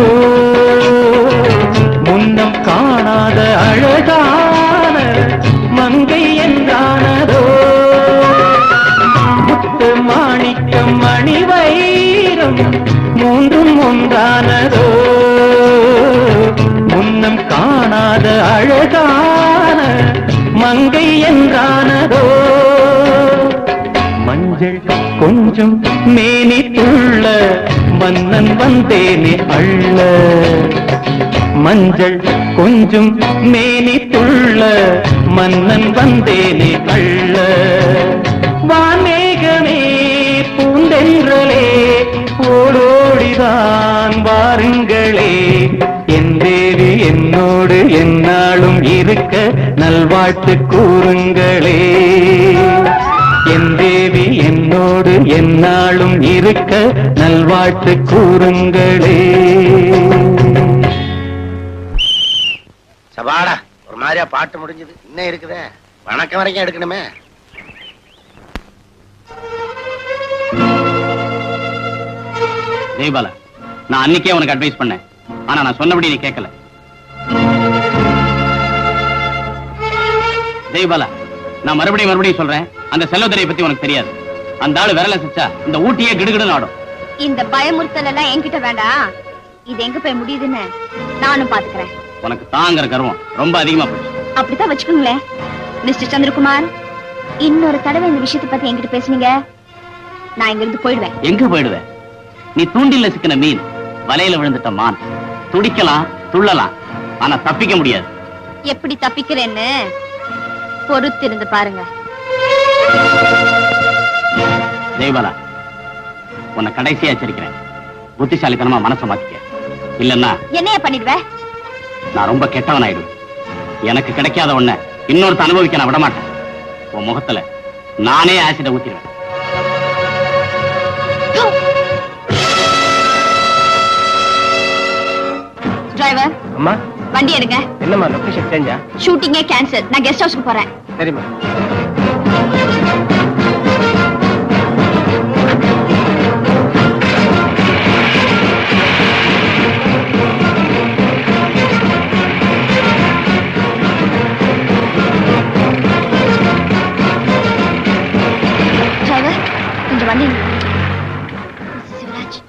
K: முன்னம் காணாத அழகான மங்கை என்ற வைரம் மூன்றும் ஒன்றானதோ முன்னம் காணாத அழகான மங்கை என்றானதோ மஞ்சள் கொஞ்சம் மேனி துள்ள மன்னன் வந்தேனே அள்ள மஞ்சள் கொஞ்சம் மேனி துள்ள மன்னன் வந்தேனே அள்ள வான்மேகமே பூந்தென்றலே ஓடோடிதான் வாருங்களே என் தேவி என்னோடு என்னாலும் இருக்க நல்வாழ்த்து கூறுங்களே என் தேவி என்னோடு என்னாலும் இருக்க நல்வாழ்த்து கூறுங்களே
A: சபாடா ஒரு மாதிரியா பாட்டு முடிஞ்சது இன்னும் இருக்குதே வணக்கம் வரைக்கும் எடுக்கணுமே
C: ஜெய்பாலா நான் அன்னைக்கே உனக்கு அட்வைஸ் பண்ணேன் ஆனா நான் சொன்னபடி நீ கேட்கல ஜெய்பாலா நான் மறுபடியும் மறுபடியும் சொல்றேன் அந்த செல்வதரையை பத்தி உனக்கு தெரியாது அந்த ஆளு விரல சிச்சா இந்த ஊட்டியே கிடுகிடுன்னு ஆடும்
B: இந்த பயமுறுத்தல் எல்லாம் என்கிட்ட வேண்டாம் இது எங்க போய் முடியுதுன்னு நானும் பாத்துக்கிறேன்
C: உனக்கு தாங்கிற கர்வம் ரொம்ப அதிகமா போச்சு
B: அப்படித்தான் வச்சுக்கோங்களேன் மிஸ்டர் சந்திரகுமார் இன்னொரு தடவை இந்த விஷயத்தை பத்தி என்கிட்ட பேசுனீங்க நான் இங்க இருந்து போயிடுவேன்
C: எங்க போயிடுவ நீ தூண்டில்ல சிக்கின மீன் வலையில விழுந்துட்ட மான் துடிக்கலாம் துள்ளலாம் ஆனா தப்பிக்க முடியாது
B: எப்படி தப்பிக்கிறேன்னு பொறுத்து இருந்து பாருங்க
C: ஜெய்பாலா உன்னை கடைசியா எச்சரிக்கிறேன் புத்திசாலித்தனமா மனசை மாத்திக்க இல்லன்னா
B: என்னைய பண்ணிடுவ
C: நான் ரொம்ப கெட்டவன் ஆயிடுவேன் எனக்கு கிடைக்காத ஒண்ண இன்னொருத்த அனுபவிக்க நான் விட மாட்டேன் உன் முகத்துல நானே ஆசிட ஊத்திடுவேன்
B: டிரைவர்
G: அம்மா
B: வண்டி எடுங்க
G: என்னம்மா லொகேஷன் சேஞ்சா
B: ஷூட்டிங்கே கேன்சல் நான் கெஸ்ட் ஹவுஸ்க்கு போறேன்
G: சரிம்மா
B: டிரைவர் கொஞ்சம் வண்டி சிவராஜ்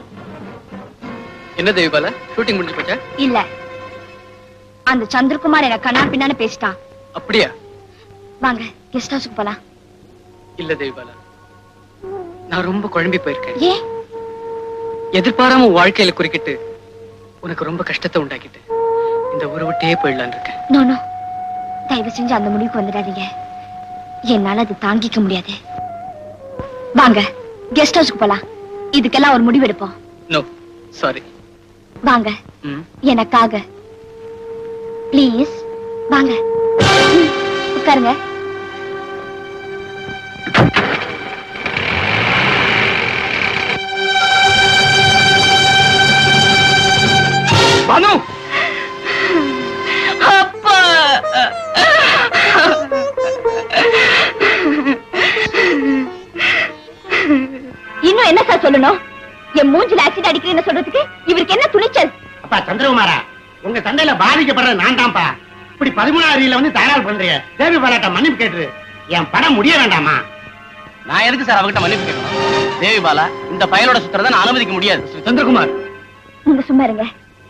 J: என்ன தேவிபாலா ஷூட்டிங் முடிஞ்சு போச்சா
B: இல்ல அந்த சந்திரகுமார் என்ன கண்ணா பின்னான்னு பேசிட்டான்
J: அப்படியா
B: வாங்க கெஸ்ட் ஹவுஸ்க்கு போலாம்
J: இல்ல தேவிபாலா நான் ரொம்ப குழம்பி போயிருக்கேன்
B: ஏன்
J: எதிர்பாராம உன் வாழ்க்கையில குறுக்கிட்டு உனக்கு ரொம்ப கஷ்டத்தை உண்டாக்கிட்டு இந்த ஊரை விட்டே போயிடலான்னு இருக்கேன்
B: நோ நோ தயவு செஞ்சு அந்த முடிவுக்கு வந்துடாதீங்க என்னால அது தாங்கிக்க முடியாது வாங்க கெஸ்ட் ஹவுஸ்க்கு போலாம் இதுக்கெல்லாம் ஒரு முடிவு எடுப்போம்
J: நோ சாரி
B: வாங்க
J: ம்
B: எனக்காக ப்ளீஸ் வாங்க ம், உட்காருங்க
G: பானு
B: அப்பா இன்னும் என்ன சார் சொல்லணும் என் மூஞ்சில ஆசிட் அடிக்கிறேன்னு சொல்றதுக்கு இவருக்கு என்ன துணிச்சல்
A: அப்பா சந்திரகுமாரா உங்க சண்டையில பாதிக்கப்படுறது நான் தான்ப்பா இப்படி பதிமூணாவது அடியில வந்து தயார் பண்றீங்க தேவி பாலாட்ட மன்னிப்பு கேட்டு என் படம் முடிய வேண்டாமா
C: நான் எதுக்கு சார் அவகிட்ட மன்னிப்பு கேட்கணும் தேவி பாலா இந்த பயலோட சுத்துறதை நான் அனுமதிக்க முடியாது
G: சந்திரகுமார்
B: நீங்க சும்மா இருங்க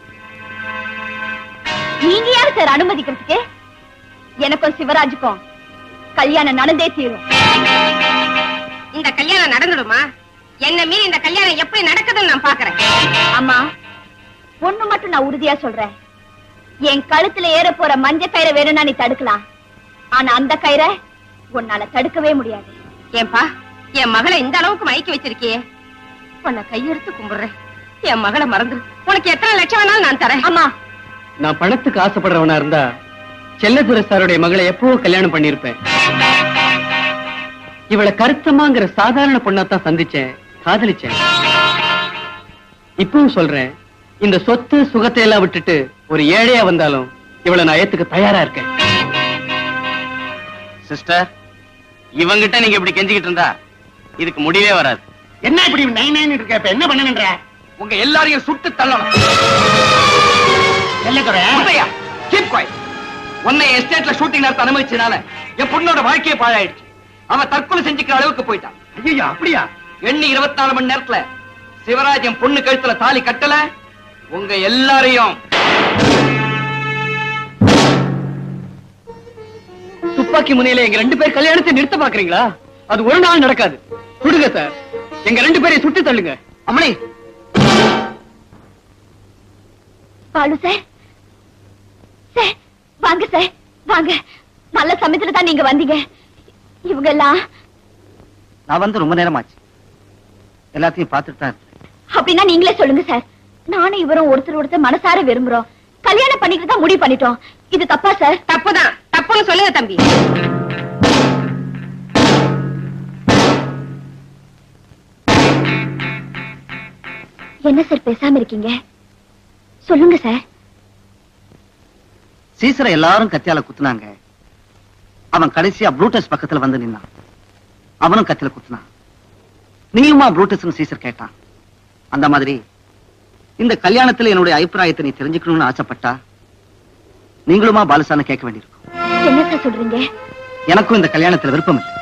B: நீங்க யாரு சார் அனுமதிக்கிறதுக்கு எனக்கும் சிவராஜுக்கும் கல்யாணம் நடந்தே தீரும்
D: இந்த கல்யாணம் நடந்துடுமா என்ன மீறி இந்த கல்யாணம் எப்படி நடக்குதுன்னு நான் பாக்குறேன்
B: அம்மா ஒண்ணு மட்டும் நான் உறுதியா சொல்றேன் என் கழுத்துல ஏற போற மஞ்ச கயிறை வேணும்னா நீ தடுக்கலாம் ஆனா அந்த கயிறை உன்னால தடுக்கவே முடியாது
D: ஏன்பா என் மகளை இந்த அளவுக்கு மயக்கி வச்சிருக்கியே உன்னை கையெடுத்து கும்பிடுறேன் என் மகளை மறந்துரு உனக்கு எத்தனை லட்சம் வேணாலும் நான் தரேன்
B: அம்மா
J: நான் பணத்துக்கு ஆசைப்படுறவனா இருந்தா செல்லதுரை சாருடைய மகளை எப்பவோ கல்யாணம் பண்ணிருப்பேன் இவளை கருத்தமாங்கிற சாதாரண பொண்ணாத்தான் சந்திச்சேன் காதலிச்சேன் இப்பவும் சொல்றேன் இந்த சொத்து சுகத்தை எல்லாம் விட்டுட்டு ஒரு ஏழையா வந்தாலும் இவளை நான் ஏத்துக்க தயாரா இருக்கேன்
C: சிஸ்டர் இவங்கிட்ட நீங்க இப்படி கெஞ்சிக்கிட்டு இருந்தா இதுக்கு முடிவே வராது
A: என்ன இப்படி நைன் நைன் இருக்க இப்ப என்ன பண்ணணுன்ற
G: உங்க எல்லாரையும் சுட்டு தள்ளணும்
A: செல்லத்துறை
G: முத்தையா, keep quiet. உன்னை எஸ்டேட்ல ஷூட்டிங் நடத்த அனுமதிச்சதுனால என் பொண்ணோட வாழ்க்கையே பாழாயிடுச்சு அவ தற்கொலை செஞ்சுக்கிற அளவுக்கு போயிட்டான்
A: ஐயோ அப்படியா
G: எண்ணி இருபத்தி நாலு மணி நேரத்துல
L: சிவராஜன் பொண்ணு கழுத்துல தாலி கட்டல உங்க எல்லாரையும்
J: துப்பாக்கி முனையில எங்க ரெண்டு பேர் கல்யாணத்தை நிறுத்த பாக்குறீங்களா அது ஒரு நாள் நடக்காது சுடுங்க சார் எங்க ரெண்டு பேரையும் சுட்டு தள்ளுங்க
F: அம்மணி
B: பாலு சார் சார் வாங்க சார் வாங்க நல்ல சமயத்துல தான் நீங்க வந்தீங்க இவங்க எல்லாம்
F: நான் வந்து ரொம்ப நேரமாச்சு எல்லாத்தையும் பார்த்துட்டு தான் இருக்கேன்.
B: அப்படின்னா நீங்களே சொல்லுங்க சார் நானும் இவரும் ஒருத்தர் ஒருத்தர் மனசார விரும்புறோம் கல்யாணம் பண்ணிக்கிட்டு தான் முடிவு பண்ணிட்டோம் இது தப்பா சார்
D: தப்புதான் தப்புன்னு சொல்லுங்க தம்பி
B: என்ன சார் பேசாம இருக்கீங்க சொல்லுங்க சார்
F: சீசரை எல்லாரும் கத்தியால குத்துனாங்க அவன் கடைசியா ப்ளூட்டஸ் பக்கத்துல வந்து நின்னான் அவனும் கத்தில குத்துனான் நீயுமா ப்ளூட்டஸ் சீசர் கேட்டான் அந்த மாதிரி இந்த கல்யாணத்துல என்னுடைய அபிப்பிராயத்தை நீ தெரிஞ்சுக்கணும்னு ஆசைப்பட்டா நீங்களுமா பாலசான கேட்க வேண்டியிருக்கும்
B: என்ன சார் சொல்றீங்க
F: எனக்கும் இந்த கல்யாணத்துல விருப்பம் இல்லை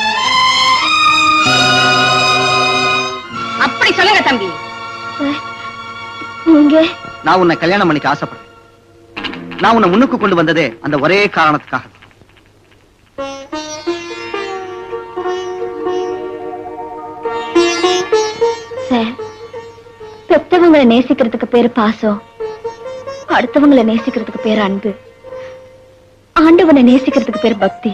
D: அப்படி சொல்லுங்க தம்பி
B: சார் நீங்க
F: நான் உன்னை கல்யாணம் பண்ணிக்க ஆசைப்படுறேன் நான் உன்னை முன்னுக்கு கொண்டு வந்ததே அந்த ஒரே காரணத்துக்காக
B: சார் பெத்தவங்களை நேசிக்கிறதுக்கு பேரு பாசம் அடுத்தவங்களை நேசிக்கிறதுக்கு பேரு அன்பு ஆண்டவனை நேசிக்கிறதுக்கு பேர் பக்தி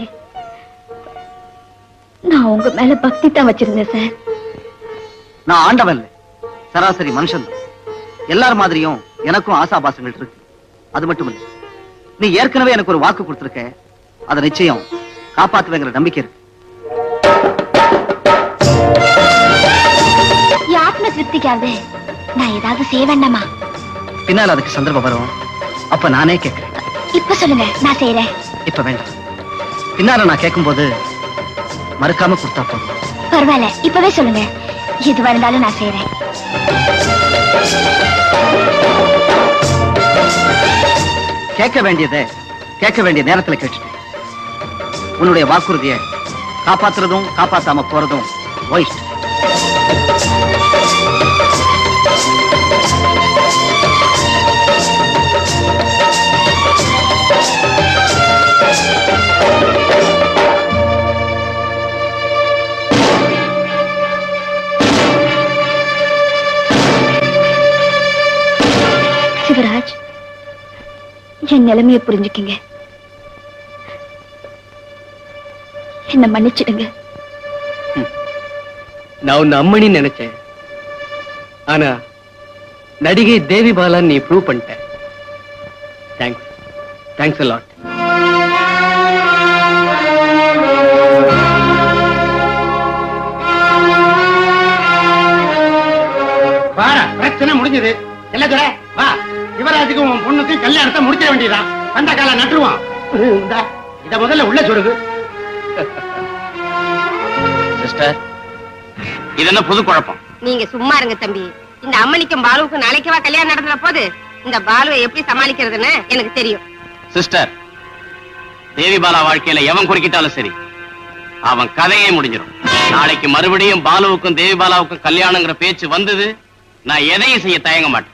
B: நான் உங்க மேல பக்தி தான் வச்சிருந்தேன் சார்
F: நான் ஆண்டவன் இல்ல சராசரி மனுஷன் தான். எல்லார் மாதிரியும் எனக்கும் ஆசாபாசங்கள் இருக்கு அது மட்டும் இல்ல நீ ஏற்கனவே எனக்கு ஒரு வாக்கு கொடுத்திருக்க அதை நிச்சயம் காப்பாத்துவேங்கிற நம்பிக்கை இருக்கு
B: என் ஆத்ம திருப்திக்காவது நான் ஏதாவது செய்ய வேண்டாமா
F: பின்னால் அதுக்கு சந்தர்ப்பம் வரும் அப்ப நானே கேட்கிறேன்
B: இப்ப சொல்லுங்க நான் செய்யறேன்
F: இப்ப வேண்டாம் பின்னால நான் கேட்கும்போது மறுக்காம கொடுத்தா போதும்
B: பரவாயில்ல இப்பவே சொல்லுங்க எதுவா இருந்தாலும் நான் செய்யறேன்
F: கேட்க வேண்டியதை கேட்க வேண்டிய நேரத்துல கேட்டுட்டேன் உன்னுடைய வாக்குறுதியை காப்பாத்துறதும் காப்பாத்தாம போறதும் ஒயிட்
B: சிவராஜ் என் நிலைமைய புரிஞ்சுக்கிங்க என்ன மன்னிச்சிடுங்க
J: நான் உன்னை அம்மணி நினைச்சேன் ஆனா நடிகை தேவி பாலான்னு நீ ப்ரூவ் பண்ணிட்ட தேங்க்ஸ் தேங்க்ஸ் லாட்
A: வாடா பிரச்சனை முடிஞ்சது செல்லதுர வா சிவராஜுக்கும் உன் பொண்ணுக்கும் கல்யாணத்தை முடிச்சிட வேண்டியதுதான் அந்த கால நட்டுருவான் இந்தா, இத முதல்ல உள்ள சொருகு
C: சிஸ்டர் இது என்ன புது குழப்பம்
D: நீங்க சும்மா இருங்க தம்பி இந்த அம்மனிக்கும் பாலுவுக்கும் நாளைக்குவா கல்யாணம் நடந்துற போது இந்த பாலுவை எப்படி சமாளிக்கிறதுன்னு எனக்கு தெரியும்
C: சிஸ்டர் தேவி பாலா வாழ்க்கையில எவன் குறுக்கிட்டாலும் சரி அவன் கதையே முடிஞ்சிடும் நாளைக்கு மறுபடியும் பாலுவுக்கும் தேவி பாலாவுக்கும் கல்யாணங்கிற பேச்சு வந்தது நான் எதையும் செய்ய தயங்க மாட்டேன்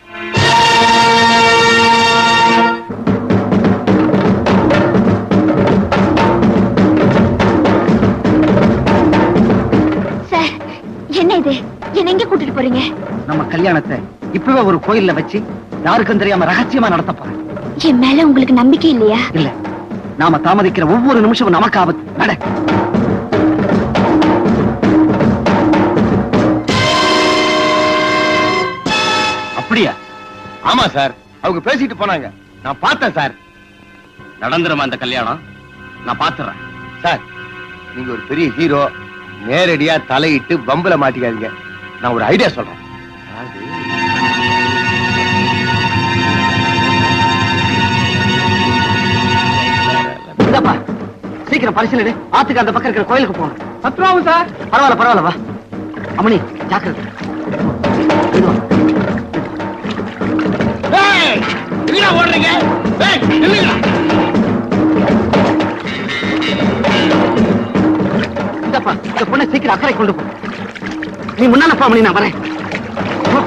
B: சார் என்ன இது என்ன எங்க கூட்டிட்டு போறீங்க
F: நம்ம கல்யாணத்தை இப்பவே ஒரு கோயில்ல வச்சு யாருக்கும் தெரியாம ரகசியமா நடத்த போறேன்
B: என் மேல உங்களுக்கு நம்பிக்கை இல்லையா
F: இல்ல நாம தாமதிக்கிற ஒவ்வொரு நிமிஷமும் நமக்கு ஆபத்து நட
C: அப்படியா
I: ஆமா சார் அவங்க பேசிட்டு போனாங்க நான் பார்த்தேன் சார்
C: நடந்துருமா அந்த கல்யாணம் நான் பாத்துறேன்
I: சார் நீங்க ஒரு பெரிய ஹீரோ நேரடியா தலையிட்டு பம்புல மாட்டிக்காதீங்க நான் ஒரு ஐடியா சொல்றேன் அதாவது,
F: இந்தப்பா சீக்கிரம் பரிசீலனை ஆத்துக்கு அந்த பக்கம் இருக்கிற கோயிலுக்கு போகணும்
G: பத்து ரூபாவும் சார்
F: பரவாயில்ல பரவாயில்ல வா அம்மணி ஜாக்கிரதை இது வா.
A: ஏய், எங்கடா ஓடுறீங்க ஏய், நில்லுங்கடா.
F: இந்தப்பா இந்த பொண்ணை சீக்கிரம் அக்கறை கொண்டு போ நீ முன்னால போ மணி நான் வரேன்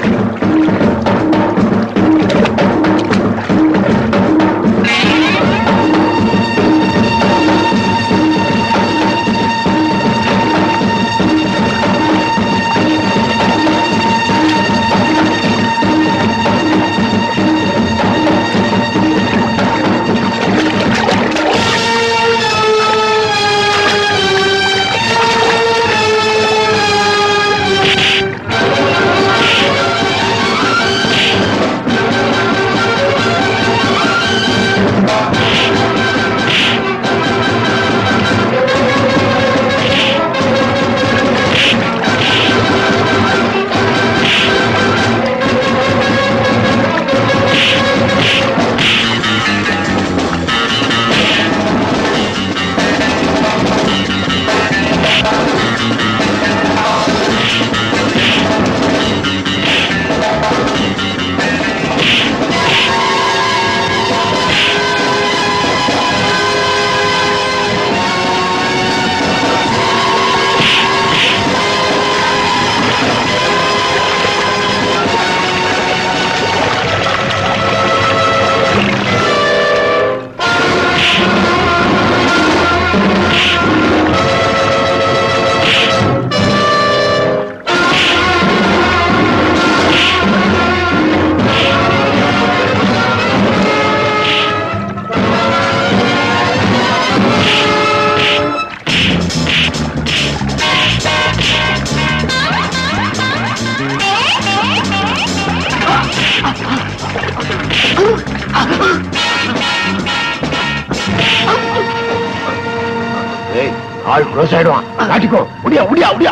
I: ஏய், ஆள் க்ளோஸ் ஆயிடுவான் காட்டிக்கோ முடியா முடியா முடியா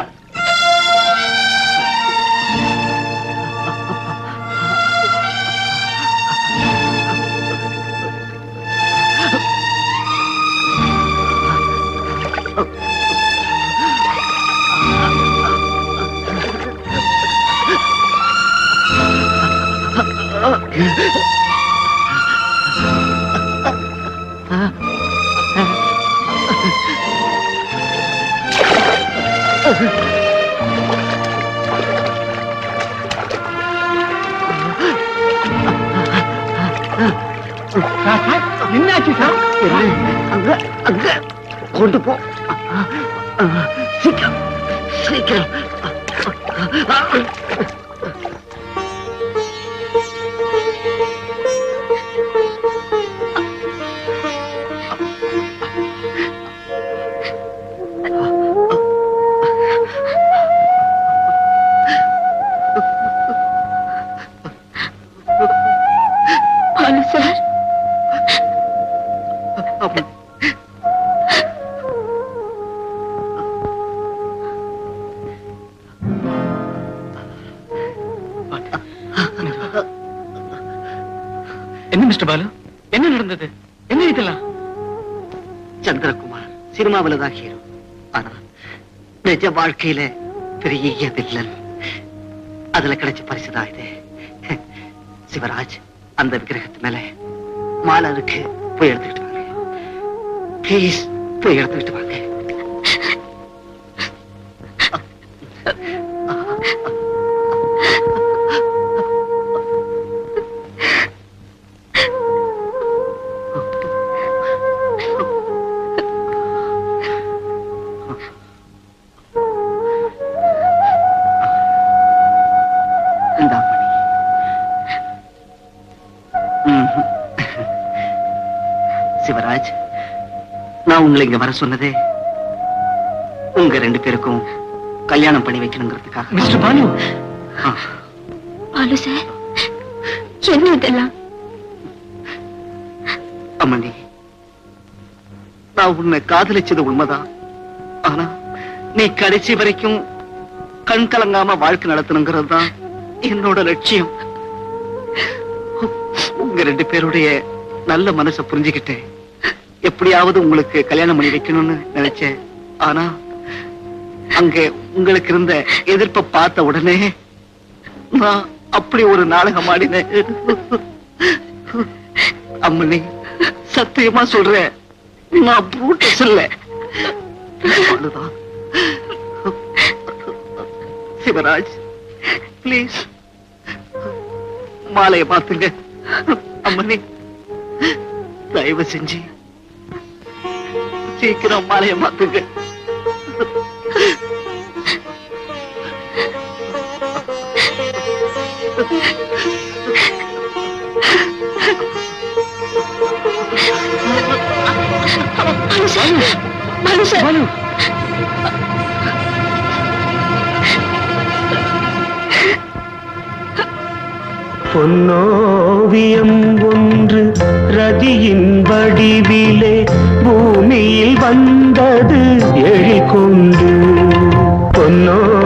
G: என்னாச்சு சார்
F: அங்க அங்க கொண்டு போ சீக்கிரம் சீக்கிரம்
B: பாலு சார்
J: என்ன மிஸ்டர் பாலு என்ன நடந்தது என்ன இதெல்லாம்
F: சந்திரகுமார் சினிமாவில தான் ஹீரோ ஆனா நிஜ வாழ்க்கையில பெரிய வில்லன் அதுல கிடைச்ச பரிசுதான் இது சிவராஜ் அந்த விக்கிரகத்து மேல மாலை இருக்கு போய் எடுத்துக்கிட்டு வாங்க ப்ளீஸ் போய் எடுத்துக்கிட்டு வாங்க இந்தா மணி. ம்ஹும். சிவராஜ் நான் உங்களை இங்க வர சொன்னதே உங்க ரெண்டு பேருக்கும் கல்யாணம் பண்ணி வைக்கணுங்கிறதுக்காக
J: மிஸ்டர் பாலு
F: ஆ.
B: பாலு சார் என்ன இதெல்லாம்
F: அம்மணி நான் உன்னை காதலிச்சது உண்மைதான் ஆனா நீ கடைசி வரைக்கும் கண் கலங்காம வாழ்க்கை நடத்தணுங்கிறது தான் என்னோட லட்சியம் உங்க ரெண்டு பேருடைய நல்ல மனசை புரிஞ்சுக்கிட்டேன் எப்படியாவது உங்களுக்கு கல்யாணம் பண்ணி வைக்கணும்னு நினைச்சேன் ஆனா அங்க உங்களுக்கு இருந்த எதிர்ப்பை பார்த்த உடனே நான் அப்படி ஒரு நாடகம் ஆடினேன் அம்மனி சத்தியமா சொல்றேன் நான் ப்ரூட்டஸ் இல்ல அவ்வளவுதான் சிவராஜ் ப்ளீஸ் மாலையை மாத்துங்க அம்மனி தயவு செஞ்சு சீக்கிரம் மாலையை மாத்துங்க
K: பொன்னோவியம் ஒன்று ரதியின் வடிவிலே பூமியில் வந்தது எழில் கொண்டு பொன்னோ